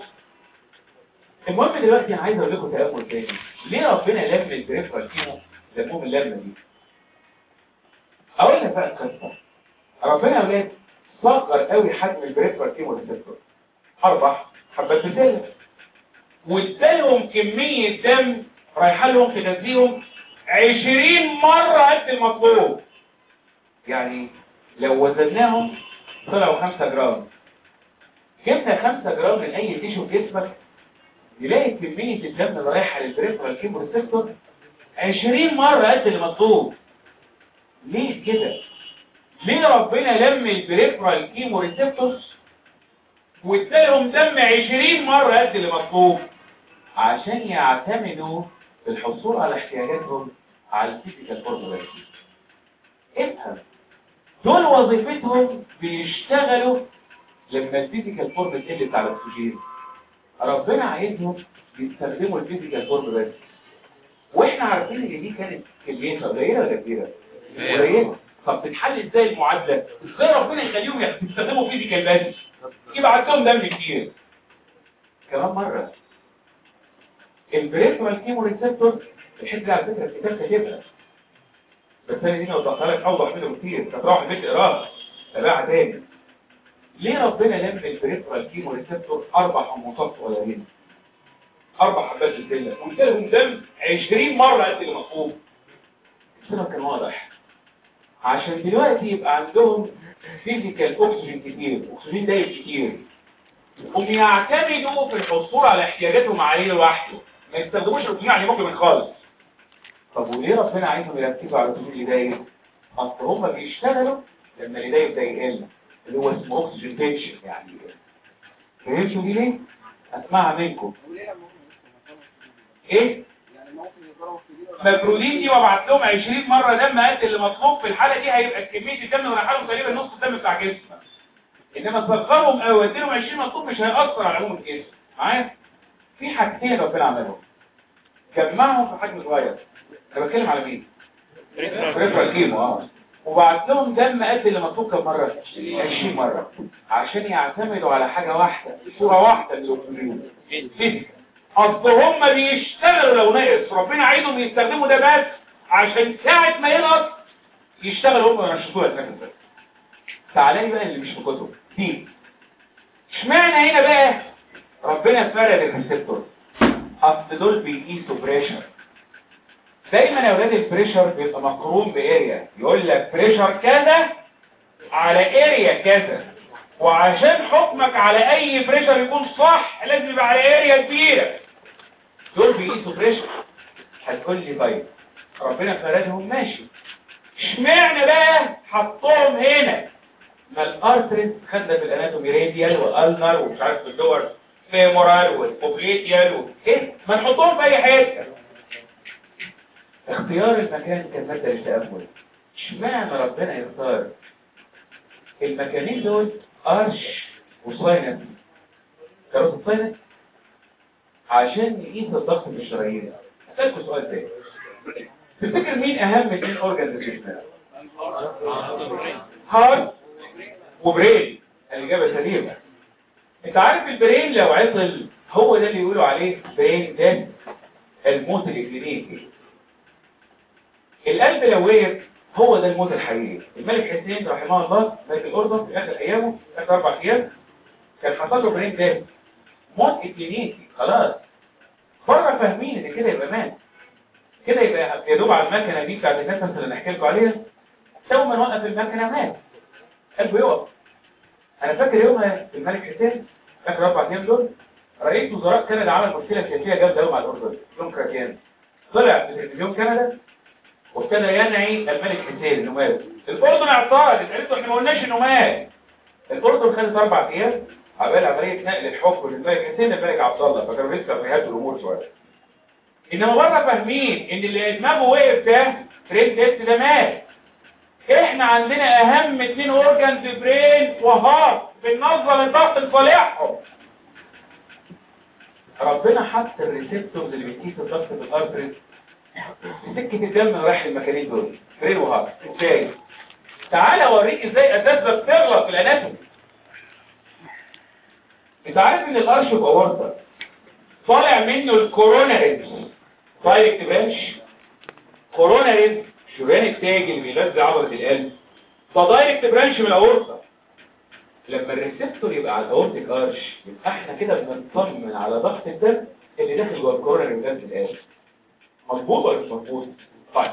Speaker 1: المهم دلوقتي انا عايز اقول لكم تامل تاني ليه ربنا لم البريفرال كيمو لمهم اللمه دي اقول لك بقى القصه ربنا يا اولاد صغر قوي حجم البريفرال كيمو ريسبتور اربع حبات بتاعه وادالهم كميه دم رايحه لهم في تنزيهم 20 مرة قد المطلوب يعني لو وزناهم طلعوا 5 جرام جبنا 5 جرام من اي تيشو في جسمك نلاقي كمية الدم اللي رايحة للبريفرال كيمو ريسبتور 20 مرة قد المطلوب ليه كده؟ ليه ربنا لم البريفرال كيمو ريسبتورز وادالهم دم 20 مرة قد اللي مطلوب عشان يعتمدوا في الحصول على احتياجاتهم على الفيزيكال فورمولا افهم دول وظيفتهم بيشتغلوا لما الفيزيكال فورم تقل بتاع الاكسجين ربنا عايزهم يستخدموا الفيزيكال فورم بس واحنا عارفين ان دي كانت كميتها قليله ولا كبيره قليله طب تتحل ازاي المعادله ازاي ربنا يخليهم يستخدموا فيزيكال بس يبقى عندهم دم كتير كمان مره البريفرال كيمو ريسبتور الحته دي على فكره الكتاب كاتبها بس انا دي اوضحها لك اوضح منه كتير تروح البيت اقراها تابعها تاني ليه ربنا لم البريفرال كيمو ريسبتور اربع حموصات صغيرين اربع حبات الدله وادالهم دم 20 مره قد اللي مطلوب السبب كان واضح عشان دلوقتي يبقى عندهم فيزيكال اكسجين كتير اكسجين دايب كتير هم يعتمدوا في الحصول على احتياجاتهم عليه لوحده ما يستخدموش الاكسجين على الهيموجلوبين خالص طب وليه ربنا عايزهم يركزوا على الاكسجين اللي دايب اصل هم بيشتغلوا لما اللي دايب ده يقل اللي هو اسمه اكسجين تنشن يعني فهمتوا دي ليه اسمعها منكم ايه مفرودين دي وابعت لهم 20 مره دم قد اللي مطلوب في الحاله دي هيبقى كميه الدم اللي رايحه لهم تقريبا نص الدم بتاع جسمك انما صغرهم او اديلهم 20 مطلوب مش هيأثر على عموم الجسم معايا في حاجتين ربنا عملهم جمعهم في حجم صغير انا بتكلم على مين بريفرال كيمو اه وبعت لهم دم قد اللي مطلوب كم مره 20 مره عشان يعتمدوا على حاجه واحده صوره واحده من الاوبريون الفيزيكال اصل هم بيشتغلوا لو ناقص ربنا عايزهم يستخدموا ده بس عشان ساعه ما ينقص يشتغلوا هم وينشطوها النفس بس تعالى بقى اللي مش في كتب دي اشمعنى هنا بقى ربنا فرد الريسبتور اصل دول بيقيسوا بريشر دايما يا اولاد البريشر بيبقى مقرون باريا يقول لك بريشر كذا على اريا كذا وعشان حكمك على اي بريشر يكون صح لازم يبقى على اريا كبيره دول بيقيسوا بريشر هتقول لي طيب ربنا فردهم ماشي اشمعنى بقى حطهم هنا ما الارتريز خدنا في الاناتومي راديال والالنر ومش عارف في اللور فيمورال والبوبليتيال ايه ما نحطهم في اي حته اختيار المكان كان مادة للتأمل اشمعنى ربنا يختار المكانين دول ارش وصاينس كروس الصاينس عشان نقيس الضغط في الشرايين اسألكوا سؤال تاني تفتكر مين اهم اتنين اورجانز في جسمنا هارت وبرين الاجابه سليمه انت عارف البرين لو عطل هو ده اللي يقولوا عليه برين ده الموت الاكلينيكي القلب لو وقف هو ده الموت الحقيقي الملك حسين رحمه الله ملك الاردن في اخر ايامه في اخر اربع ايام كان حصل له برين ده موت اكلينيكي خلاص بره فاهمين ان كده يبقى مات كده يبقى يا دوب على المكنه دي بتاعت النفس اللي نحكي لكم عليها تو ما نوقف المكنه مات قلبه يقف انا فاكر يومها في الملك حسين اخر اربع ايام دول رئيس وزراء كندا عمل مشكله سياسيه جامده قوي مع الاردن يوم كراكيان طلع في تلفزيون كندا وابتدى ينعي الملك حسين انه مات الاردن اعترض قالت له احنا ما قلناش انه مات الاردن خدت اربع ايام عمال عمليه نقل الحكم للملك حسين للملك عبد الله فكانوا لسه في هذه الامور شويه انما بره فاهمين ان اللي دماغه وقف ده برين تيست ده مات احنا عندنا اهم اتنين اورجانز برين وهارت بننظم الضغط لصالحهم ربنا حط الريسبتورز اللي بتقيس الضغط في الارتريز في سكه الدم رايح المكانين دول برين وهارت ازاي تعالى اوريك ازاي اساسا بتغلط في الاناتومي انت عارف ان الارش باورطه طالع منه الكوروناريز دايركت برانش كوروناريز شريان التاج اللي بيلزق عضله القلب فدايركت برانش من الاورطه لما الريسبتور يبقى على الاورتيك ارش يبقى احنا كده بنطمن على ضغط الدم اللي داخل جوه الكوروناري بتاعت القلب مظبوط ولا مش مظبوط طيب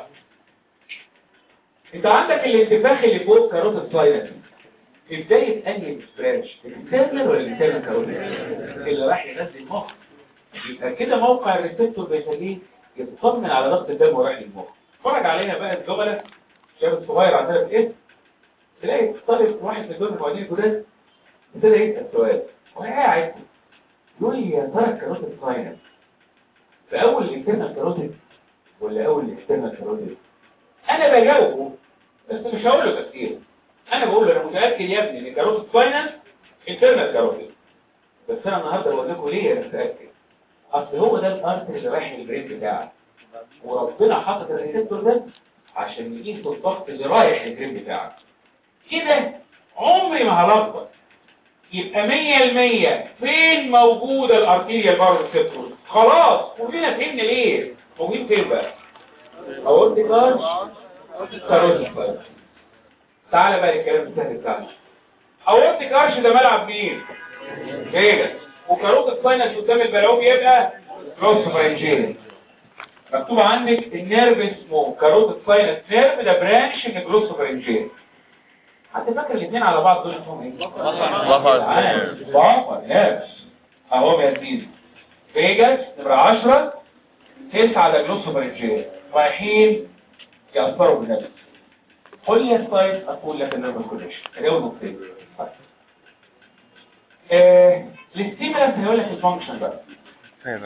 Speaker 1: انت عندك الانتفاخ اللي فوق كاروت الساينس في بدايه انهي برانش الانترنال ولا الانترنال كاروت اللي راح ينزل المخ يبقى كده موقع الريسبتور بيخليه يطمن على ضغط الدم ورايح للمخ اتفرج علينا بقى الزملاء شاب صغير عندنا في الاسم تلاقي طالب واحد من دول المعيدين الجداد ابتدى يسال سؤال وانا قاعد يقول لي يا ترى الكاروتيد ساينس في اول الانترنال كاروتيد ولا اول الاكسترنال كاروتيد انا بجاوبه بس مش هقول له تفسير انا بقول له انا متاكد يا ابني ان الكاروتيد ساينس انترنال كاروتيد بس انا النهارده بقول لكم ليه انا متاكد اصل هو ده الارتري اللي رايح للبرين بتاعك وربنا حاطط الريسبتور ده عشان يقيس الضغط اللي رايح للبرين بتاعك كده عمري ما هلخبط يبقى مية المية فين موجودة الارتيريا بار ريسبتور خلاص كلنا فهمنا ليه موجودين فين بقى اقول لك كارش تعالى بقى الكلام السهل بتاعنا اورتيك ارش ده ملعب مين فيجاس وكاروت الساينس قدام البلعوم يبقى كروس فرنجيري مكتوب عندك النيرف اسمه كاروت الساينس نيرف ده برانش من جروس فرنجيري حد فاكر الاثنين على بعض دول اسمهم ايه
Speaker 2: بفر
Speaker 1: بفر نيرفز اهو يا سيدي فيجاس نمرة 10 9 ده جروس فرنجيري رايحين يأثروا بالنفس قول لي السايت اقول لك النيرف كوليشن ده اول نقطتين آه، الاستيمولانس هيقول لك الفانكشن بقى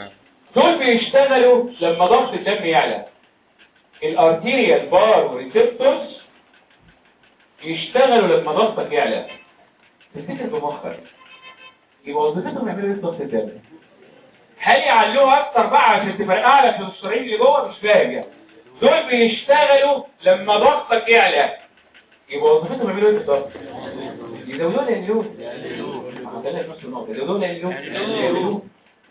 Speaker 1: دول بيشتغلوا لما ضغط الدم يعلى الارتيريال بار وريسبتورز يشتغلوا لما ضغطك يعلى تفتكر بمخك يبقى وظيفتهم يعملوا ايه ضغط الدم هل يعلوها اكتر بقى عشان تبقى اعلى في الصرعين اللي جوه مش فاهم يعني دول بيشتغلوا لما ضغطك يعلى يبقى وظيفتهم يعملوا ايه بالظبط يزودوا ولا يقللوا ما ده نفس النقطه يزودوا ولا يقللوا يقللوا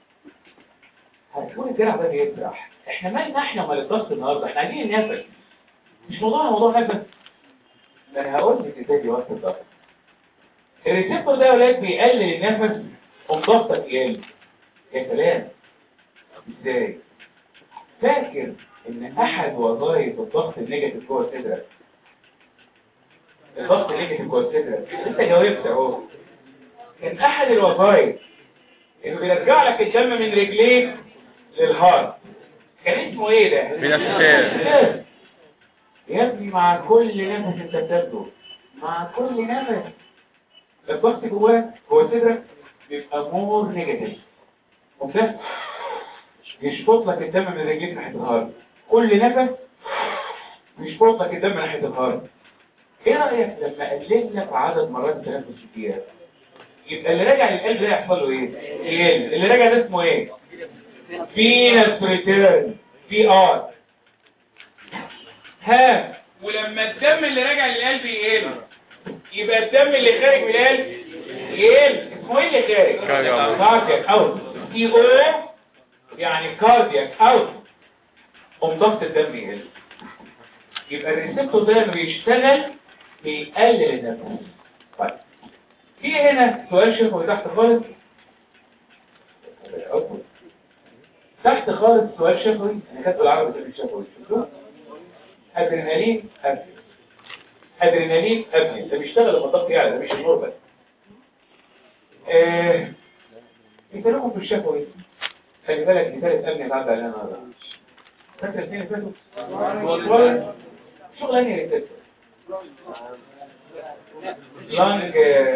Speaker 1: هتكون الجرح ده بيسرح احنا مالنا احنا ومال الضغط النهارده احنا عايزين النفس مش موضوعنا موضوع نفس ده انا هقول لك ازاي بيوصل الضغط الريسبتور ده يا ولاد بيقلل النفس قوم ضغطك يقل يا سلام ازاي فاكر ان احد وظائف الضغط النيجاتيف جوه الصدر الضغط النيجاتيف جوه الصدر انت جاوبت اهو كان احد الوظائف انه بيرجع لك الدم من رجليك للهارت كان اسمه ايه ده
Speaker 3: بنفسان.
Speaker 1: يا ابني مع كل نفس انت بتاخده مع كل نفس الضغط جواه جوه صدرك بيبقى مور نيجاتيف وده يشفط لك الدم من رجليك ناحيه الهارت كل نفس يشفط لك الدم ناحيه الهارت ايه رايك لما قلل لك عدد مرات التنفس كتير يبقى اللي راجع للقلب ده يحصل له ايه يقل اللي راجع ده اسمه ايه فينس ريتيرن في ار ها ولما الدم اللي راجع للقلب يقل يبقى الدم اللي خارج من القلب يقل اسمه ايه اللي خارج
Speaker 3: كاردياك.
Speaker 1: كاردياك اوت سي او يعني كاردياك اوت قوم ضغط الدم يقل يبقى الريسبتور ده لما بيشتغل بيقلل النفس طيب في هنا سؤال شفوي تحت خالص تحت خالص سؤال شفوي انا كاتب العربي في الشفوي شفتوه ادرينالين ابني ادرينالين ابني ده بيشتغل لما الضغط يعلى ده مش النورمال آه انت لكم في الشفوي خلي بالك مثال ابني اتعدى علينا النهارده فاكر الاثنين اللي فاتوا شغل انهي ريسبتور لانج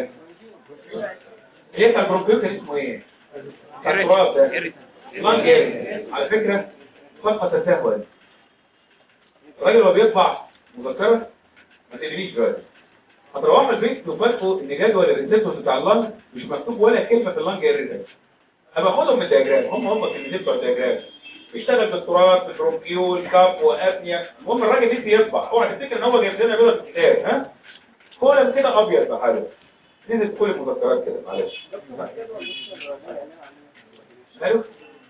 Speaker 1: ليه البروبيوتر اسمه ايه التراب ده لانج إيه؟ على فكرة صفقة تساهل الراجل وهو بيطبع مذكرة ما تقليش دلوقتي هتروحوا البيت تفاجئوا ان جدول الريسبتور بتاع اللانج مش مكتوب ولا كلمة في اللانج الريسبتور هبقى خدهم من الدياجرام هم هم كلمتين بتوع الدياجرام بيشتغل بالتراب بالبرونكيول كاب وابنيا المهم الراجل نسي يطبع اوعى تفتكر ان هو جايب لنا بيضه في الكتاب ها كولم كده ابيض بحاله نزل كل المذكرات كده معلش ماله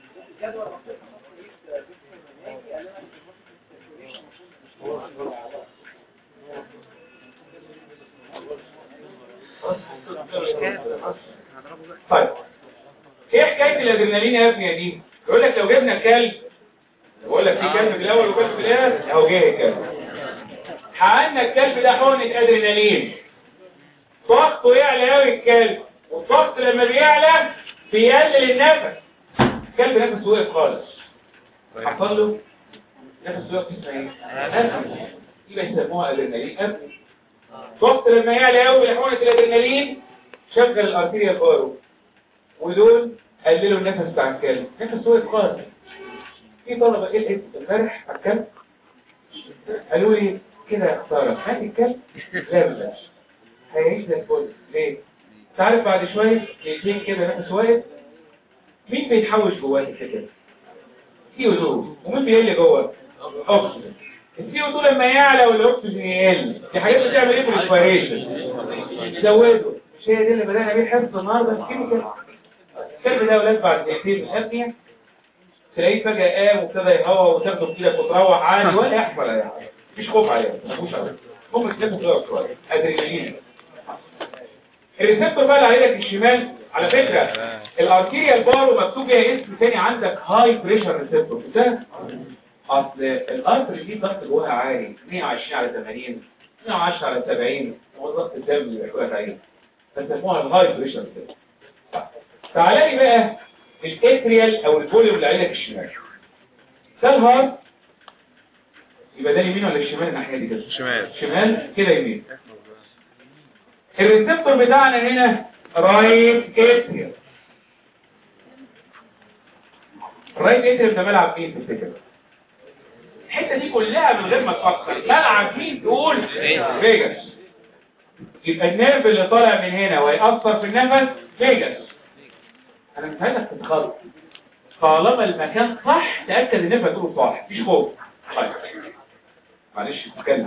Speaker 1: طيب ايه حكايه الادرينالين يا ابني يا دي يقول لك لو جبنا كلب بقول لك في كلب في الاول وكلب في الاخر اهو جه الكلب حقنا الكلب ده حقنه ادرينالين ضغطه يعلى قوي الكلب والضغط لما بيعلى بيقلل النفس الكلب نفسه وقف خالص حصل له نفسه وقف اسمها ايه نفس يبقى يسموها ادرينالين ابني ضغط لما يعلى قوي لحقنه الادرينالين شغل الارتيريا بارو ودول قللوا النفس بتاع الكلب نفس وقف خالص في طلبه قلقت امبارح على الكلب قالوا لي كده يا خساره هات الكلب لا بلاش هيعيش زي الفل ليه؟ تعرف بعد شويه دقيقتين كده نفس واقف مين بيتحوش جواه كده؟ سي او 2 ومين بيقل جوه؟ اكسجين السي او 2 لما يعلى والاكسجين يقل دي حاجات بتعمل ايه في الريسبيريشن؟ يزوده مش هي دي اللي بدأنا بيه الحفظ النهارده الكيميكال الكلب ده ولاد بعد دقيقتين من الابنيه تلاقيه فجأة قام وابتدى يهوى وتاخده بإيدك وتروح عادي ولا يحصل أي حاجة مفيش خوف عليه مفيش عليه ممكن تلفه كده شوية ادرينالين الريسبتور بقى اللي على ايدك الشمال على فكرة الارتيريال بارو مكتوب فيها اسم تاني عندك هاي بريشر ريسبتور ده اصل الارتري دي ضغط جواها عالي 120 على 80 110 على 70 هو ضغط الدم اللي بيحكوا عليه فسموها الهاي بريشر ريسبتور تعالى لي بقى الاتريال او الفوليوم اللي عليك الشمال ده الهارت يبقى ده اليمين ولا الشمال الناحيه دي كده
Speaker 3: شمال
Speaker 1: شمال كده يمين الريسبتور بتاعنا هنا رايت اتريال الرايت اتريم ده ملعب مين تفتكر الحته دي كلها من غير ما تفكر ملعب مين تقول فيجاس يبقى النيرف اللي طالع من هنا ويأثر في النفس فيجاس انا مش عايزك تتخض طالما المكان صح تأكد ان النفس تقول صح مفيش خوف طيب معلش اتكلم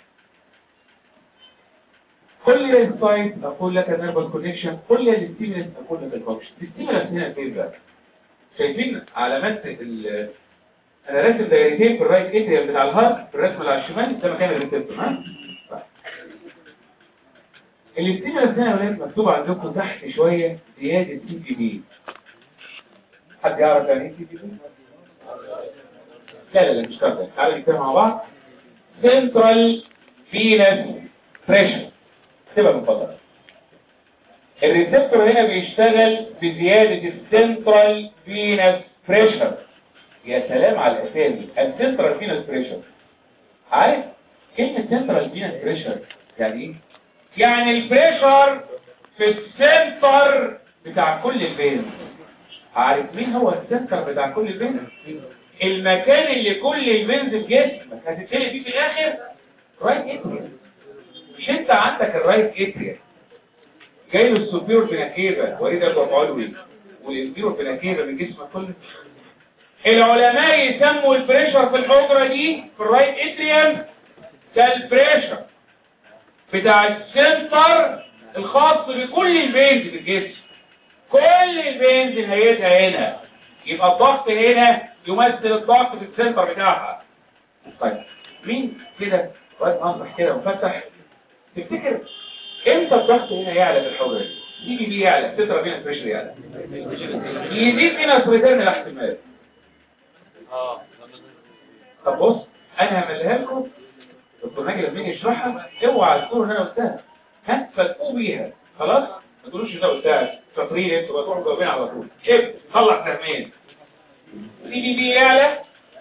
Speaker 1: قل لي السايت اقول لك النيرفال كونكشن قل لي الستيمولس اقول لك الفانكشن الستيمولس هنا فين بقى شايفين علامات ال انا راسم دايرتين في الرايت اتريم بتاع الهارت في الرسم اللي على الشمال ده مكان الريسبتور ها الاستيمولس هنا يا ولاد مكتوب عندكم تحت شويه زياده سي بي بي حد يعرف يعني ايه سي بي بي لا لا لا مش كده تعالوا نكتبها مع بعض سنترال فينس بريشر اكتبها من فضلك الريسبتور هنا بيشتغل بزيادة السنترال فينس بريشر يا سلام على الاسامي السنترال فينس بريشر عارف كلمة سنترال فينس بريشر يعني ايه يعني البريشر في السنتر بتاع كل الفينس عارف مين هو السنتر بتاع كل الفينس المكان اللي كل الفينس في جسمك هتتقلب فيه في الاخر رايت اتريا مش انت عندك الرايت اتريا جاي له السوبيور بنكيبة وريد الرفعلوي والانفيرور بنكيبة من جسمك كله العلماء يسموا البريشر في الحجرة دي في الرايت اتريم ده البريشر بتاع السنتر الخاص بكل الفينز في الجسم كل الفينز نهايتها هنا يبقى الضغط هنا يمثل الضغط في السنتر بتاعها طيب مين كده وقت انصح كده وفتح تفتكر امتى الضغط هنا يعلى في الحجره دي يجي بيه يعلى تترى فينا بريشر يعلى يزيد فينا ريتيرن الاحتمال
Speaker 2: اه
Speaker 1: طب بص انا همليها لكم دكتور ناجي لما يجي يشرحها اوعى تذكروا ان انا قلتها ها فتقوا بيها خلاص ما تقولوش ان انا قلتها شاطرين انتوا بتروحوا جاوبين على طول شوف طلع فهمين سي دي بي يعلى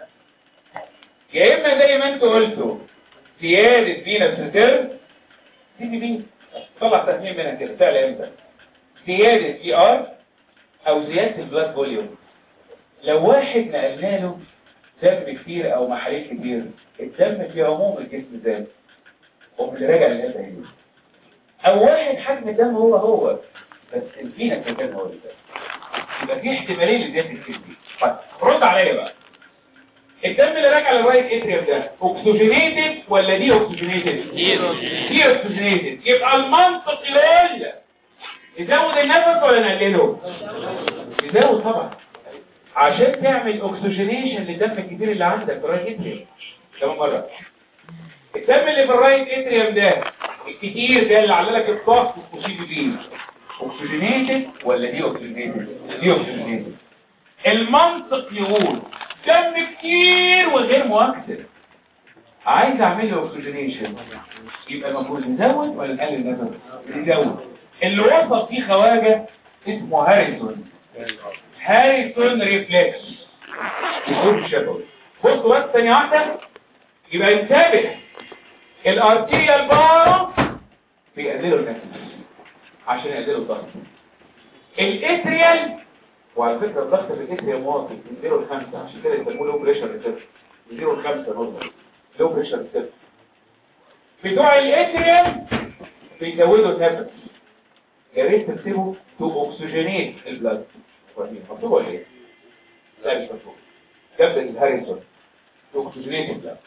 Speaker 1: يا اما زي ما انتوا قلتوا زياده فينا ريتيرن سي دي بي طلع تهمين منها كده تعلى امتى زيادة اي ار او زيادة البلاد فوليوم لو واحد نقلنا له دم كتير او محاليل كتير الدم في عموم الجسم زاد قوم اللي راجع للهذا هنا او واحد حجم الدم هو هو بس الفينا في الدم هو اللي زاد يبقى في احتمالين لزيادة الكلمة طيب رد عليا بقى الدم اللي راجع للرايت اتريم ده اوكسجينيتد ولا دي اوكسجينيتد دي اوكسجينيتد يبقى المنطق يقول نزود النفس ولا نقلله نزود طبعا عشان تعمل اوكسجينيشن للدم الكتير اللي عندك في الرايت اتريم كمان مره الدم اللي في الرايت اتريم ده الكتير ده اللي علق الضغط والسي بي بي اوكسجينيتد ولا دي اوكسجينيتد دي اوكسجينيتد المنطق يقول دم كتير وغير مؤكسد عايز اعمل له اوكسجينيشن يبقى المفروض نزود ولا نقلل النفس نزود اللي وصف فيه خواجه اسمه هاريسون هاريسون ريفلكس يقول شبوي بصوا بس ثانيه واحده يبقى انتبه الارتيريال بارو بيقللوا النفس عشان يقللوا الضغط الاتريال وعلى فكرة الضغط في الاتريال واطي من 0 ل 5 عشان كده يسموه لو بريشر ريسيرش من 0 ل 5 نظر لو بريشر ريسيرش بتوع الاتريال بيزودوا النفس يا ريت تكتبوا تو اوكسجينيت البلاد مكتوب ولا ايه؟ لا مش مكتوب كبدة الهاريسون تو اوكسجينيت البلاد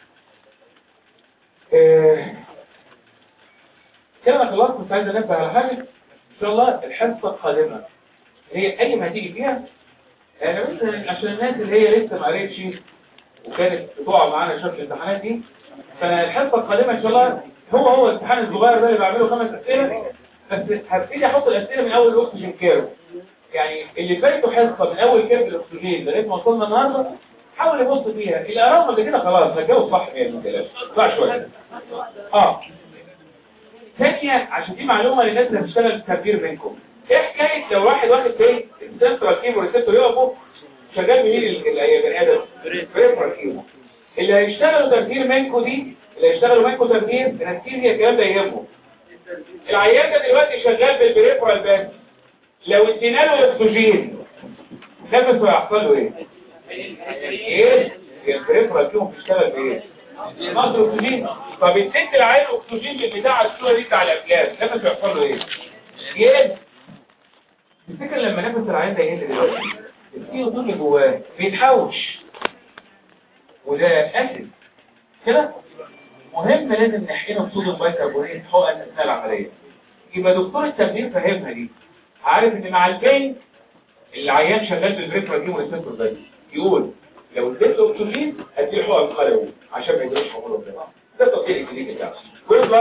Speaker 1: كده انا خلاص كنت عايز انبه على حاجه ان شاء الله الحصه القادمه هي اي ما هتيجي فيها انا بس عشان الناس اللي هي لسه ما قريتش وكانت بتقع معانا شكل الامتحانات دي فانا الحصه القادمه ان شاء الله هو هو الامتحان الصغير ده اللي بعمله خمس اسئله بس هبتدي احط الاسئله من اول الاكسجين كيرف يعني اللي فاتوا حصه من اول كيرف الاكسجين لغايه ما وصلنا النهارده حاول يبص فيها اللي قراهم قبل كده خلاص هتجاوب صح 100% صح شويه اه ثانيه عشان دي معلومه للناس اللي هتشتغل تفكير منكم ايه حكايه لو واحد واخد ايه السنترال كيمو ريسبتور يقفوا شغال بمين اللي بني ادم بريفرال كيمو اللي هيشتغلوا تفكير منكم دي اللي هيشتغلوا منكم تفكير انستيزيا الكلام ده يهمه العيان ده دلوقتي شغال بالبريفرال بس لو ادينا له اكسجين نفسه هيحصل له ايه ايه البريفرال فيهم بيشتغل بايه نقص اكسجين فبتدي العين اكسجين بتاع الصوره دي بتاع الافلاس نفسه بيحصل له ايه يقل تفتكر لما نفس العين ده يقل دلوقتي السي او 2 اللي جواه بيتحوش وده اسيد كده مهم لازم نحقنه بصوديوم بايكربونات حقن اثناء العمليه يبقى دكتور التمرين فاهمها دي عارف ان مع البين العيان شغال بالبريفرال دي والسنتر ده يقول لو اديت له اكسجين اديه حقن قلوي عشان ما يجيش حموضه ده ده التطبيق الجديد بتاعه